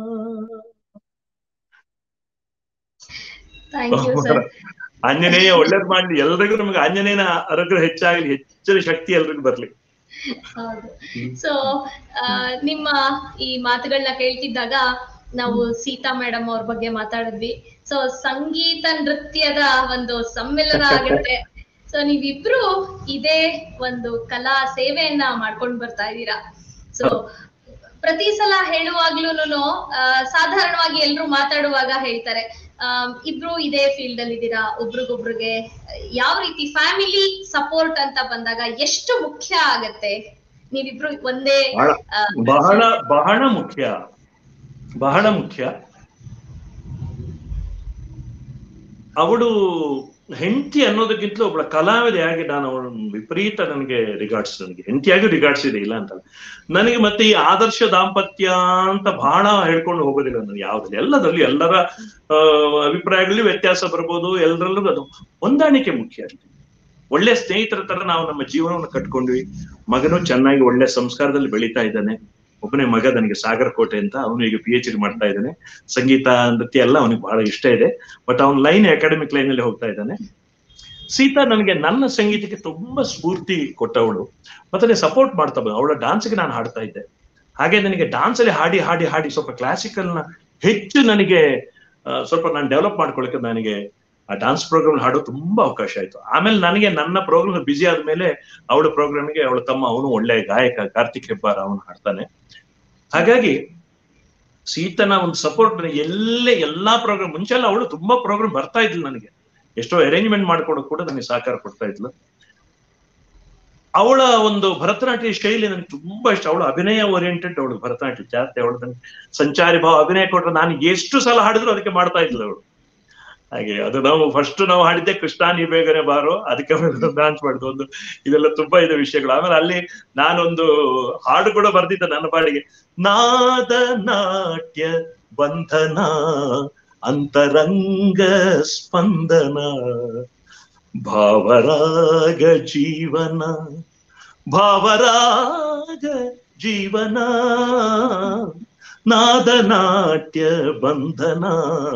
ಥ್ಯಾಂಕ್ ಯು ಸರ್ ಆಂಜನೇಯ ಒಳ್ಳೇದ್ ಮಾಡ್ಲಿ ಎಲ್ರಿಗೂ ನಮ್ಗೆ ಆಂಜನೇಯನ ಅನುಗ್ರಹ ಹೆಚ್ಚಾಗಲಿ ಹೆಚ್ಚಿನ ಶಕ್ತಿ ಎಲ್ರಿಗೂ ಬರ್ಲಿ ಹೌದು ಸೊ ನಿಮ್ಮ ಈ ಮಾತುಗಳನ್ನ ಕೇಳ್ತಿದ್ದಾಗ ನಾವು ಸೀತಾ ಮೇಡಮ್ ಅವ್ರ ಬಗ್ಗೆ ಮಾತಾಡಿದ್ವಿ ಸೊ ಸಂಗೀತ ನೃತ್ಯದ ಒಂದು ಸಮ್ಮಿಲನ ಆಗುತ್ತೆ ಸೊ ನೀವಿಬ್ರು ಇದೇ ಒಂದು ಕಲಾ ಸೇವೆಯನ್ನ ಮಾಡ್ಕೊಂಡು ಬರ್ತಾ ಇದ್ದೀರಾ ಸೊ ಪ್ರತಿ ಸಲ ಹೇಳುವಾಗ್ಲೂನು ಸಾಧಾರಣವಾಗಿ ಎಲ್ರು ಮಾತಾಡುವಾಗ ಹೇಳ್ತಾರೆ ಆಮ್, ಇಬ್ರು ಇದೇ ಫೀಲ್ಡ್ ಅಲ್ಲಿ ಇದ್ದೀರಾ ಒಬ್ರಿಗೊಬ್ರಿಗೆ ಯಾವ ರೀತಿ ಫ್ಯಾಮಿಲಿ ಸಪೋರ್ಟ್ ಅಂತ ಬಂದಾಗ ಎಷ್ಟು ಮುಖ್ಯ ಆಗತ್ತೆ ನೀವಿಬ್ರು ಒಂದೇ ಬಹಳ ಆ, ಬಹಳ ಬಹಳ ಮುಖ್ಯ ಬಹಳ ಮುಖ್ಯ ಅವಳು ಹೆಂಡತಿ ಅನ್ನೋದಕ್ಕಿಂತಲೂ ಒಬ್ಬಳ ಕಲಾವಿದೆಯಾಗಿ ನಾನು ಅವಳನ್ನು ವಿಪರೀತ ನನಗೆ ರಿಗಾರ್ಡ್ಸ್ ನನಗೆ ಹೆಂಡತಿಯಾಗಿ ರಿಗಾರ್ಡ್ಸ್ ಇದೆ ಇಲ್ಲ ಅಂತ ನನಗೆ ಮತ್ತೆ ಈ ಆದರ್ಶ ದಾಂಪತ್ಯ ಅಂತ ಬಹಳ ಹೇಳ್ಕೊಂಡು ಹೋಗೋದಿಲ್ಲ ನಾನು ಯಾವ್ದ್ರಲ್ಲಿ ಎಲ್ಲದರಲ್ಲಿ ಎಲ್ಲರ ಆ, ಅಭಿಪ್ರಾಯಗಳಲ್ಲಿ ವ್ಯತ್ಯಾಸ ಬರ್ಬೋದು ಎಲ್ಲರಲ್ಲೂ ಅದು ಹೊಂದಾಣಿಕೆ ಮುಖ್ಯ ಅಲ್ಲಿ ಒಳ್ಳೆ ಸ್ನೇಹಿತರ ತರ ನಾವು ನಮ್ಮ ಜೀವನವನ್ನು ಕಟ್ಕೊಂಡ್ವಿ ಮಗನು ಚೆನ್ನಾಗಿ ಒಳ್ಳೆ ಸಂಸ್ಕಾರದಲ್ಲಿ ಬೆಳೀತಾ ಇದ್ದಾನೆ ಒಬ್ಬನೇ ಮಗ ನನಗೆ ಸಾಗರ್ ಕೋಟೆ ಅಂತ ಅವನು ಈಗ ಪಿ ಎಚ್ ಡಿ ಮಾಡ್ತಾ ಇದ್ದಾನೆ ಸಂಗೀತ ನೃತ್ಯ ಎಲ್ಲ ಅವನಿಗೆ ಬಹಳ ಇಷ್ಟ ಇದೆ ಬಟ್ ಅವನ ಲೈನ್ ಅಕಾಡೆಮಿಕ್ ಲೈನ್ ಅಲ್ಲಿ ಹೋಗ್ತಾ ಇದ್ದಾನೆ ಸೀತಾ ನನಗೆ ನನ್ನ ಸಂಗೀತಕ್ಕೆ ತುಂಬಾ ಸ್ಫೂರ್ತಿ ಕೊಟ್ಟವಳು ಮತ್ತೆ ಸಪೋರ್ಟ್ ಮಾಡ್ತಾ ಬಂದ ಅವಳ ಡಾನ್ಸ್ಗೆ ನಾನು ಹಾಡ್ತಾ ಇದ್ದೆ ಹಾಗೆ ನನಗೆ ಡಾನ್ಸ್ ಅಲ್ಲಿ ಹಾಡಿ ಹಾಡಿ ಹಾಡಿ ಸ್ವಲ್ಪ ಕ್ಲಾಸಿಕಲ್ ನ ಹೆಚ್ಚು ನನಗೆ ಆ, ಸ್ವಲ್ಪ ನಾನು ಡೆವಲಪ್ ಮಾಡ್ಕೊಳ್ಳಿಕ್ಕೆ ನನಗೆ ಆ ಡಾನ್ಸ್ ಪ್ರೋಗ್ರಾಮ್ ಹಾಡೋ ತುಂಬಾ ಅವಕಾಶ ಆಯ್ತು ಆಮೇಲೆ ನನಗೆ ನನ್ನ ಪ್ರೋಗ್ರಾಮ್ ಬಿಸಿ ಆದ್ಮೇಲೆ ಅವಳ ಪ್ರೋಗ್ರಾಮಿಗೆ ಅವಳ ತಮ್ಮ ಅವನು ಒಳ್ಳೆ ಗಾಯಕ ಕಾರ್ತಿಕ್ ಹೆಬ್ಬಾರ್ ಅವನು ಹಾಡ್ತಾನೆ ಹಾಗಾಗಿ ಸೀತನ ಒಂದು ಸಪೋರ್ಟ್ ಎಲ್ಲೇ ಎಲ್ಲಾ ಪ್ರೋಗ್ರಾಮ್ ಮುಂಚೆ ಎಲ್ಲ ಅವಳು ತುಂಬಾ ಪ್ರೋಗ್ರಾಮ್ ಬರ್ತಾ ಇದ್ಲು ನನಗೆ ಎಷ್ಟೋ ಅರೇಂಜ್ಮೆಂಟ್ ಮಾಡ್ಕೊಡೋಕೆ ಕೂಡ ನನಗೆ ಸಹಕಾರ ಕೊಡ್ತಾ ಇದ್ಲು ಅವಳ ಒಂದು ಭರತನಾಟ್ಯ ಶೈಲಿ ನನಗೆ ತುಂಬಾ ಇಷ್ಟ ಅವಳು ಅಭಿನಯ ಓರಿಯೆಂಟೆಡ್ ಅವಳು ಭರತನಾಟ್ಯ ಜಾಸ್ತಿ ಅವಳು ನನಗೆ ಸಂಚಾರಿ ಭಾವ ಅಭಿನಯ ಕೊಟ್ರೆ ನಾನು ಎಷ್ಟು ಸಲ ಹಾಡಿದ್ರು ಅದಕ್ಕೆ ಮಾಡ್ತಾ ಇದ್ಲು ಅವಳು ಹಾಗೆ ಅದು ನಾವು ಫಸ್ಟ್ ನಾವು ಹಾಡಿದ್ದೆ ಕೃಷ್ಣ ನೀ ಬೇಗನೆ ಬಾರೋ ಅದಕ್ಕೆ ಡಾನ್ಸ್ ಮಾಡಿದ್ದು ಒಂದು ಇದೆಲ್ಲ ತುಂಬಾ ಇದೆ ವಿಷಯಗಳು ಆಮೇಲೆ ಅಲ್ಲಿ ನಾನೊಂದು ಹಾಡು ಕೂಡ ಬರ್ದಿದ್ದೆ ನನ್ನ ಪಾಡಿಗೆ ನಾದ ನಾಟ್ಯ ಬಂಧನ ಅಂತರಂಗ ಸ್ಪಂದನ ಭಾವರಾಗ ಜೀವನ ಭಾವರಾಗ ಜೀವನ ನಾದನಾಟ್ಯ ಬಂಧನ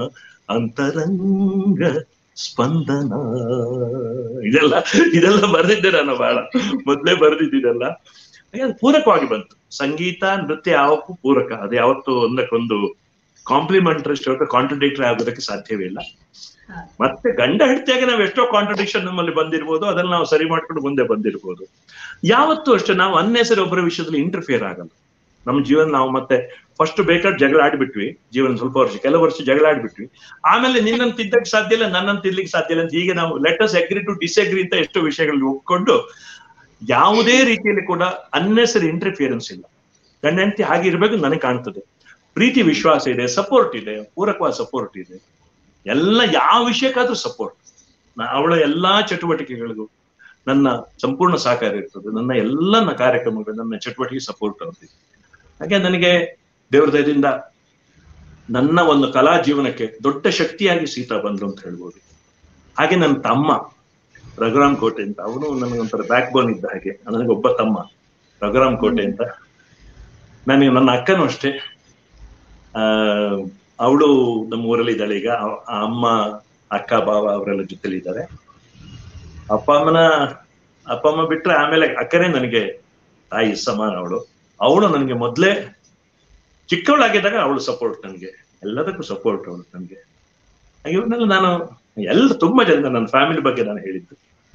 ಅಂತರಂಗ ಸ್ಪಂದನ ಇದೆಲ್ಲ ಇದೆಲ್ಲ ಬರ್ದಿದ್ದೆ ನಾನು ಬಹಳ ಮೊದ್ಲೇ ಬರ್ದಿದ್ದೀನಲ್ಲ ಹಾಗೆ ಅದು ಪೂರಕವಾಗಿ ಬಂತು ಸಂಗೀತ ನೃತ್ಯ ಯಾವಕ್ಕೂ ಪೂರಕ ಅದು ಯಾವತ್ತು ಒಂದಕ್ಕೊಂದು ಕಾಂಪ್ಲಿಮೆಂಟರಿ ಕಾಂಟ್ರಡಿಕ್ಟರಿ ಆಗೋದಕ್ಕೆ ಸಾಧ್ಯವೇ ಇಲ್ಲ ಹಾ. ಮತ್ತೆ ಗಂಡ ಹೆಂಡತಿಯಾಗಿ ನಾವು ಎಷ್ಟೋ ಕಾಂಟ್ರಡಿಕ್ಷನ್ ನಮ್ಮಲ್ಲಿ ಬಂದಿರ್ಬೋದು ಅದನ್ನ ನಾವು ಸರಿ ಮಾಡ್ಕೊಂಡು ಮುಂದೆ ಬಂದಿರ್ಬೋದು ಯಾವತ್ತೂ ಅಷ್ಟೇ ನಾವು ಅನ್ನೆಸರಿ ಒಬ್ಬರ ವಿಷಯದಲ್ಲಿ ಇಂಟರ್ಫಿಯರ್ ಆಗಲ್ಲ ನಮ್ಮ ಜೀವನ ನಾವು ಮತ್ತೆ ಫಸ್ಟ್ ಬೇಕಾದ್ರೆ ಜಗಳ ಆಡ್ಬಿಟ್ವಿ ಜೀವನ ಸ್ವಲ್ಪ ವರ್ಷ ಕೆಲವು ವರ್ಷ ಜಗಳ ಆಡ್ಬಿಟ್ವಿ ಆಮೇಲೆ ನಿನ್ನನ್ನು ತಿದ್ದಕ್ಕೆ ಸಾಧ್ಯ ಇಲ್ಲ ನನ್ನನ್ನು ತಿರ್ಲಿಕ್ಕೆ ಸಾಧ್ಯ ಇಲ್ಲ ಅಂತ ಹೀಗೆ ನಾವು ಲೆಟಸ್ ಅಗ್ರಿ ಟು ಡಿಸ್ಅಗ್ರಿ ಅಂತ ಎಷ್ಟೋ ವಿಷಯಗಳಲ್ಲಿ ಒಪ್ಕೊಂಡು ಯಾವುದೇ ರೀತಿಯಲ್ಲಿ ಕೂಡ ಅನ್ನೆಸರಿ ಇಂಟರ್ಫಿಯರೆನ್ಸ್ ಇಲ್ಲ ಗಂಡ ಹೆಂಡತಿ ಹಾಗೆ ಇರ್ಬೇಕು ನನಗೆ ಕಾಣ್ತದೆ ಪ್ರೀತಿ ವಿಶ್ವಾಸ ಇದೆ ಸಪೋರ್ಟ್ ಇದೆ ಪೂರಕವಾದ ಸಪೋರ್ಟ್ ಇದೆ ಎಲ್ಲ ಯಾವ ವಿಷಯಕ್ಕಾದ್ರೂ ಸಪೋರ್ಟ್ ಅವಳ ಎಲ್ಲಾ ಚಟುವಟಿಕೆಗಳಿಗೂ ನನ್ನ ಸಂಪೂರ್ಣ ಸಹಕಾರ ಇರ್ತದೆ ನನ್ನ ಎಲ್ಲ ನ ಕಾರ್ಯಕ್ರಮಗಳು ನನ್ನ ಚಟುವಟಿಕೆ ಸಪೋರ್ಟ್ ಆಗ್ತದೆ ಹಾಗೆ ನನಗೆ ದೇವ್ರ ದಯದಿಂದ ನನ್ನ ಒಂದು ಕಲಾ ಜೀವನಕ್ಕೆ ದೊಡ್ಡ ಶಕ್ತಿಯಾಗಿ ಸೀತಾ ಬಂದ್ರು ಅಂತ ಹೇಳ್ಬೋದು ಹಾಗೆ ನನ್ನ ತಮ್ಮ ರಘುರಾಮ್ ಕೋಟೆ ಅಂತ ಅವನು ನನಗೊಂಥರ ಬ್ಯಾಕ್ ಬೋನ್ ಇದ್ದ ಹಾಗೆ ನನಗೊಬ್ಬ ತಮ್ಮ ರಘುರಾಮ್ ಕೋಟೆ ಅಂತ ನನಗೆ ನನ್ನ ಅಕ್ಕನೂ ಅಷ್ಟೇ ಆ ಅವಳು ನಮ್ಮ ಊರಲ್ಲಿ ಇದ್ದಾಳೆ ಈಗ ಆ- ಆ ಅಮ್ಮ ಅಕ್ಕ ಬಾವ ಅವರೆಲ್ಲ ಜೊತೆಲಿ ಇದ್ದಾರೆ ಅಪ್ಪ ಅಮ್ಮನ ಅಪ್ಪ ಅಮ್ಮ ಬಿಟ್ರೆ ಆಮೇಲೆ ಅಕ್ಕನೇ ನನಗೆ ತಾಯಿ ಸಮಾನ ಅವಳು ಅವಳು ನನಗೆ ಮೊದ್ಲೇ ಚಿಕ್ಕವಳಾಗಿದ್ದಾಗ ಅವಳು ಸಪೋರ್ಟ್ ನನಗೆ ಎಲ್ಲದಕ್ಕೂ ಸಪೋರ್ಟ್ ಅವಳು ನನಗೆ ಹಾಗೆ ಇವನ್ನೆಲ್ಲ ನಾನು ಎಲ್ಲ ತುಂಬಾ ಜನ ನನ್ನ ಫ್ಯಾಮಿಲಿ ಬಗ್ಗೆ ನಾನು ಹೇಳಿದ್ದು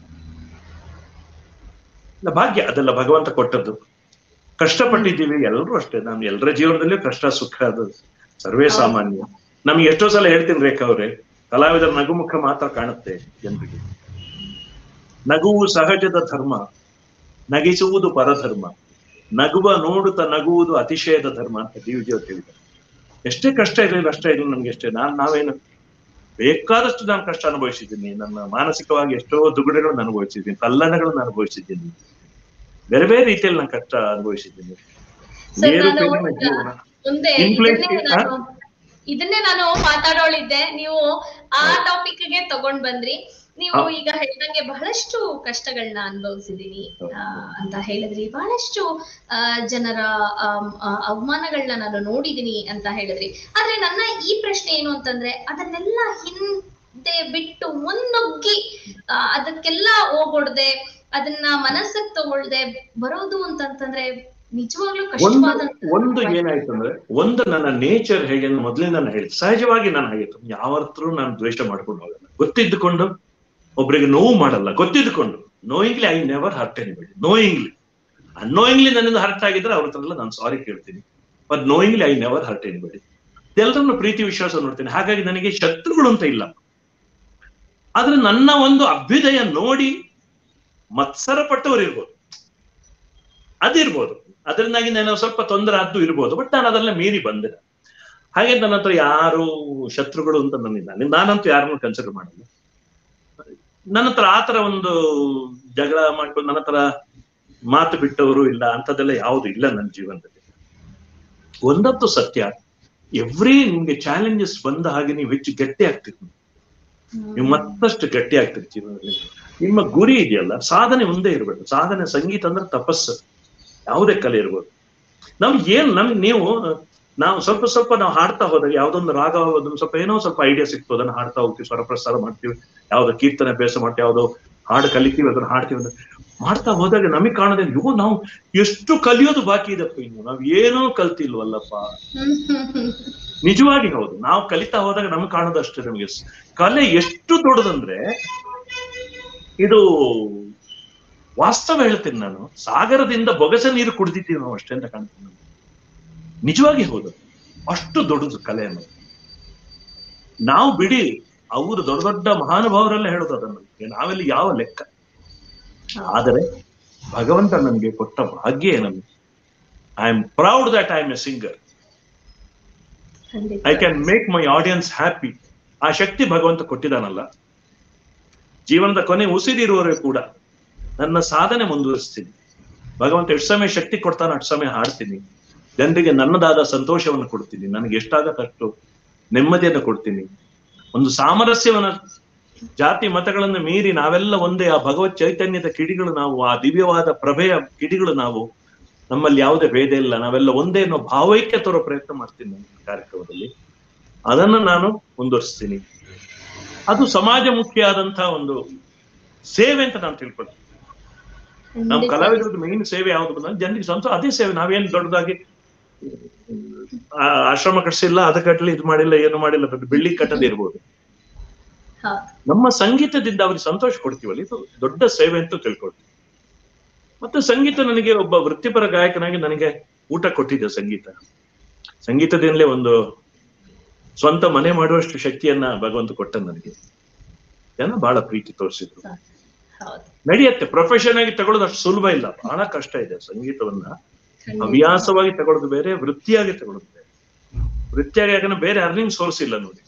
ಇಲ್ಲ ಭಾಗ್ಯ ಅದೆಲ್ಲ ಭಗವಂತ ಕೊಟ್ಟದ್ದು ಕಷ್ಟಪಟ್ಟಿದ್ದೀವಿ ಎಲ್ಲರೂ ಅಷ್ಟೇ ನಾನು ಎಲ್ಲರ ಜೀವನದಲ್ಲಿಯೂ ಕಷ್ಟ ಸುಖ ಅದು ಸರ್ವೇ ಸಾಮಾನ್ಯ ನಮ್ಗೆ ಎಷ್ಟೋ ಸಲ ಹೇಳ್ತೀನಿ ರೇಖಾ ಅವ್ರೆ ಕಲಾವಿದರ ನಗುಮುಖ ಮಾತ್ರ ಕಾಣುತ್ತೆ ಜನರಿಗೆ ನಗುವು ಸಹಜದ ಧರ್ಮ ನಗಿಸುವುದು ಪರಧರ್ಮ ನಗುವ ನೋಡುತ್ತಾ ನಗುವುದು ಅತಿಶಯದ ಧರ್ಮ ಅಂತ ಡಿ ವಿಜಯ್ ಹೇಳಿದ್ದಾರೆ ಎಷ್ಟೇ ಕಷ್ಟ ಇರಲಿ ಕಷ್ಟ ಇರಲಿ ನಮ್ಗೆ ಎಷ್ಟೇ ನಾನ್ ನಾವೇನು ಬೇಕಾದಷ್ಟು ನಾನು ಕಷ್ಟ ಅನುಭವಿಸಿದ್ದೀನಿ ನನ್ನ ಮಾನಸಿಕವಾಗಿ ಎಷ್ಟೋ ದುಗುಡಗಳನ್ನು ಅನುಭವಿಸಿದ್ದೀನಿ ತಲ್ಲಣಗಳನ್ನು ಅನುಭವಿಸಿದ್ದೀನಿ ಬೇರೆ ಬೇರೆ ರೀತಿಯಲ್ಲಿ ನಾನು ಕಷ್ಟ ಅನುಭವಿಸಿದ್ದೀನಿ ಸರ್ ಏರು ನಾನು ಪೇರಿನ ಜೀವನ ಮುಂದೆ Influence- ಇದನ್ನೇ ನಾನು ಇದನ್ನೇ ನಾನು ಮಾತಾಡೋಳಿದ್ದೆ ನೀವು ಆ ಟಾಪಿಕ್ ಗೆ ತಗೊಂಡ್ ಬಂದ್ರಿ ನೀವು ಹೌದು. ಈಗ ಹೇಳ್ದಂಗೆ ಬಹಳಷ್ಟು ಕಷ್ಟಗಳನ್ನ ಅನುಭವಿಸಿದೀನಿ ಹೌದು. ಆ, ಅಂತ ಹೇಳಿದ್ರಿ ಬಹಳಷ್ಟು ಆ, ಜನರ ಆಮ್, ಆ, ಅವಮಾನಗಳನ್ನ ನಾನು ನೋಡಿದೀನಿ ಅಂತ ಹೇಳಿದ್ರಿ ಆದ್ರೆ ನನ್ನ ಈ ಪ್ರಶ್ನೆ ಏನು ಅಂತಂದ್ರೆ ಅದನ್ನೆಲ್ಲ ಹಿಂದೆ ಬಿಟ್ಟು ಮುನ್ನುಗ್ಗಿ ಆ, ಅದಕ್ಕೆಲ್ಲ ಹೋಗೊಡ್ದೆ ಅದನ್ನ ಮನಸ್ಸಿಗೆ ತಗೊಳ್ದೆ ಬರೋದು ಅಂತಂತಂದ್ರೆ ನಿಜವಾಗ್ಲೂ ಒಂದು ಕಷ್ಟವಾದ ಒಂದು ಏನಾಯ್ತು ಅಂದ್ರೆ ಒಂದು ನನ್ನ ನೇಚರ್ ಹೇಗೆ ಅಂತ ಮೊದಲೇ ನಾನು ಹೇಳಿದೆ ಸಹಜವಾಗಿ ನಾನು ಹಾಗೆ ಯಾವತ್ತೂ ನಾನು ದ್ವೇಷ ಮಾಡ್ಕೊಂಡು ಹೋಗಲ್ಲ ಗೊತ್ತಿದ್ದುಕೊಂಡು ಒಬ್ರಿಗೆ ನೋವು ಮಾಡಲ್ಲ ಗೊತ್ತಿದ್ದುಕೊಂಡು knowingly I never hurt anybody knowingly unknowingly ನನ್ನಿಂದ ಹರ್ಟ್ ಆಗಿದ್ರೆ ಅವ್ರ ಹತ್ರ ಎಲ್ಲ ನಾನು ಸಾರಿ ಕೇಳ್ತೀನಿ but knowingly I never hurt anybody ಎಲ್ಲರನ್ನು ಪ್ರೀತಿ ವಿಶ್ವಾಸ ನೋಡ್ತೀನಿ ಹಾಗಾಗಿ ನನಗೆ ಶತ್ರುಗಳು ಅಂತ ಇಲ್ಲ ಆದ್ರೆ ನನ್ನ ಒಂದು ಅಭ್ಯುದಯ ನೋಡಿ ಮತ್ಸರ ಪಟ್ಟವರು ಇರ್ಬೋದು ಅದಿರ್ಬೋದು ಅದರಿಂದಾಗಿ ನಾನು ಸ್ವಲ್ಪ ತೊಂದರೆ ಆದ್ದು ಇರ್ಬೋದು ಬಟ್ ನಾನು ಅದೆಲ್ಲ ಮೀರಿ ಬಂದೆ ಹಾಗೆ ನನ್ನ ಹತ್ರ ಯಾರು ಶತ್ರುಗಳು ಅಂತ ನನ್ನಿಲ್ಲ ನಾನಂತೂ ಯಾರನ್ನು ಕನ್ಸಿಡರ್ ಮಾಡಲ್ಲ ನನ್ನ ಹತ್ರ ಆತರ ಒಂದು ಜಗಳ ಮಾಡ್ಕೊಂಡು ನನ್ನ ಹತ್ರ ಮಾತು ಬಿಟ್ಟವರು ಇಲ್ಲ ಅಂತದೆಲ್ಲ ಯಾವುದು ಇಲ್ಲ ನನ್ನ ಜೀವನದಲ್ಲಿ ಒಂದತ್ತು ಸತ್ಯ ಎವ್ರಿ ನಿಮ್ಗೆ ಚಾಲೆಂಜಸ್ ಬಂದ ಹಾಗೆ ನೀವು ಹೆಚ್ಚು ಗಟ್ಟಿ ಆಗ್ತೀರಿ ನೀವು ಮತ್ತಷ್ಟು ಗಟ್ಟಿ ಆಗ್ತೀರಿ ಜೀವನದಲ್ಲಿ ನಿಮ್ಮ ಗುರಿ ಇದೆಯಲ್ಲ ಸಾಧನೆ ಮುಂದೆ ಇರಬೇಕು ಸಾಧನೆ ಸಂಗೀತ ಅಂದ್ರೆ ತಪಸ್ಸು ಯಾವುದೇ ಕಲೆ ಇರ್ಬೋದು ನಮ್ಗೆ ಏನ್ ನಮ್ಗೆ ನೀವು ನಾವು ಸ್ವಲ್ಪ ಸ್ವಲ್ಪ ನಾವು ಹಾಡ್ತಾ ಹೋದಾಗ ಯಾವ್ದೊಂದು ರಾಗ ಅದೊಂದು ಸ್ವಲ್ಪ ಏನೋ ಸ್ವಲ್ಪ ಐಡಿಯಾ ಸಿಕ್ತು ಅದನ್ನ ಹಾಡ್ತಾ ಹೋಗ್ತೀವಿ ಸ್ವರಪ್ರಸಾರ ಮಾಡ್ತೀವಿ ಯಾವ್ದೋ ಕೀರ್ತನೆ ಅಭ್ಯಾಸ ಮಾಡ್ತೀವಿ ಯಾವ್ದೋ ಹಾಡು ಕಲಿತೀವಿ ಅದನ್ನ ಹಾಡ್ತೀವಿ ಅಂತ ಮಾಡ್ತಾ ಹೋದಾಗ ನಮಗೆ ಕಾಣದೆ ಇವು ನಾವು ಎಷ್ಟು ಕಲಿಯೋದು ಬಾಕಿ ಇದಪ್ಪ ಇನ್ನು ನಾವ್ ಏನೋ ಕಲ್ತಿಲ್ವಲ್ಲಪ್ಪ ಹ್ಮ್ ಹ್ಮ್ ಹ್ಮ್ ನಿಜವಾಗಿ ಹೌದು ನಾವು ಕಲಿತಾ ಹೋದಾಗ ನಮ್ಗೆ ಕಾಣೋದು ಅಷ್ಟೇ ನಮಗೆ ಕಲೆ ಎಷ್ಟು ದೊಡ್ಡದಂದ್ರೆ ಇದು ವಾಸ್ತವ ಹೇಳ್ತೀನಿ ನಾನು ಸಾಗರದಿಂದ ಬೊಗಸೆ ನೀರು ಕುಡಿದಿದ್ದೀವಿ ನಾವು ಅಷ್ಟೇ ಅಂತ ಕಾಣ್ತೀನಿ ನಮ್ಗೆ. ನಿಜವಾಗಿ ಹೌದು ಅಷ್ಟು ದೊಡ್ಡದು ಕಲೆ ಅನ್ನೋದು ನಾವು ಬಿಡಿ ಅವರು ದೊಡ್ಡ ದೊಡ್ಡ ಮಹಾನುಭಾವರೆಲ್ಲ ಹೇಳೋದು ಅದನ್ನು ನಾವೆಲ್ಲಿ ಯಾವ ಲೆಕ್ಕ ಆದರೆ ಭಗವಂತ ನಮ್ಗೆ ಕೊಟ್ಟ ಭಾಗ್ಯ ನಮ್ಗೆ I am proud that I am a singer ಖಂಡಿತ. I can make my audience happy ಆ ಶಕ್ತಿ ಭಗವಂತ ಕೊಟ್ಟಿದ್ದಾನಲ್ಲ ಜೀವನದ ಕೊನೆ ಉಸಿರಿರುವವರೆಗೂ ಕೂಡ ನನ್ನ ಸಾಧನೆ ಮುಂದುವರಿಸ್ತೀನಿ ಭಗವಂತ ಎಷ್ಟು ಸಮಯ ಶಕ್ತಿ ಕೊಡ್ತಾನೆ ಅಷ್ಟು ಸಮಯ ಹಾಡ್ತೀನಿ ಜನರಿಗೆ ನನ್ನದಾದ ಸಂತೋಷವನ್ನು ಕೊಡ್ತೀನಿ ನನಗೆ ಎಷ್ಟಾಗತ್ತಷ್ಟು ನೆಮ್ಮದಿಯನ್ನು ಕೊಡ್ತೀನಿ ಒಂದು ಸಾಮರಸ್ಯವನ್ನ ಜಾತಿ ಮತಗಳನ್ನು ಮೀರಿ ನಾವೆಲ್ಲ ಒಂದೇ ಆ ಭಗವತ್ ಚೈತನ್ಯದ ಕಿಡಿಗಳು ನಾವು ಆ ದಿವ್ಯವಾದ ಪ್ರಭೆಯ ಕಿಡಿಗಳು ನಾವು ನಮ್ಮಲ್ಲಿ ಯಾವುದೇ ಭೇದ ಇಲ್ಲ ನಾವೆಲ್ಲ ಒಂದೇ ಅನ್ನೋ ಭಾವೈಕ್ಯ ತರೋ ಪ್ರಯತ್ನ ಮಾಡ್ತೀನಿ ನನ್ನ ಕಾರ್ಯಕ್ರಮದಲ್ಲಿ ಅದನ್ನ ನಾನು ಮುಂದುವರಿಸ್ತೀನಿ ಅದು ಸಮಾಜಮುಖಿಯಾದಂತಹ ಒಂದು ಸೇವೆ ಅಂತ ನಾನು ತಿಳ್ಕೊಳ್ತೀನಿ ನಮ್ಮ ಖಂಡಿತ. ಕಲಾವಿದರದ್ದು ಮೇನ್ ಸೇವೆ ಯಾವ್ದು ಬಂದ್ರೆ ಜನರಿಗೆ ಸಂತೋಷ ಅದೇ ಸೇವೆ ನಾವೇನು ದೊಡ್ಡದಾಗಿ ಆ, ಆಶ್ರಮ ಕಟ್ಸಿಲ್ಲ ಅದ ಕಟ್ಟಲಿ ಇದು ಮಾಡಿಲ್ಲ ಏನು ಮಾಡಿಲ್ಲ ದೊಡ್ಡ ಬಿಲ್ಡಿಂಗ್ ಕಟ್ಟದೇ ಇರ್ಬೋದು ಹೌದು. ನಮ್ಮ ಸಂಗೀತದಿಂದ ಅವ್ರಿಗೆ ಸಂತೋಷ ಕೊಡ್ತೀವಲ್ಲ ಇದು ದೊಡ್ಡ ಸೇವೆ ಅಂತ ತಿಳ್ಕೊಳ್ತೀವಿ ಮತ್ತೆ ಸಂಗೀತ ನನಗೆ ಒಬ್ಬ ವೃತ್ತಿಪರ ಗಾಯಕನಾಗಿ ನನಗೆ ಊಟ ಕೊಟ್ಟಿದೆ ಸಂಗೀತ ಸಂಗೀತದಿಂದಲೇ ಒಂದು ಸ್ವಂತ ಮನೆ ಮಾಡುವಷ್ಟು ಶಕ್ತಿಯನ್ನ ಭಗವಂತ ಕೊಟ್ಟ ನನಗೆ ಜನ ಬಹಳ ಪ್ರೀತಿ ತೋರಿಸಿದ್ರು ಹೌದು ನಡೆಯುತ್ತೆ ಪ್ರೊಫೆಷನ್ ಆಗಿ ತಗೊಳ್ಳೋದು ಅಷ್ಟು ಸುಲಭ ಇಲ್ಲ ಬಹಳ ಕಷ್ಟ ಇದೆ ಸಂಗೀತವನ್ನ ಖಂಡಿತ. ಹವ್ಯಾಸವಾಗಿ ತಗೊಳ್ಳೋದು ಬೇರೆ ವೃತ್ತಿಯಾಗಿ ತಗೊಳ್ಳೋದು ಬೇರೆ ವೃತ್ತಿಯಾಗಿ ಯಾಕಂದ್ರೆ ಬೇರೆ ಅರ್ನಿಂಗ್ ಸೋರ್ಸ್ ಇಲ್ಲ ನೋಡಿ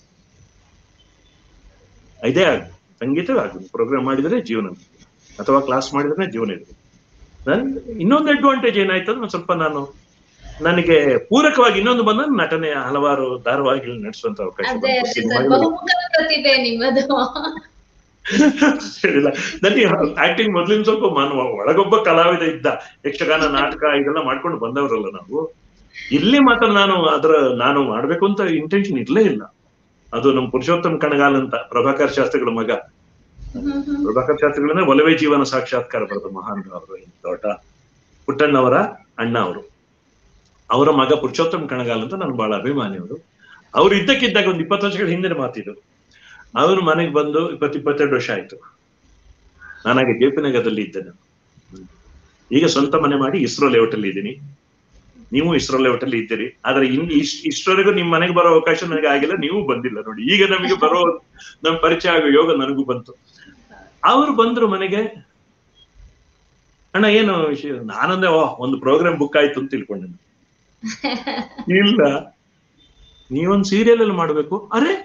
ಇದೇ ಆಗ ಸಂಗೀತವೇ ಆಗುದು ಪ್ರೋಗ್ರಾಮ್ ಮಾಡಿದ್ರೆ ಜೀವನ ಅಥವಾ ಕ್ಲಾಸ್ ಮಾಡಿದ್ರೆ ಜೀವನ ಇದೆ ನನ್ ಇನ್ನೊಂದು ಅಡ್ವಾಂಟೇಜ್ ಏನಾಯ್ತು ಅಂದ್ರೆ ಒಂದ್ ಸ್ವಲ್ಪ ನಾನು ನನಗೆ ಪೂರಕವಾಗಿ ಇನ್ನೊಂದು ಬಂದ ನಟನೆಯ ಹಲವಾರು ಧಾರಾವಾಹಿಗಳು ನಡೆಸುವಂತ ಅವಕಾಶ ಅದೇ ಬಂತು. ಅದೇ ಸರ್ ಸಿನಿಮಾಗಳು ಬಹುಮುಖ ಪ್ರತಿಭೆ ನಿಮ್ಮದು ಹೇಳಿಲ್ಲ ನನಗೆ ಆಕ್ಟಿಂಗ್ ಮೊದ್ಲಿನ ಸ್ವಲ್ಪ ಮಾನವ ಒಳಗೊಬ್ಬ ಕಲಾವಿದ ಇದ್ದ ಯಕ್ಷಗಾನ ನಾಟಕ ಇದೆಲ್ಲ ಮಾಡ್ಕೊಂಡು ಬಂದವರಲ್ಲ ನಾವು ಇಲ್ಲಿ ಮಾತ್ರ ನಾನು ಅದರ ನಾನು ಮಾಡ್ಬೇಕು ಅಂತ ಇಂಟೆನ್ಷನ್ ಇರ್ಲೇ ಇಲ್ಲ ಅದು ನಮ್ಮ ಪುರುಷೋತ್ತಮ ಕಣಗಾಲ್ ಅಂತ ಪ್ರಭಾಕರ್ ಶಾಸ್ತ್ರಿಗಳ ಮಗ ಹ್ಮ್ ಹ್ಮ್ ಪ್ರಭಾಕರ್ ಶಾಸ್ತ್ರಿಗಳನ್ನ ಒಲವೇ ಜೀವನ ಸಾಕ್ಷಾತ್ಕಾರ ಬರೆದ ಮಹಾನ್ ಅವರು ದೊಡ್ಡ ಪುಟ್ಟಣ್ಣವರ ಅಣ್ಣ ಅವರು ಅವರ ಮಗ ಪುರುಷೋತ್ತಮ ಕಣಗಾಲ್ ಅಂತ ನಾನು ಬಹಳ ಅಭಿಮಾನಿ ಅವರು ಅವ್ರು ಇದ್ದಕ್ಕಿದ್ದಾಗ ಒಂದು ಇಪ್ಪತ್ತು ವರ್ಷಗಳ ಹಿಂದಿನ ಮಾತಿದು ಅವರು ಮನೆಗೆ ಬಂದು ಇಪ್ಪತ್ತು ಇಪ್ಪತ್ತೆರಡು ವರ್ಷ ಆಯ್ತು ನಾನಾಗೆ ಜೆ ಪಿ ನಗರದಲ್ಲಿ ಇದ್ದೆ ನಾನು ಈಗ ಸ್ವಂತ ಮನೆ ಮಾಡಿ ಇಸ್ರೋ ಲೇಔಟ್ ಅಲ್ಲಿ ಇದ್ದೀನಿ ನೀವು ಇಸ್ರೋ ಲೇಔಟ್ ಅಲ್ಲಿ ಇದ್ದೀರಿ ಆದ್ರೆ ಇನ್ ಇಶ್- ಇಷ್ಟರವರೆಗೂ ನಿಮ್ ಮನೆಗೆ ಬರೋ ಅವಕಾಶ ನನಗೆ ಆಗಿಲ್ಲ ನೀವು ಬಂದಿಲ್ಲ ನೋಡಿ ಈಗ ನಮಗೆ ಬರೋ ನಮ್ ಪರಿಚಯ ಆಗೋ ಯೋಗ ನನಗೂ ಬಂತು ಅವರು ಬಂದ್ರು ಮನೆಗೆ ಅಣ್ಣ ಏನು ವಿಷಯ ನಾನಂದ್ರೆ ಓ ಒಂದು ಪ್ರೋಗ್ರಾಮ್ ಬುಕ್ ಆಯ್ತು ಅಂತ ತಿಳ್ಕೊಂಡೆ ಇಲ್ಲ ನೀವೊಂದು ಸೀರಿಯಲ್ ಅಲ್ಲಿ ಮಾಡ್ಬೇಕು ಅರೆ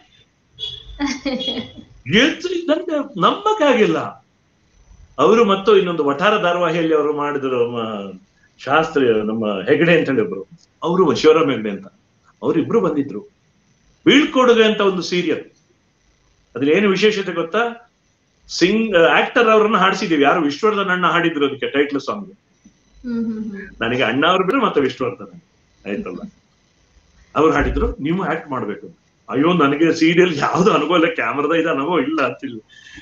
ಎಷ್ಟು ನನ್ಗೆ ನಂಬಕ್ಕಾಗಿಲ್ಲ ಅವರು ಮತ್ತು ಇನ್ನೊಂದು ವಠಾರ ಧಾರಾವಾಹಿಯಲ್ಲಿ ಅವರು ಮಾಡಿದ್ರು ನಮ್ಮ ಶಾಸ್ತ್ರಿ ನಮ್ಮ ಹೆಗಡೆ ಅಂತ ಹೇಳಿ ಒಬ್ರು ಅವರು ಶಿವರಾಮ್ ಹೆಗಡೆ ಅಂತ ಅವರಿಬ್ರು ಬಂದಿದ್ರು ಬೀಳ್ಕೊಡುಗೆ ಅಂತ ಒಂದು ಸೀರಿಯಲ್ ಅದ್ರಲ್ಲಿ ಏನು ವಿಶೇಷತೆ ಗೊತ್ತಾ ಸಿಂಗ್ ಆಕ್ಟರ್ ಅವ್ರನ್ನ ಹಾಡಿಸಿದೀವಿ ಯಾರು ವಿಶ್ವವರ್ಧನ್ ಅಣ್ಣ ಹಾಡಿದ್ರು ಅದಕ್ಕೆ ಟೈಟ್ಲ್ ಸಾಂಗ್ ಹ್ಮ್ ಹ್ಮ್ ಹ್ಮ್ ನನಗೆ ಅಣ್ಣ ಅವ್ರು ಬಿಡು ಮತ್ತೆ ವಿಷ್ಣುವರ್ಧನ್ ಆಯ್ತಲ್ಲ ಅವ್ರು ಹಾಡಿದ್ರು ನೀವು ಆಕ್ಟ್ ಮಾಡ್ಬೇಕು ಅಯ್ಯೋ ನನಗೆ ಸೀರಿಯಲ್ ಯಾವ್ದು ಅನುಭವ ಇಲ್ಲ ಕ್ಯಾಮ್ರಾದ ಇದು ಅನುಭವ ಇಲ್ಲ ಅಂತಿಲ್ಲ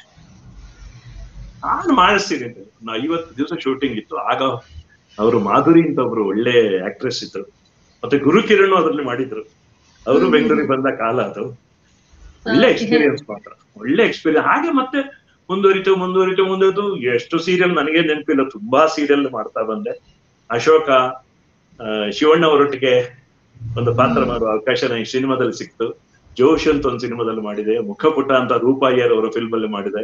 ನಾನು ಮಾಡಿಸ್ತೀನಿ ಅಂತ ನಾ ಐವತ್ತು ದಿವಸ ಶೂಟಿಂಗ್ ಇತ್ತು ಆಗ ಅವರು ಮಾಧುರಿ ಅಂತ ಒಬ್ರು ಒಳ್ಳೆ ಆಕ್ಟ್ರೆಸ್ ಇದ್ರು ಮತ್ತೆ ಗುರು ಕಿರಣ್ ಅದ್ರಲ್ಲಿ ಮಾಡಿದ್ರು ಅವರು ಹ್ಮ್. ಬೆಂಗಳೂರಿಗೆ ಬಂದ ಕಾಲ ಅದು ಒಳ್ಳೆ ಎಕ್ಸ್ಪೀರಿಯನ್ಸ್ ಮಾತ್ರ ಒಳ್ಳೆ ಎಕ್ಸ್ಪೀರಿಯನ್ಸ್ ಹಾಗೆ ಮತ್ತೆ ಮುಂದುವರಿತು ಮುಂದುವರಿತು ಮುಂದುವರಿತು ಎಷ್ಟು ಸೀರಿಯಲ್ ನನಗೆ ನೆನಪಿಲ್ಲ ತುಂಬಾ ಸೀರಿಯಲ್ ಮಾಡ್ತಾ ಬಂದೆ ಅಶೋಕ ಆ, ಶಿವಣ್ಣ ಅವರೊಟ್ಟಿಗೆ ಒಂದು ಪಾತ್ರ ಮಾಡುವ ಅವಕಾಶ ನನಗೆ ಸಿನಿಮಾದಲ್ಲಿ ಸಿಕ್ತು ಜೋಶ್ ಅಂತ ಒಂದು ಸಿನಿಮಾದಲ್ಲಿ ಮಾಡಿದೆ ಮುಖಪುಟ ಅಂತ ರೂಪಾಯಿಯರ್ ಅವರ ಫಿಲ್ಮ್ ಅಲ್ಲಿ ಮಾಡಿದೆ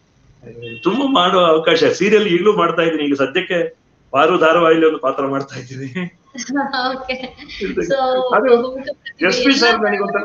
ತುಂಬಾ ಮಾಡುವ ಅವಕಾಶ ಸೀರಿಯಲ್ ಈಗಲೂ ಮಾಡ್ತಾ ಇದ್ದೀನಿ ಈಗ ಸದ್ಯಕ್ಕೆ ಪಾರು ಧಾರಾವಾಹಿಲಿ ಒಂದು ಪಾತ್ರ ಮಾಡ್ತಾ ಇದ್ದೀನಿ ಓಕೆ ಸೊ ಅದು ಎಸ್ ಪಿ ಸರ್ ನನಗೊಂಥರ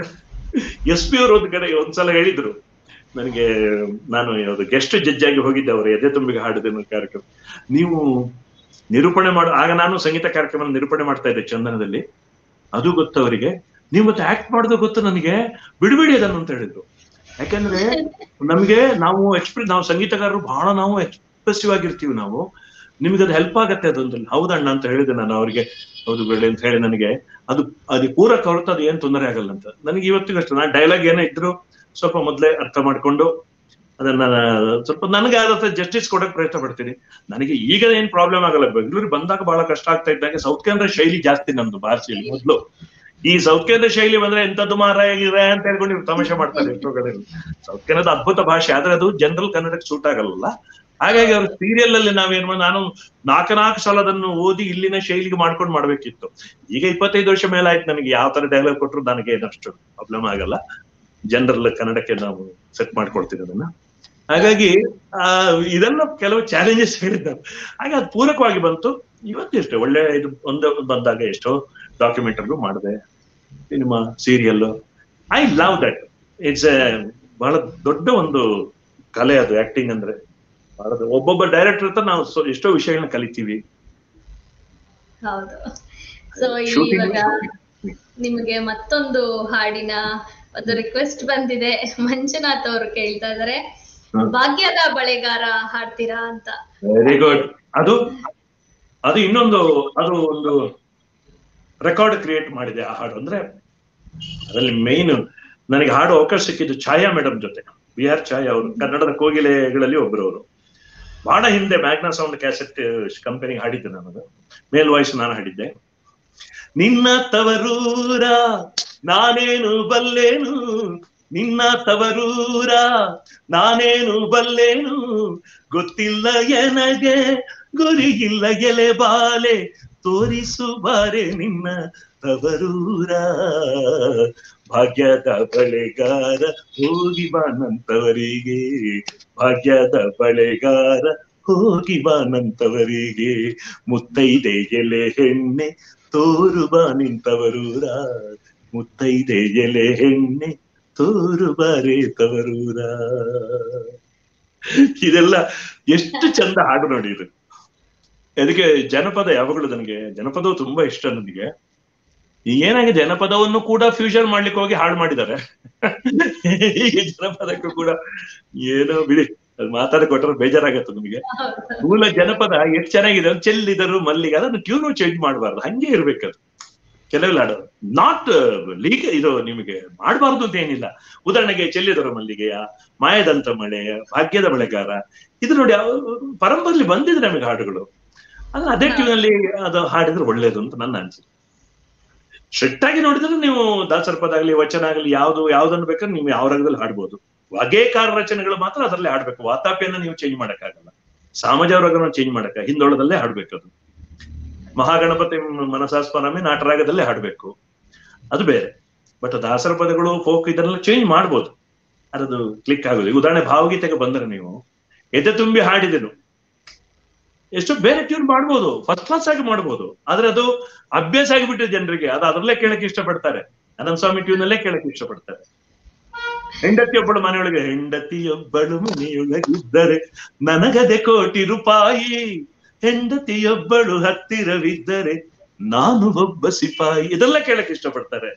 ಎಸ್ ಪಿ ಅವರು ಒಂದು ಕಡೆ ಒಂದ್ಸಲ ಹೇಳಿದ್ರು ನನಗೆ ನಾನು ಯಾವ್ದು ಗೆಸ್ಟ್ ಜಡ್ಜ್ ಆಗಿ ಹೋಗಿದ್ದೆ ಅವರು ಎದೆ ತುಂಬಿಗೆ ಹಾಡಿದ ಕಾರ್ಯಕ್ರಮ ನೀವು ನಿರೂಪಣೆ ಮಾಡು ಆಗ ನಾನು ಸಂಗೀತ ಕಾರ್ಯಕ್ರಮ ನಿರೂಪಣೆ ಮಾಡ್ತಾ ಇದ್ದೆ ಚಂದನದಲ್ಲಿ ಅದು ಗೊತ್ತು ಅವರಿಗೆ ನೀವು ಮತ್ತೆ ಆಕ್ಟ್ ಮಾಡೋದು ಗೊತ್ತು ನನಗೆ ಬಿಡಬೇಡಿ ಅದನ್ನು ಅಂತ ಹೇಳಿದ್ರು ಯಾಕಂದ್ರೆ ನಮ್ಗೆ ನಾವು ಎಕ್ಸ್ಪ್ರೆಸ್ ನಾವು ಸಂಗೀತಗಾರರು ಬಹಳ ನಾವು ಎಕ್ಸ್ಪ್ರೆಸಿವ್ ಆಗಿರ್ತೀವಿ ನಾವು ನಿಮ್ಗೆ ಅದು ಹೆಲ್ಪ್ ಆಗತ್ತೆ ಅದೊಂದು ಹೌದಣ್ಣ ಅಂತ ಹೇಳಿದೆ ನಾನು ಅವರಿಗೆ ಹೌದು ಬೇಡ ಅಂತ ಹೇಳಿ ನನಗೆ ಅದು ಅದು ಪೂರಕ ಹೊರತು ಅದು ಏನ್ ತೊಂದರೆ ಆಗಲ್ಲ ಅಂತ ನನಗೆ ಇವತ್ತಿಗೂ ಅಷ್ಟೇ ನಾನು ಡೈಲಾಗ್ ಏನೇ ಇದ್ರು ಸ್ವಲ್ಪ ಮೊದಲೇ ಅರ್ಥ ಮಾಡ್ಕೊಂಡು ಅದನ್ನ ಸ್ವಲ್ಪ ನನಗೆ ಆದ ಜಸ್ಟಿಸ್ ಕೊಡಕ್ ಪ್ರಯತ್ನ ಪಡ್ತೀನಿ ನನಗೆ ಈಗ ಏನ್ ಪ್ರಾಬ್ಲಮ್ ಆಗಲ್ಲ ಬೆಂಗಳೂರಿಗೆ ಬಂದಾಗ ಬಹಳ ಕಷ್ಟ ಆಗ್ತಾ ಇದ್ದಾಗ ಸೌತ್ ಕನ್ನಡ ಶೈಲಿ ಜಾಸ್ತಿ ನಮ್ದು ಭಾಷೆಯಲ್ಲಿ ಮೊದಲು ಈ ಸೌತ್ ಕನ್ನಡ ಶೈಲಿ ಬಂದ್ರೆ ಎಂತದ್ದು ಮಾರಾಗಿದೆ ಅಂತ ಹೇಳ್ಕೊಂಡು ಇವ್ರು ತಮಾಷೆ ಮಾಡ್ತಾರೆ ಎಷ್ಟೋ ಕಡೆ ಸೌತ್ ಕನ್ನಡ ಅದ್ಭುತ ಭಾಷೆ ಆದ್ರೆ ಅದು ಜನರಲ್ ಕನ್ನಡಕ್ಕೆ ಸೂಟ್ ಆಗಲ್ಲ ಹಾಗಾಗಿ ಅವ್ರ ಸೀರಿಯಲ್ ಅಲ್ಲಿ ನಾವೇನ್ ಮಾಡ್- ನಾನು ನಾಲ್ಕು ನಾಲ್ಕು ಸಲ ಅದನ್ನು ಓದಿ ಇಲ್ಲಿನ ಶೈಲಿಗೆ ಮಾಡ್ಕೊಂಡು ಮಾಡ್ಬೇಕಿತ್ತು ಈಗ ಇಪ್ಪತ್ತೈದು ವರ್ಷ ಮೇಲೆ ಆಯ್ತು ನನಗೆ ಯಾವ ತರ ಡೈಲಾಗ್ ಕೊಟ್ಟರು ನನಗೆ ಏನಷ್ಟು ಪ್ರಾಬ್ಲಮ್ ಆಗಲ್ಲ ಜನರಲ್ ಕನ್ನಡಕ್ಕೆ ನಾವು ಸೆಟ್ ಮಾಡ್ಕೊಳ್ತೀವಿ ಅದನ್ನ ಹಾಗಾಗಿ ಆ ಇದೆಲ್ಲ ಕೆಲವು ಚಾಲೆಂಜಸ್ ಹೇಳಿದ್ದಾರೆ ಹಾಗೆ ಅದು ಪೂರಕವಾಗಿ ಬಂತು ಇವತ್ತಿಷ್ಟೇ ಒಳ್ಳೆ ಇದು ಒಂದು ಬಂದಾಗ ಎಷ್ಟೋ ಡಾಕ್ಯುಮೆಂಟರಿಗೂ ಮಾಡಿದೆ cinema serial I love that it's a ಬಹಳ ದೊಡ್ಡ ಒಂದು ಕಲೆ ಅದು ಆಕ್ಟಿಂಗ್ ಅಂದ್ರೆ ಬಹಳ ದೊ- ಒಬ್ಬೊಬ್ಬ ಡೈರೆಕ್ಟರ್ ಹತ್ರ ನಾವು ಸೊ- ಎಷ್ಟೋ ವಿಷಯಗಳನ್ನ ಕಲಿತೀವಿ ಹೌದು ಸೊ Shooting- ಇವಾಗ ನಿಮಗೆ ಮತ್ತೊಂದು ಹಾಡಿನ ಒಂದು ರಿಕ್ವೆಸ್ಟ್ ಬಂದಿದೆ ಮಂಜುನಾಥ್ ಅವರು ಕೇಳ್ತಾ ಇದಾರೆ ಹ್ಮ್. ಭಾಗ್ಯದ ಬಳೆಗಾರ ಹಾಡ್ತೀರಾ ಅಂತ ವೆರಿ ಗುಡ್ ಅದು ಅದು ಇನ್ನೊಂದು ಅದು ಒಂದು ರೆಕಾರ್ಡ್ ಕ್ರಿಯೇಟ್ ಮಾಡಿದೆ ಆ ಹಾಡು ಅಂದ್ರೆ ಅದರಲ್ಲಿ ಮೈನ್ ನನಗೆ ಹಾಡು ಅವಕಾಶ ಸಿಕ್ಕಿದ್ದು ಛಾಯಾ ಮೇಡಮ್ ಜೊತೆ ಬಿ ಆರ್ ಛಾಯಾ ಅವರು ಕನ್ನಡದ ಕೋಗಿಲೆಗಳಲ್ಲಿ ಒಬ್ರು ಅವರು ಬಹಳ ಹಿಂದೆ ಮ್ಯಾಗ್ನಾ ಸೌಂಡ್ ಕ್ಯಾಸೆಟ್ ಕಂಪನಿ ಹಾಡಿದ್ದೆ ನಾನು ಮೇಲ್ ವಾಯ್ಸ್ ನಾನು ಹಾಡಿದ್ದೆ ನಿನ್ನ ತವರೂರ ನಾನೇನು ಬಲ್ಲೇನು ನಿನ್ನ ತವರೂರ ನಾನೇನು ಬಲ್ಲೇನು ಗೊತ್ತಿಲ್ಲ ಎನಗೆ ಗುರಿಯಿಲ್ಲ ಎಲೆ ಬಾಲೆ ತೋರಿಸು ಬಾರೆ ನಿನ್ನ ತವರೂರ ಭಾಗ್ಯದ ಬಳೆಗಾರ ಹೋಗಿ ಬಾನಂತವರಿಗೆ ಭಾಗ್ಯದ ಬಳೆಗಾರ ಹೋಗಿ ಬಾನಂತವರಿಗೆ ಮುತ್ತೈದೆ ಎಲೆ ಹೆಣ್ಣೆ ತೋರು ಬಾ ನಿಂತವರೂರ ಮುತ್ತೈದೆ ಎಲೆ ಹೆಣ್ಣೆ ತೋರು ಬಾರೆ ತವರೂರ ಇದೆಲ್ಲ ಎಷ್ಟು ಚಂದ ಹಾಡು ನೋಡಿ ಇದು ಅದಕ್ಕೆ ಜನಪದ ಯಾವಾಗಲೂ ನನಗೆ ಜನಪದವು ತುಂಬಾ ಇಷ್ಟ ನನಗೆ ಈಗ ಏನಾಗಿದೆ ಜನಪದವನ್ನು ಕೂಡ ಫ್ಯೂಷನ್ ಮಾಡ್ಲಿಕ್ಕೆ ಹೋಗಿ ಹಾಳು ಮಾಡಿದ್ದಾರೆ ಈಗ ಜನಪದಕ್ಕೂ ಕೂಡ ಏನೋ ಬಿಡಿ ಅದು ಮಾತಾಡಿ ಕೊಟ್ಟರೆ ಬೇಜಾರಾಗತ್ತೆ ನಿಮಗೆ ಮೂಲ ಜನಪದ ಎಷ್ಟು ಚೆನ್ನಾಗಿದೆ ಅದು ಚೆಲ್ಲಿದರು ಮಲ್ಲಿಗೆ ಅದನ್ನು ಟ್ಯೂನು ಚೇಂಜ್ ಮಾಡಬಾರ್ದು ಹಂಗೆ ಇರ್ಬೇಕದು ಕೆಲವೆಲ್ಲ ಹಾಡು ನಾಟ್ ಲೀಗ್ ಇದು ನಿಮಗೆ ಮಾಡಬಾರ್ದು ಅಂತ ಏನಿಲ್ಲ ಉದಾಹರಣೆಗೆ ಚೆಲ್ಲಿದರು ಮಲ್ಲಿಗೆಯ ಮಾಯದಂತ ಮಳೆ ಭಾಗ್ಯದ ಬೆಳೆಗಾರ ಇದು ನೋಡಿ ಪರಂಪರೆಯಲ್ಲಿ ಬಂದಿದೆ ನಮಗೆ ಹಾಡುಗಳು ಆದ್ರೆ ಅದೇ ಟ್ಯೂನಲ್ಲಿ ಅದು ಹಾಡಿದ್ರೆ ಒಳ್ಳೇದು ಅಂತ ನನ್ನ ಅನಿಸಿಕೆ ಸ್ಟ್ರಿಕ್ಟ್ ಆಗಿ ನೋಡಿದ್ರೆ ನೀವು ದಾಸರ ಪದ ಆಗಲಿ ವಚನ ಆಗಲಿ ಯಾವ್ದು ಯಾವ್ದನ್ನು ಬೇಕಾದ್ರೆ ನೀವು ಯಾವ ರಂಗದಲ್ಲಿ ಹಾಡ್ಬೋದು ವಗೇಕಾರ ರಚನೆಗಳು ಮಾತ್ರ ಅದರಲ್ಲೇ ಹಾಡ್ಬೇಕು ವಾತಾಪಿಯನ್ನ ನೀವು ಚೇಂಜ್ ಮಾಡಕ್ಕಾಗಲ್ಲ ಸಾಮಜವರ್ಗನ ಚೇಂಜ್ ಮಾಡಕ್ಕ ಹಿಂದೊಳದಲ್ಲೇ ಹಾಡ್ಬೇಕು ಅದು ಮಹಾಗಣಪತಿ ಮನಸಾಸ್ಪನಮಿ ನಾಟರಾಗದಲ್ಲೇ ಹಾಡ್ಬೇಕು ಅದು ಬೇರೆ ಬಟ್ ದಾಸರ ಪದಗಳು ಫೋಕ್ ಇದನ್ನೆಲ್ಲ ಚೇಂಜ್ ಮಾಡ್ಬೋದು ಅದದು ಕ್ಲಿಕ್ ಆಗೋದು ಈಗ ಉದಾಹರಣೆ ಭಾವಗೀತೆಗೆ ಬಂದ್ರೆ ನೀವು ಎದೆ ತುಂಬಿ ಹಾಡಿದೆನು ಎಷ್ಟು ಬೇರೆ ಟ್ಯೂನ್ ಮಾಡ್ಬೋದು ಫಸ್ಟ್ ಕ್ಲಾಸ್ ಆಗಿ ಮಾಡ್ಬೋದು ಆದ್ರೆ ಅದು ಅಭ್ಯಾಸ ಆಗಿಬಿಟ್ಟಿದೆ ಜನರಿಗೆ ಅದು ಅದರಲ್ಲೇ ಕೇಳಕ್ಕೆ ಇಷ್ಟಪಡ್ತಾರೆ ಅನಂತ ಸ್ವಾಮಿ ಟ್ಯೂನ್ ಅಲ್ಲೇ ಕೇಳಕ್ಕೆ ಇಷ್ಟಪಡ್ತಾರೆ ಹೆಂಡತಿಯೊಬ್ಬಳು ಮನೆಯೊಳಗೆ ಹೆಂಡತಿಯೊಬ್ಬಳು ಮನೆಯೊಳಗಿದ್ದರೆ ನನಗದೆ ಕೋಟಿ ರೂಪಾಯಿ ಹೆಂಡತಿಯೊಬ್ಬಳು ಹತ್ತಿರವಿದ್ದರೆ ನಾನು ಒಬ್ಬ ಸಿಪಾಯಿ ಇದೆಲ್ಲ ಕೇಳಕ್ಕೆ ಇಷ್ಟಪಡ್ತಾರೆ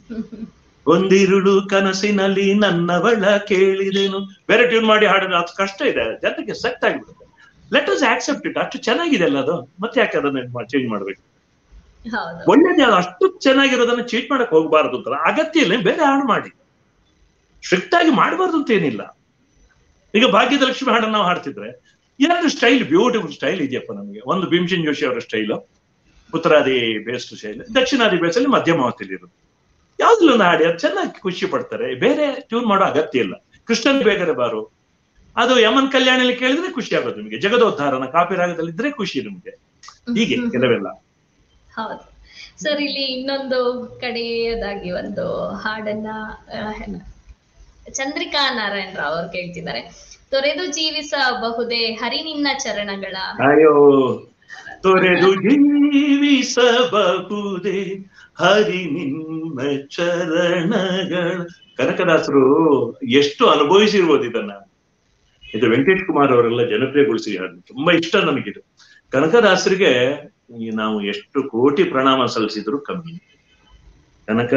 ಒಂದಿರುಳು ಕನಸಿನಲ್ಲಿ ನನ್ನವಳ ಕೇಳಿದೆನು ಬೇರೆ ಟ್ಯೂನ್ ಮಾಡಿ ಹಾಡಿದ್ರೆ ಅದು ಕಷ್ಟ ಇದೆ ಜನರಿಗೆ ಸೆಟ್ ಆಗಿಬಿಡುತ್ತೆ ಲೆಟ್ ಅಸ್ ಆಕ್ಸೆಪ್ಟ್ ಇಟ್ ಅಷ್ಟು ಚೆನ್ನಾಗಿದೆ ಅಲ್ಲ ಅದು ಮತ್ತೆ ಯಾಕೆ ಅದನ್ನ ಚೇಂಜ್ ಮಾಡ್ಬೇಕು ಹೌದು ಒಳ್ಳೇದೇ ಅದು ಅಷ್ಟು ಚೆನ್ನಾಗಿರೋದನ್ನ ಚೇಂಜ್ ಮಾಡಕ್ ಹೋಗ್ಬಾರ್ದು ಅಂತ ಅಗತ್ಯ ಇಲ್ಲ ಬೇರೆ ಹಾಡು ಮಾಡಿ ಸ್ಟ್ರಿಕ್ಟ್ ಆಗಿ ಮಾಡಬಾರ್ದು ಅಂತ ಏನಿಲ್ಲ ಈಗ ಭಾಗ್ಯದ ಲಕ್ಷ್ಮಿ ಹಾಡನ್ನು ನಾವು ಹಾಡ್ತಿದ್ರೆ ಎರಡು ಸ್ಟೈಲ್ ಬ್ಯೂಟಿಫುಲ್ ಸ್ಟೈಲ್ ಇದೆಯಪ್ಪ ನಮಗೆ ಒಂದು ಭೀಮಸೇನ್ ಜೋಶಿ ಅವರ ಸ್ಟೈಲು ಉತ್ತರಾದಿ ಬೇಸ್ಟ್ ಶೈಲಿ ದಕ್ಷಿಣಾದಿ ಬೇಸಲ್ಲಿ ಮಧ್ಯಮಾವತಿಯಲ್ಲಿ ಇರೋದು ಯಾವ್ದ್ರಲ್ಲಿ ಒಂದು ಹಾಡಿ ಅದು ಚೆನ್ನಾಗಿ ಖುಷಿ ಪಡ್ತಾರೆ ಬೇರೆ ಟ್ಯೂನ್ ಮಾಡೋ ಅಗತ್ಯ ಇಲ್ಲ ಕೃಷ್ಣನ್ ಬೇಗರೆ ಬಾರು ಅದು ಯಮನ್ ಕಲ್ಯಾಣಲ್ಲಿ ಕೇಳಿದ್ರೆ ಖುಷಿ ಆಗೋದು ನಿಮಗೆ ಜಗದೋದ್ಧಾರನ ಕಾಪಿ ರಾಗದಲ್ಲಿ ಇದ್ರೆ ಖುಷಿ ನಿಮಗೆ ಹೀಗೆ ಕೆಲವೆಲ್ಲ ಹೌದು ಸರ್ ಇಲ್ಲಿ ಇನ್ನೊಂದು ಕಡೆಯದಾಗಿ ಒಂದು ಹಾಡನ್ನ ಆ, ಚಂದ್ರಿಕಾ ನಾರಾಯಣ ರಾವ್ ಅವ್ರು ಕೇಳ್ತಿದ್ದಾರೆ ತೊರೆದು ಜೀವಿಸಬಹುದೇ ಹರಿ ನಿನ್ನ ಚರಣಗಳ ಅಯ್ಯೋ ತೊರೆದು ಜೀವಿಸಬಹುದೇ ಹರಿ ನಿಮ್ಮ ಚರಣಗಳ ಕನಕದಾಸರು ಎಷ್ಟು ಅನುಭವಿಸಿರ್ಬೋದು ಇದನ್ನ ಇದು ವೆಂಕಟೇಶ್ ಕುಮಾರ್ ಅವರೆಲ್ಲ ಜನಪ್ರಿಯಗೊಳಿಸಿ ಹಾಡು ತುಂಬಾ ಇಷ್ಟ ನನಗಿದು ಕನಕದಾಸರಿಗೆ ಈ ನಾವು ಎಷ್ಟು ಕೋಟಿ ಪ್ರಣಾಮ ಸಲ್ಲಿಸಿದ್ರು ಕಮ್ಮಿ ಕನಕ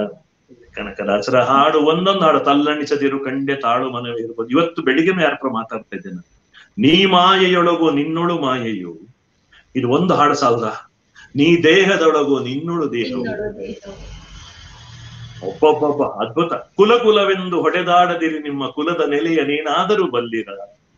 ಕನಕದಾಸರ ಹಾಡು ಒಂದೊಂದು ಹಾಡು ತಲ್ಲಣಿಸದಿರು ಕಂಡೆ ತಾಳು ಮನವೇ ಇರ್ಬೋದು ಇವತ್ತು ಬೆಳಿಗ್ಗೆನೂ ಯಾರ ಹತ್ರ ಮಾತಾಡ್ತಾ ಇದ್ದೇನೆ ನೀ ಮಾಯೆಯೊಳಗು ನಿನ್ನೊಳು ಮಾಯೆಯು ಇದು ಒಂದು ಹಾಡು ಸಾಲದ ನೀ ದೇಹದೊಳಗು ನಿನ್ನೊಳು ದೇಹವು ಇನ್ನೊಡು ದೇಹ. ಒಬ್ಬೊಬ್ಬೊಬ್ಬ ಅದ್ಭುತ ಕುಲ ಕುಲವೆಂದು ಹೊಡೆದಾಡದಿರಿ ನಿಮ್ಮ ಕುಲದ ನೆಲೆಯ ನೀನಾದರೂ ಬಲ್ಲಿರ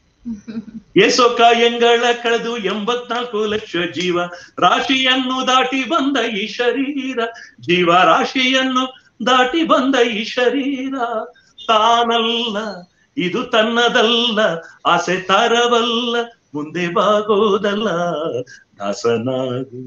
ಏಸೊಕ ಎಂಗಳ ಕಳೆದು ಎಂಬತ್ನಾಲ್ಕು ಲಕ್ಷ ಜೀವ ರಾಶಿಯನ್ನು ದಾಟಿ ಬಂದ ಈ ಶರೀರ ಜೀವ ರಾಶಿಯನ್ನು ದಾಟಿ ಬಂದ ಈ ಶರೀರ ತಾನಲ್ಲ ಇದು ತನ್ನದಲ್ಲ ಆಸೆ ತರವಲ್ಲ ಮುಂದೆ ಬಾಗೋದಲ್ಲ ದಾಸನಾಗು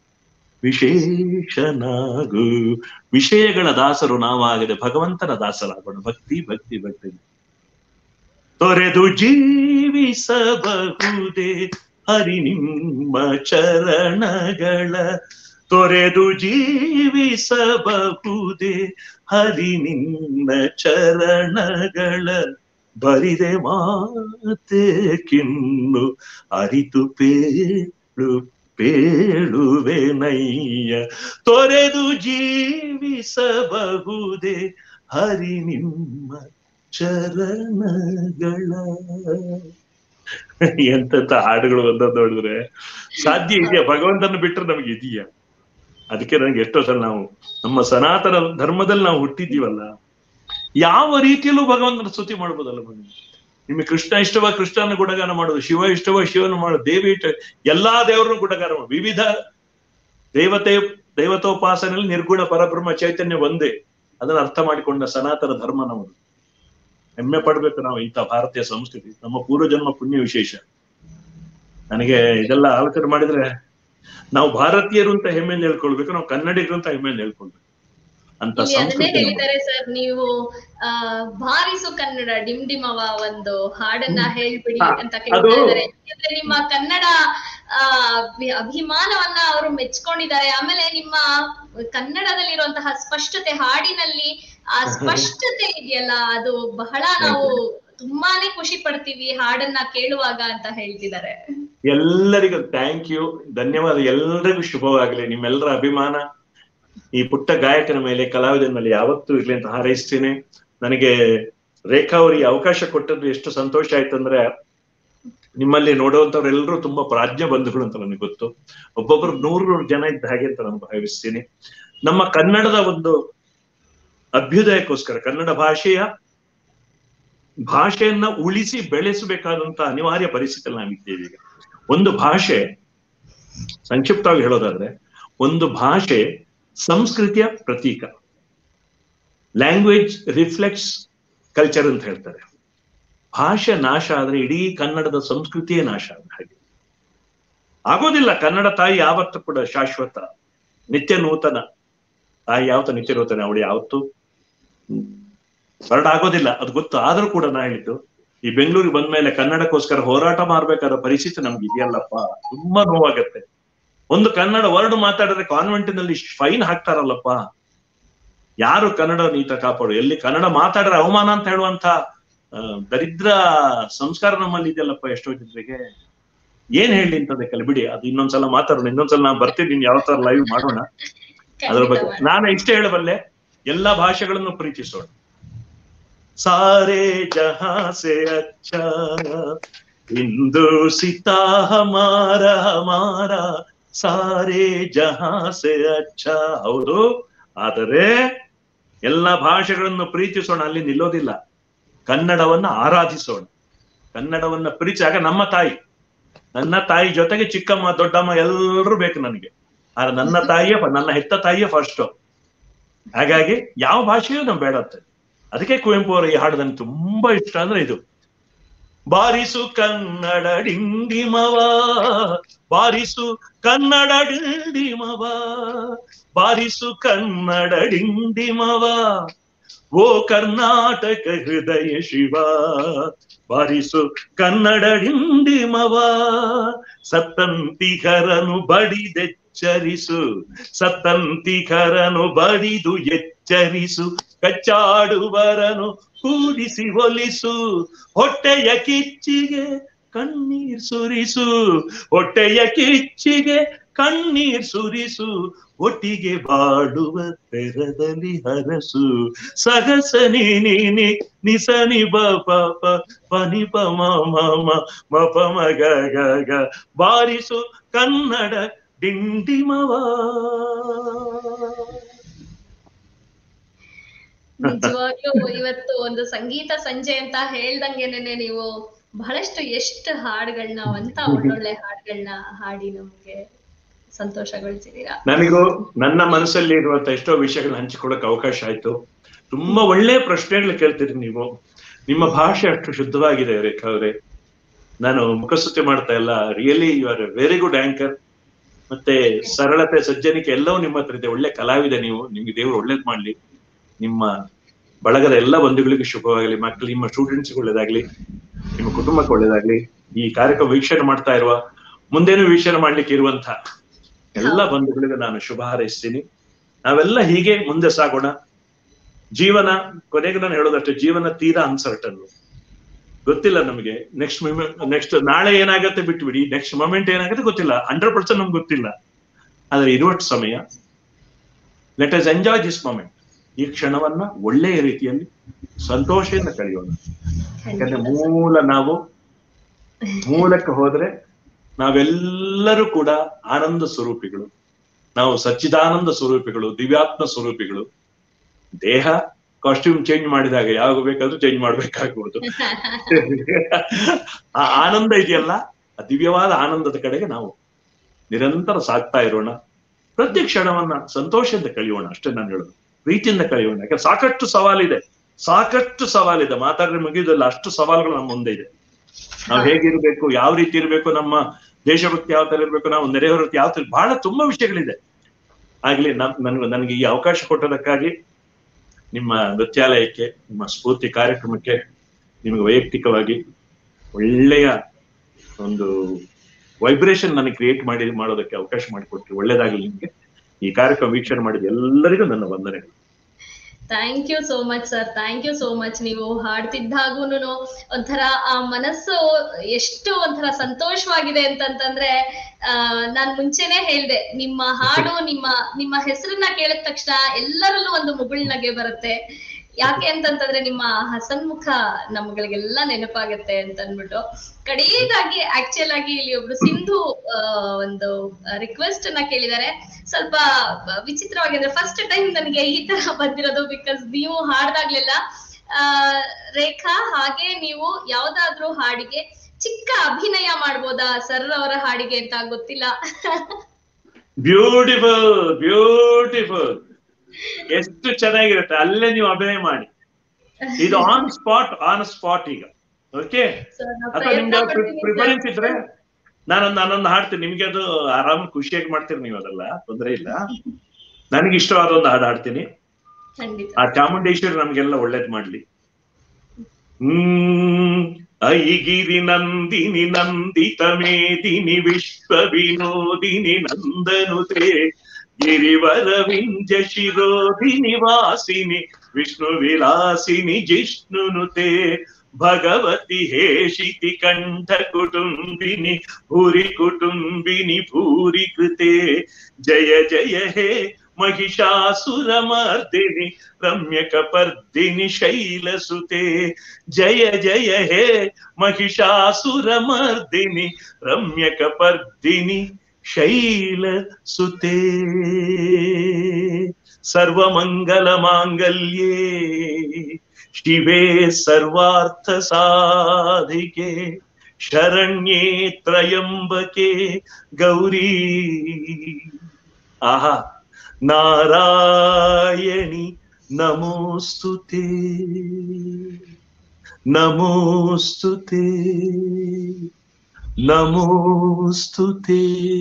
ವಿಶೇಷನಾಗು ವಿಷಯಗಳ ದಾಸರು ನಾವಾಗದೆ ಭಗವಂತನ ದಾಸರಾಗೋಣ ಭಕ್ತಿ ಭಕ್ತಿ ಭಕ್ತಿ ತೊರೆದು ಜೀವಿಸಬಹುದೇ ಹರಿ ನಿಮ್ಮ ಚರಣಗಳ ತೊರೆದು ಜೀವಿಸಬಹುದೇ ಹರಿ ನಿನ್ನ ಚರಣಗಳ ಬರಿದೆ ಮಾತೆ ಕಿನ್ನು ಅರಿತು ಪೇಳು ಪೇಳುವೆ ನಯ್ಯ ತೊರೆದು ಜೀವಿಸಬಹುದೇ ಹರಿ ನಿಮ್ಮ ಚರಣಗಳ ಎಂತ ಹಾಡುಗಳು ಒಂದೊಂದು ನೋಡಿದ್ರೆ ಸಾಧ್ಯ ಇದೆಯಾ ಭಗವಂತನ ಬಿಟ್ಟರೆ ನಮ್ಗೆ ಇದೆಯಾ ಅದಕ್ಕೆ ನನಗೆ ಎಷ್ಟೋ ಸಲ ನಾವು ನಮ್ಮ ಸನಾತನ ಧರ್ಮದಲ್ಲಿ ನಾವು ಹುಟ್ಟಿದ್ದೀವಲ್ಲ ಯಾವ ರೀತಿಯಲ್ಲೂ ಭಗವಂತನ ಸ್ತುತಿ ಮಾಡ್ಬೋದಲ್ಲ ಬನ್ನಿ ನಿಮಗೆ ಕೃಷ್ಣ ಇಷ್ಟವ ಕೃಷ್ಣನ ಗುಣಗಾನ ಮಾಡೋದು ಶಿವ ಇಷ್ಟವ ಶಿವನ ಮಾಡೋದು ದೇವಿ ಇಷ್ಟ ಎಲ್ಲಾ ದೇವರನ್ನು ಗುಣಗಾನ ಮಾಡೋದು ವಿವಿಧ ದೇವತೆ ದೇವತೋಪಾಸನೆಯಲ್ಲಿ ನಿರ್ಗುಣ ಪರಬ್ರಹ್ಮ ಚೈತನ್ಯ ಒಂದೇ ಅದನ್ನ ಅರ್ಥ ಮಾಡಿಕೊಂಡ ಸನಾತನ ಧರ್ಮ ನಮ್ಮದು ಹೆಮ್ಮೆ ಪಡ್ಬೇಕು ನಾವು ಇಂಥ ಭಾರತೀಯ ಸಂಸ್ಕೃತಿ ನಮ್ಮ ಪೂರ್ವಜನ್ಮ ಪುಣ್ಯ ವಿಶೇಷ ನನಗೆ ಇದೆಲ್ಲ ಆಲೋಚನೆ ಮಾಡಿದ್ರೆ ನಾವು ಭಾರತೀಯರು ಅಂತ ಹೆಮ್ಮೆಯಿಂದ ಹೇಳ್ಕೊಳ್ಬೇಕು ನಾವು ಕನ್ನಡಿಗರು ಅಂತ ಹೆಮ್ಮೆಯಿಂದ ಹೇಳ್ಕೊಳ್ಬೇಕು ಅಂತ ಇಲ್ಲಿ ಅದನ್ನೇ ಸಂಸ್ಕೃತಿ ನಮ್ಮದು. ಹೇಳಿದ್ದಾರೆ ಸರ್ ನೀವು ಆ ಬಾರಿಸು ಕನ್ನಡ ಡಿಮ್ ಡಿಮವ ಒಂದು ಹಾಡನ್ನ ಹೇಳ್ಬಿಡಿ ಹಾ, ಅಂತ ಅದು- ಕೇಳ್ತಾ ಇದ್ದಾರೆ ಯಾಕಂದ್ರೆ ನಿಮ್ಮ ಕನ್ನಡ ಆ ಅಭಿ- ಅಭಿಮಾನವನ್ನ ಅವರು ಮೆಚ್ಕೊಂಡಿದ್ದಾರೆ ಆಮೇಲೆ ನಿಮ್ಮ ಕನ್ನಡದಲ್ಲಿರುವಂತಹ ಸ್ಪಷ್ಟತೆ ಹಾಡಿನಲ್ಲಿ ಆ ಸ್ಪಷ್ಟತೆ ಇದೆಯಲ್ಲ ಅದು ಬಹಳ ನಾವು ತುಂಬಾನೇ ಖುಷಿ ಪಡ್ತೀವಿ ಹಾಡನ್ನ ಕೇಳುವಾಗ ಅಂತ ಹೇಳ್ತಿದ್ದಾರೆ ಎಲ್ಲರಿಗೂ ಥ್ಯಾಂಕ್ ಯು ಧನ್ಯವಾದ ಎಲ್ಲರಿಗೂ ಶುಭವಾಗಲಿ ನಿಮ್ಮೆಲ್ಲರ ಅಭಿಮಾನ ಈ ಪುಟ್ಟ ಗಾಯಕನ ಮೇಲೆ ಕಲಾವಿದನ ಮೇಲೆ ಯಾವತ್ತೂ ಇರ್ಲಿ ಅಂತ ಹಾರೈಸ್ತೀನಿ ನನಗೆ ರೇಖಾ ಅವರಿಗೆ ಅವಕಾಶ ಕೊಟ್ಟದ್ದು ಎಷ್ಟು ಸಂತೋಷ ಆಯ್ತು ಅಂದ್ರೆ ನಿಮ್ಮಲ್ಲಿ ನೋಡುವಂತವ್ರೆಲ್ಲರೂ ತುಂಬಾ ಪ್ರಾಜ್ಞ ಬಂಧುಗಳು ಅಂತ ನನಗೆ ಗೊತ್ತು ಒಬ್ಬೊಬ್ರು ನೂರು ನೂರು ಜನ ಇದ್ದ ಹಾಗೆ ಅಂತ ನಾನು ಭಾವಿಸ್ತೀನಿ ನಮ್ಮ ಕನ್ನಡದ ಒಂದು ಅಭ್ಯುದಯಕ್ಕೋಸ್ಕರ ಕನ್ನಡ ಭಾಷೆಯ ಭಾಷೆಯನ್ನ ಉಳಿಸಿ ಬೆಳೆಸಬೇಕಾದಂತ ಅನಿವಾರ್ಯ ಪರಿಸ್ಥಿತಿಯಲ್ಲಿ ನಾವಿದ್ದೇವೆ ಈಗ ಒಂದು ಭಾಷೆ ಸಂಕ್ಷಿಪ್ತವಾಗಿ ಹೇಳೋದಾದ್ರೆ ಒಂದು ಭಾಷೆ ಸಂಸ್ಕೃತಿಯ ಪ್ರತೀಕ ಲ್ಯಾಂಗ್ವೇಜ್ ರಿಫ್ಲೆಕ್ಟ್ಸ್ ಕಲ್ಚರ್ ಅಂತ ಹೇಳ್ತಾರೆ ಭಾಷೆ ನಾಶ ಆದ್ರೆ ಇಡೀ ಕನ್ನಡದ ಸಂಸ್ಕೃತಿಯೇ ನಾಶ ಆದ ಹಾಗೆ ಆಗೋದಿಲ್ಲ ಕನ್ನಡ ತಾಯಿ ಯಾವತ್ತೂ ಕೂಡ ಶಾಶ್ವತ ನಿತ್ಯ ನೂತನ ತಾಯಿ ಯಾವತ್ತ ನಿತ್ಯ ನೂತನ ಅವಳು ಯಾವತ್ತು ಹೊರಡಾಗೋದಿಲ್ಲ ಅದು ಗೊತ್ತು ಆದ್ರೂ ಕೂಡ ನಾ ಹೇಳಿದ್ದು ಈ ಬೆಂಗಳೂರಿಗೆ ಬಂದ್ಮೇಲೆ ಕನ್ನಡಕ್ಕೋಸ್ಕರ ಹೋರಾಟ ಮಾಡ್ಬೇಕಾದ ಪರಿಸ್ಥಿತಿ ನಮ್ಗೆ ಇದೆಯಲ್ಲಪ್ಪ ತುಂಬಾ ನೋವಾಗತ್ತೆ ಒಂದು ಕನ್ನಡ ವರ್ಡ್ ಮಾತಾಡಿದ್ರೆ ಕಾನ್ವೆಂಟಿನಲ್ಲಿ ಫೈನ್ ಹಾಕ್ತಾರಲ್ಲಪ್ಪ ಯಾರು ಕನ್ನಡ ನೀತ ಕಾಪಾಡು ಎಲ್ಲಿ ಕನ್ನಡ ಮಾತಾಡಿದ್ರೆ ಅವಮಾನ ಅಂತ ಹೇಳುವಂತ ಆ, ದರಿದ್ರ ಸಂಸ್ಕಾರ ನಮ್ಮಲ್ಲಿ ಇದೆಯಲ್ಲಪ್ಪ ಎಷ್ಟೋ ಜನರಿಗೆ ಏನ್ ಹೇಳಿ ಅಂತದಕ್ಕೆಲ್ಲ ಬಿಡಿ ಅದು ಇನ್ನೊಂದ್ಸಲ ಮಾತಾಡೋಣ ಇನ್ನೊಂದ್ಸಲ ನಾನು ಬರ್ತೀನಿ ನೀನ್ ಯಾವ ತರ ಲೈವ್ ಮಾಡೋಣ ಅದ್ರ ಖಂಡಿತ ಬಗ್ಗೆ ಮಾಡಿ. ನಾನು ಇಷ್ಟೇ ಹೇಳಬಲ್ಲೆ ಎಲ್ಲಾ ಭಾಷೆಗಳನ್ನು ಪ್ರೀತಿಸೋಣ ಸಾರೇ ಜಹಾ ಸೆ ಅಚ್ಚ ಹಿಂದೂ ಸಿತಾ ಹಮಾರ ಹಮಾರ ಸಾರೇ ಜಹಾ ಸೆ ಅಚ್ಚ ಹೌದು ಆದರೆ ಎಲ್ಲ ಭಾಷೆಗಳನ್ನು ಪ್ರೀತಿಸೋಣ ಅಲ್ಲಿ ನಿಲ್ಲೋದಿಲ್ಲ ಕನ್ನಡವನ್ನ ಆರಾಧಿಸೋಣ ಕನ್ನಡವನ್ನ ಪ್ರೀತಿಸಾಗ ನಮ್ಮ ತಾಯಿ ನನ್ನ ತಾಯಿ ಜೊತೆಗೆ ಚಿಕ್ಕಮ್ಮ ದೊಡ್ಡಮ್ಮ ಎಲ್ಲರೂ ಬೇಕು ನನಗೆ ಆದ್ರೆ ನನ್ನ ತಾಯಿಯೇ ನನ್ನ ಹೆತ್ತ ತಾಯಿಯೇ ಫಸ್ಟ್ ಹಾಗಾಗಿ ಯಾವ ಭಾಷೆಯೂ ನಮ್ ಬೇಡತ್ತೆ ಅದಕ್ಕೆ ಕುವೆಂಪು ಅವರು ಈ ಹಾಡು ನನಗೆ ತುಂಬಾ ಇಷ್ಟ ಅಂದ್ರೆ ಇದು ಬಾರಿಸು ಕನ್ನಡ ಡಿಂಡಿಮವ ಬಾರಿಸು ಕನ್ನಡ ಡಿಂಡಿಮವ ಬಾರಿಸು ಕನ್ನಡ ಡಿಂಡಿಮವ ಓ ಕರ್ನಾಟಕ ಹೃದಯ ಶಿವ ಬಾರಿಸು ಕನ್ನಡ ಡಿಂಡಿಮವ ಸತ್ತಂತಿಕರನು ಬಡಿದೆಚ್ಚರಿಸು ಸತ್ತಂತಿಕರನು ಬಡಿದು ಎಚ್ಚರಿಸು ಕಚ್ಚಾಡುವರನು ಕೂಡಿಸಿ ಒಲಿಸು ಹೊಟ್ಟೆಯ ಕಿಚ್ಚಿಗೆ ಕಣ್ಣೀರ್ ಸುರಿಸು ಹೊಟ್ಟೆಯ ಕಿಚ್ಚಿಗೆ ಕಣ್ಣೀರ್ ಸುರಿಸು ಒಟ್ಟಿಗೆ ಬಾಡುವ ತೆರದಲ್ಲಿ ಹರಸು ಸಹಸ ನೀ ನೀ ನಿ ನಿಸನಿ ಬ ಪ ಪ ಪನಿ ಪ ಮ ಮ ಮ ಮ ಪ ಮ ಗ ಗ ಗ ಬಾರಿಸು ಕನ್ನಡ ಡಿಂಡಿಮವ ನಿಜವಾಗ್ಲೂ ಇವತ್ತು ಒಂದು ಸಂಗೀತ ಸಂಜೆ ಅಂತ ಹೇಳ್ದಂಗೆನೆ ನೀವು ಬಹಳಷ್ಟು ಎಷ್ಟು ಹಾಡುಗಳನ್ನ ಅಂತ ಒಳ್ಳೊಳ್ಳೆ ಹಾಡುಗಳನ್ನ ಹಾಡಿ ನಮ್ಗೆ ಸಂತೋಷಗೊಳಿಸಿದೀರಾ ನನಗೂ ನನ್ನ ಮನಸ್ಸಲ್ಲಿ ಇರುವಂತ ಎಷ್ಟೋ ವಿಷಯಗಳನ್ನ ಹಂಚಿಕೊಳ್ಳಕ್ ಅವಕಾಶ ಆಯ್ತು ತುಂಬಾ ಒಳ್ಳೆ ಪ್ರಶ್ನೆಗಳು ಕೇಳ್ತೀರಿ ನೀವು ನಿಮ್ಮ ಭಾಷೆ ಅಷ್ಟು ಶುದ್ಧವಾಗಿದೆ ರೇಖಾ ಅವರೇ ನಾನು ಮುಖಸ್ತುತಿ ಮಾಡ್ತಾ ಇಲ್ಲ really you are very good anchor ಮತ್ತೆ ಸರಳತೆ ಸಜ್ಜನಿಕೆ ಎಲ್ಲವೂ ನಿಮ್ಮ ಹತ್ರ ಇದೆ ಒಳ್ಳೆ ಕಲಾವಿದೆ ನೀವು ನಿಮ್ಗೆ ದೇವರು ಒಳ್ಳೇದ್ ಮಾಡ್ಲಿ ನಿಮ್ಮ ಬಳಗದ ಎಲ್ಲ ಬಂಧುಗಳಿಗೂ ಶುಭವಾಗಲಿ ಮಕ್ಕಳು ನಿಮ್ಮ ಸ್ಟೂಡೆಂಟ್ಸ್ಗೆ ಒಳ್ಳೇದಾಗ್ಲಿ ನಿಮ್ಮ ಕುಟುಂಬಕ್ಕೆ ಒಳ್ಳೇದಾಗ್ಲಿ ಈ ಕಾರ್ಯಕ್ರಮ ವೀಕ್ಷಣೆ ಮಾಡ್ತಾ ಇರುವ ಮುಂದೇನು ವೀಕ್ಷಣೆ ಮಾಡ್ಲಿಕ್ಕೆ ಇರುವಂತ ಎಲ್ಲ ಬಂಧುಗಳಿಗೂ ನಾನು ಶುಭ ಹಾರೈಸ್ತೀನಿ ನಾವೆಲ್ಲ ಹೀಗೆ ಮುಂದೆ ಸಾಗೋಣ ಜೀವನ ಕೊನೆಗೆ ನಾನು ಹೇಳೋದಷ್ಟೇ ಜೀವನ ತೀರಾ ಅನ್ಸರ್ಟನ್ ಗೊತ್ತಿಲ್ಲ ನಮಗೆ ನೆಕ್ಸ್ಟ್ ನೆಕ್ಸ್ಟ್ ನಾಳೆ ಏನಾಗುತ್ತೆ ಬಿಟ್ಬಿಡಿ ನೆಕ್ಸ್ಟ್ ಮೊಮೆಂಟ್ ಏನಾಗುತ್ತೆ ಗೊತ್ತಿಲ್ಲ ಹಂಡ್ರೆಡ್ ಪರ್ಸೆಂಟ್ ನಮ್ಗೆ ಗೊತ್ತಿಲ್ಲ ಆದ್ರೆ ಇರುವಷ್ಟು ಸಮಯ let us enjoy this moment ಈ ಕ್ಷಣವನ್ನ ಒಳ್ಳೆಯ ರೀತಿಯಲ್ಲಿ ಸಂತೋಷದಿಂದ ಕಳೆಯೋಣ ಯಾಕಂದ್ರೆ ಮೂಲ ನಾವು ಮೂಲಕ್ಕೆ ಹೋದ್ರೆ ನಾವೆಲ್ಲರೂ ಕೂಡ ಆನಂದ ಸ್ವರೂಪಿಗಳು ನಾವು ಸಚ್ಚಿದಾನಂದ ಸ್ವರೂಪಿಗಳು ದಿವ್ಯಾತ್ಮ ಸ್ವರೂಪಿಗಳು ದೇಹ ಕಾಸ್ಟ್ಯೂಮ್ ಚೇಂಜ್ ಮಾಡಿದಾಗ ಯಾವಾಗ ಬೇಕಾದ್ರೂ ಚೇಂಜ್ ಮಾಡ್ಬೇಕಾಗ್ಬೋದು ಆ ಆನಂದ ಇದೆಯಲ್ಲ ಆ ದಿವ್ಯವಾದ ಆನಂದದ ಕಡೆಗೆ ನಾವು ನಿರಂತರ ಸಾಗ್ತಾ ಇರೋಣ ಪ್ರತಿ ಕ್ಷಣವನ್ನ ಸಂತೋಷದಿಂದ ಕಳೆಯೋಣ ಅಷ್ಟೇ ನಾನು ಹೇಳೋದು ಪ್ರೀತಿಯಿಂದ ಕಳೆಯೋಣ ಯಾಕಂದ್ರೆ ಸಾಕಷ್ಟು ಸವಾಲಿದೆ ಸಾಕಷ್ಟು ಸವಾಲಿದೆ ಮಾತಾಡಿದ್ರೆ ಮುಗಿಯೋದಿಲ್ಲ ಅಷ್ಟು ಸವಾಲುಗಳು ನಮ್ಮ ಮುಂದೆ ಇದೆ ನಾವು ಹೇಗಿರ್ಬೇಕು ಯಾವ ರೀತಿ ಇರಬೇಕು ನಮ್ಮ ದೇಶಭಕ್ತಿ ಯಾವ ತರ ಇರ್ಬೇಕು ನಾವು ನೆರೆಹೊರತು ಯಾವ ತರ ಬಹಳ ತುಂಬಾ ವಿಷಯಗಳಿದೆ ಆಗ್ಲಿ ನನ್ಗೆ ನನಗೆ ಈ ಅವಕಾಶ ಕೊಟ್ಟದಕ್ಕಾಗಿ ನಿಮ್ಮ ನೃತ್ಯಾಲಯಕ್ಕೆ ನಿಮ್ಮ ಸ್ಫೂರ್ತಿ ಕಾರ್ಯಕ್ರಮಕ್ಕೆ ನಿಮಗೆ ವೈಯಕ್ತಿಕವಾಗಿ ಒಳ್ಳೆಯ ಒಂದು ವೈಬ್ರೇಷನ್ ನನಗೆ ಕ್ರಿಯೇಟ್ ಮಾಡಿ ಮಾಡೋದಕ್ಕೆ ಅವಕಾಶ ಮಾಡಿಕೊಟ್ರಿ ಒಳ್ಳೇದಾಗಲಿ ನಿಮ್ಗೆ ಈ ಕಾರ್ಯಕ್ರಮ ವೀಕ್ಷಣೆ ಮಾಡಿದ ಎಲ್ಲರಿಗೂ ನನ್ನ ವಂದನೆಗಳು thank you so much sir thank you so much ನೀವು ಹಾಡ್ತಿದ್ದಾಗೂನು ಒಂಥರ ಆ ಮನಸ್ಸು ಎಷ್ಟು ಒಂಥರ ಸಂತೋಷವಾಗಿದೆ ಅಂತಂತಂದ್ರೆ ಆ ನಾನ್ ಮುಂಚೆನೆ ಹೇಳ್ದೆ ನಿಮ್ಮ ಹಾಡು ನಿಮ್ಮ ನಿಮ್ಮ ಹೆಸರನ್ನ ಕೇಳಿದ ತಕ್ಷಣ ಎಲ್ಲರಲ್ಲೂ ಒಂದು ಮುಗುಳ್ನಗೆ ಬರುತ್ತೆ ಯಾಕೆ ಅಂತಂತಂದ್ರೆ ನಿಮ್ಮ ಹಸನ್ಮುಖ ನಮ್ಗಳಿಗೆಲ್ಲ ನೆನಪಾಗತ್ತೆ ಅಂತ ಅಂದ್ಬಿಟ್ಟು ಕಡೆಯದಾಗಿ ಆಕ್ಚುಯಲ್ ಆಗಿ ಇಲ್ಲಿ ಒಬ್ರು ಸಿಂಧು ಆ, ಒಂದು ರಿಕ್ವೆಸ್ಟ್ ಅನ್ನ ಕೇಳಿದ್ದಾರೆ ಸ್ವಲ್ಪ ವಿಚಿತ್ರವಾಗಿ ಅಂದ್ರೆ ಫಸ್ಟ್ ಟೈಮ್ ನನಗೆ ಈ ತರ ಬಂದಿರೋದು ಬಿಕಾಸ್ ನೀವು ಹಾಡ್ದಾಗ್ಲೆಲ್ಲ ಆ ರೇಖಾ ಹಾಗೆ ನೀವು ಯಾವ್ದಾದ್ರೂ ಹಾಡಿಗೆ ಚಿಕ್ಕ ಅಭಿನಯ ಮಾಡ್ಬೋದಾ ಸರ್ ಅವರ ಹಾಡಿಗೆ ಅಂತ ಗೊತ್ತಿಲ್ಲ ಬ್ಯೂಟಿಫುಲ್ ಬ್ಯೂಟಿಫುಲ್ ಎಷ್ಟು ಚೆನ್ನಾಗಿರುತ್ತೆ ಅಲ್ಲೇ ನೀವು ಅಭಿನಯ ಮಾಡಿ ಇದು ಆನ್ ಸ್ಪಾಟ್ ಆನ್ ಸ್ಪಾಟ್ ಈಗ ಓಕೆ So, ನಾನ್ ಅಥವಾ ಪ್ರಯತ್ನ ನಿಮ್ಗೆ ಪಡ್ತೀನಿ ಪ್ರಿಫರೆನ್ಸ್ sir. ಇದ್ರೆ ನಾನೊಂದು ನಾನೊಂದು ಹಾಡ್ತೀನಿ ನಿಮ್ಗೆ ಅದು ಆರಾಮ್ ಖುಷಿಯಾಗಿ ಮಾಡ್ತೀರಿ ನೀವು ಅದೆಲ್ಲ ತೊಂದರೆ ಇಲ್ಲ ನನಗೆ ಇಷ್ಟವಾದ ಒಂದು ಹಾಡು ಹಾಡ್ತೀನಿ ಖಂಡಿತ ಆ ಚಾಮುಂಡೇಶ್ವರಿ ನಮ್ಗೆಲ್ಲ ಒಳ್ಳೇದ್ ಮಾಡ್ಲಿ ಹ್ಮ್ ಐಗಿರಿ ನಂದಿನಿ ನಂದಿತ ಮೇದಿನಿ ವಿಶ್ವ ವಿನೋದಿನಿ ನಂದನುತೆ ಗಿರಿವರ ವಿಂಜ ಶಿರೋಧಿನಿ ವಾಸಿನಿ ವಿಷ್ಣು ವಿಲಾಸಿನಿ ಜಿಷ್ಣುನುತೆ ಭಗವತಿ ಹೇಷಿತಿ ಕಂಠ ಕುಟುಂಬಿನಿ ಭೂರಿ ಕುಟುಂಬಿನಿ ಭೂರಿ ಕೃತೆ ಜಯ ಜಯ ಹೇ महिषासुरमर्दिनि रम्यकपर्दिनि शैलसुते जय जय हे महिषासुरमर्दिनि रम्यकपर्दिनि शैलसुते सर्वमङ्गलमाङ्गल्ये शिवे सर्वार्थसाधिके शरण्ये त्र्यम्बके गौरी आहा नारायणि नमोऽस्तु ते नमोऽस्तु ते ನಮೋಸ್ತು ತೇ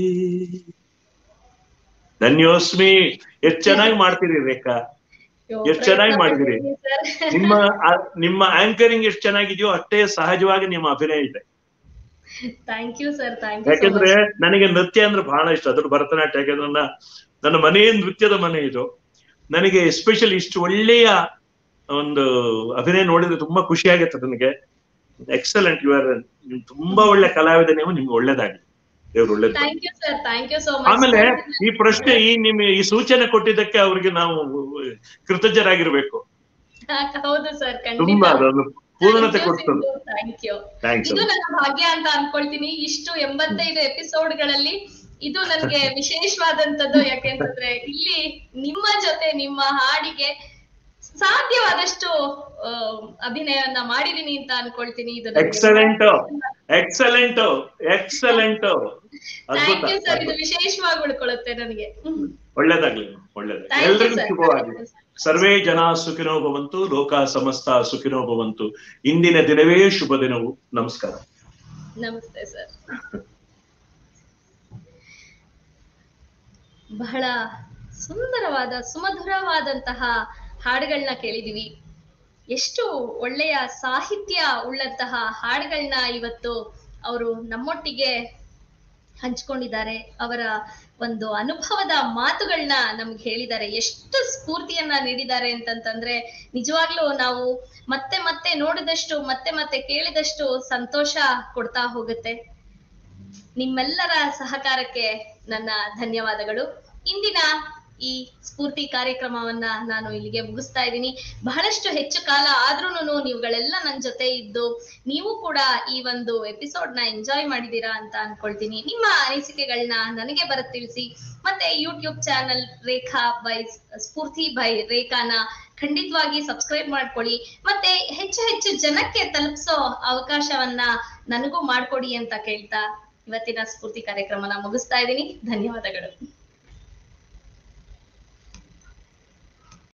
ಧನ್ಯೋಸ್ಮಿ ಎಷ್ಟ್ ಚೆನ್ನಾಗಿ ಮಾಡ್ತೀರಿ ರೇಖಾ ಎಷ್ಟ್ ಚೆನ್ನಾಗಿ ಮಾಡಿದಿರಿ. ನಿಮ್ಮ ಆ- ನಿಮ್ಮ ಆಂಕರಿಂಗ್ ಎಷ್ಟು ಚೆನ್ನಾಗಿದೆಯೋ ಅಷ್ಟೇ ಸಹಜವಾಗಿ ನಿಮ್ಮ ಅಭಿನಯ ಇದೆ thank you sir thank you ಯಾಕಂದ್ರೆ ನನಗೆ ನೃತ್ಯ ಅಂದ್ರೆ ಬಹಳ ಇಷ್ಟ ಅದ್ರ ಭರತನಾಟ್ಯ ಯಾಕಂದ್ರೆ ನನ್ನ ನನ್ನ ಮನೆಯ ನೃತ್ಯದ ಮನೆ ಇದು ನನಗೆ ಎಸ್ಪೆಷಲಿ ಇಷ್ಟು ಒಳ್ಳೆಯ ಒಂದು ಅಭಿನಯ ನೋಡಿದ್ರೆ ತುಂಬಾ ಖುಷಿ ಆಗುತ್ತೆ ನನಗೆ ಎಕ್ಸಲೆಂಟ್ ಯು ಆರ್ ತುಂಬಾ ಒಳ್ಳೆ ಕಲಾವಿದ ನೀವು ನಿಮ್ಗೆ ಒಳ್ಳೇದಾಗಿ ದೇವ್ರು ಒಳ್ಳೇದು thank you sir thank you so much ಆಮೇಲೆ ಈ ಪ್ರಶ್ನೆ ಈ ನಿಮ್ ಈ ಸೂಚನೆ ಕೊಟ್ಟಿದ್ದಕ್ಕೆ ಅವ್ರಿಗೆ ನಾವು ಕೃತಜ್ಞರಾಗಿರ್ಬೇಕು ಹೌದು ಸರ್ ತುಂಬಾ ಖಂಡಿತ ಅದೊಂದು ಪೂರ್ಣತೆ ಕೊಡ್ತದೆ ಥ್ಯಾಂಕ್ ಯು ಥ್ಯಾಂಕ್ಸ್ ಇದು ನನ್ನ ಭಾಗ್ಯ ಅಂತ ಅನ್ಕೊಳ್ತೀನಿ ಇಷ್ಟು ಎಂಬತ್ತೈದು ಎಪಿಸೋಡ್ಗಳಲ್ಲಿ ಇದು ನನಗೆ ವಿಶೇಷವಾದಂತದ್ದು ಯಾಕೆಂತಂದ್ರೆ ಇಲ್ಲಿ ನಿಮ್ಮ ಜೊತೆ ನಿಮ್ಮ ಹಾಡಿಗೆ ಸಾಧ್ಯವಾದಷ್ಟು ಆ, ಅಭಿನಯವನ್ನ ಮಾಡಿದೀನಿ ಅಂತ ಅನ್ಕೊಳ್ತೀನಿ ಇದು ನನಗೆ ಎಕ್ಸಲೆಂಟ್ ಎಕ್ಸಲೆಂಟ್ ಎಕ್ಸಲೆಂಟ್ ಅದ್ಭುತ ಥ್ಯಾಂಕ್ ಯು ಸರ್ ಇದು ವಿಶೇಷವಾಗಿ ಉಳ್ಕೊಳ್ಳುತ್ತೆ ನನಗೆ ಒಳ್ಳೇದಾಗ್ಲಿ ಒಳ್ಳೇದಾಗ್ಲಿ ಥ್ಯಾಂಕ್ ಯು ಎಲ್ರಿಗೂ ಸರ್ ಶುಭವಾಗಲಿ ಸರ್ವೇ ಜನ ಸುಖಿನೋ ಭವಂತು ಲೋಕ ಸಮಸ್ತ ಸುಖಿನೋ ಭವಂತು ಇಂದಿನ ದಿನವೇ ಶುಭ ದಿನವು ನಮಸ್ಕಾರ ನಮಸ್ತೆ ಸರ್ ಬಹಳ ಸುಂದರವಾದ ಸುಮಧುರವಾದಂತಹ ಹಾಡುಗಳನ್ನ ಕೇಳಿದೀವಿ ಎಷ್ಟು ಒಳ್ಳೆಯ ಸಾಹಿತ್ಯ ಉಳ್ಳಂತಹ ಹಾಡುಗಳನ್ನ ಇವತ್ತು ಅವರು ನಮ್ಮೊಟ್ಟಿಗೆ ಹಂಚ್ಕೊಂಡಿದ್ದಾರೆ ಅವರ ಒಂದು ಅನುಭವದ ಮಾತುಗಳನ್ನ ನಮ್ಗೆ ಹೇಳಿದ್ದಾರೆ ಎಷ್ಟು ಸ್ಫೂರ್ತಿಯನ್ನ ನೀಡಿದ್ದಾರೆ ಅಂತಂತಂದ್ರೆ ನಿಜವಾಗ್ಲೂ ನಾವು ಮತ್ತೆ ಮತ್ತೆ ನೋಡಿದಷ್ಟು ಮತ್ತೆ ಮತ್ತೆ ಕೇಳಿದಷ್ಟು ಸಂತೋಷ ಕೊಡ್ತಾ ಹೋಗುತ್ತೆ ನಿಮ್ಮೆಲ್ಲರ ಸಹಕಾರಕ್ಕೆ ನನ್ನ ಧನ್ಯವಾದಗಳು ಇಂದಿನ ಈ ಸ್ಫೂರ್ತಿ ಕಾರ್ಯಕ್ರಮವನ್ನ ನಾನು ಇಲ್ಲಿಗೆ ಮುಗಿಸ್ತಾ ಇದ್ದೀನಿ ಬಹಳಷ್ಟು ಹೆಚ್ಚು ಕಾಲ ಆದ್ರೂನು ನೀವುಗಳೆಲ್ಲ ನನ್ನ ಜೊತೆ ಇದ್ದು ನೀವು ಕೂಡ ಈ ಒಂದು ಎಪಿಸೋಡ್ ನ ಎಂಜಾಯ್ ಮಾಡಿದೀರಾ ಅಂತ ಅನ್ಕೊಳ್ತೀನಿ ನಿಮ್ಮ ಅನಿಸಿಕೆಗಳನ್ನ ನನಗೆ ಬರ ತಿಳಿಸಿ ಮತ್ತೆ YouTube channel Rekha by Spoorthi by ರೇಖಾನ ಖಂಡಿತವಾಗಿ ಸಬ್ಸ್ಕ್ರೈಬ್ ಮಾಡ್ಕೊಳ್ಳಿ ಮತ್ತೆ ಹೆಚ್ಚು ಹೆಚ್ಚು ಜನಕ್ಕೆ ತಲುಪಿಸೋ ಅವಕಾಶವನ್ನ ನನಗೂ ಮಾಡ್ಕೊಡಿ ಅಂತ ಕೇಳ್ತಾ ಇವತ್ತಿನ ಸ್ಫೂರ್ತಿ ಕಾರ್ಯಕ್ರಮನ ಮುಗಿಸ್ತಾ ಇದ್ದೀನಿ ಧನ್ಯವಾದಗಳು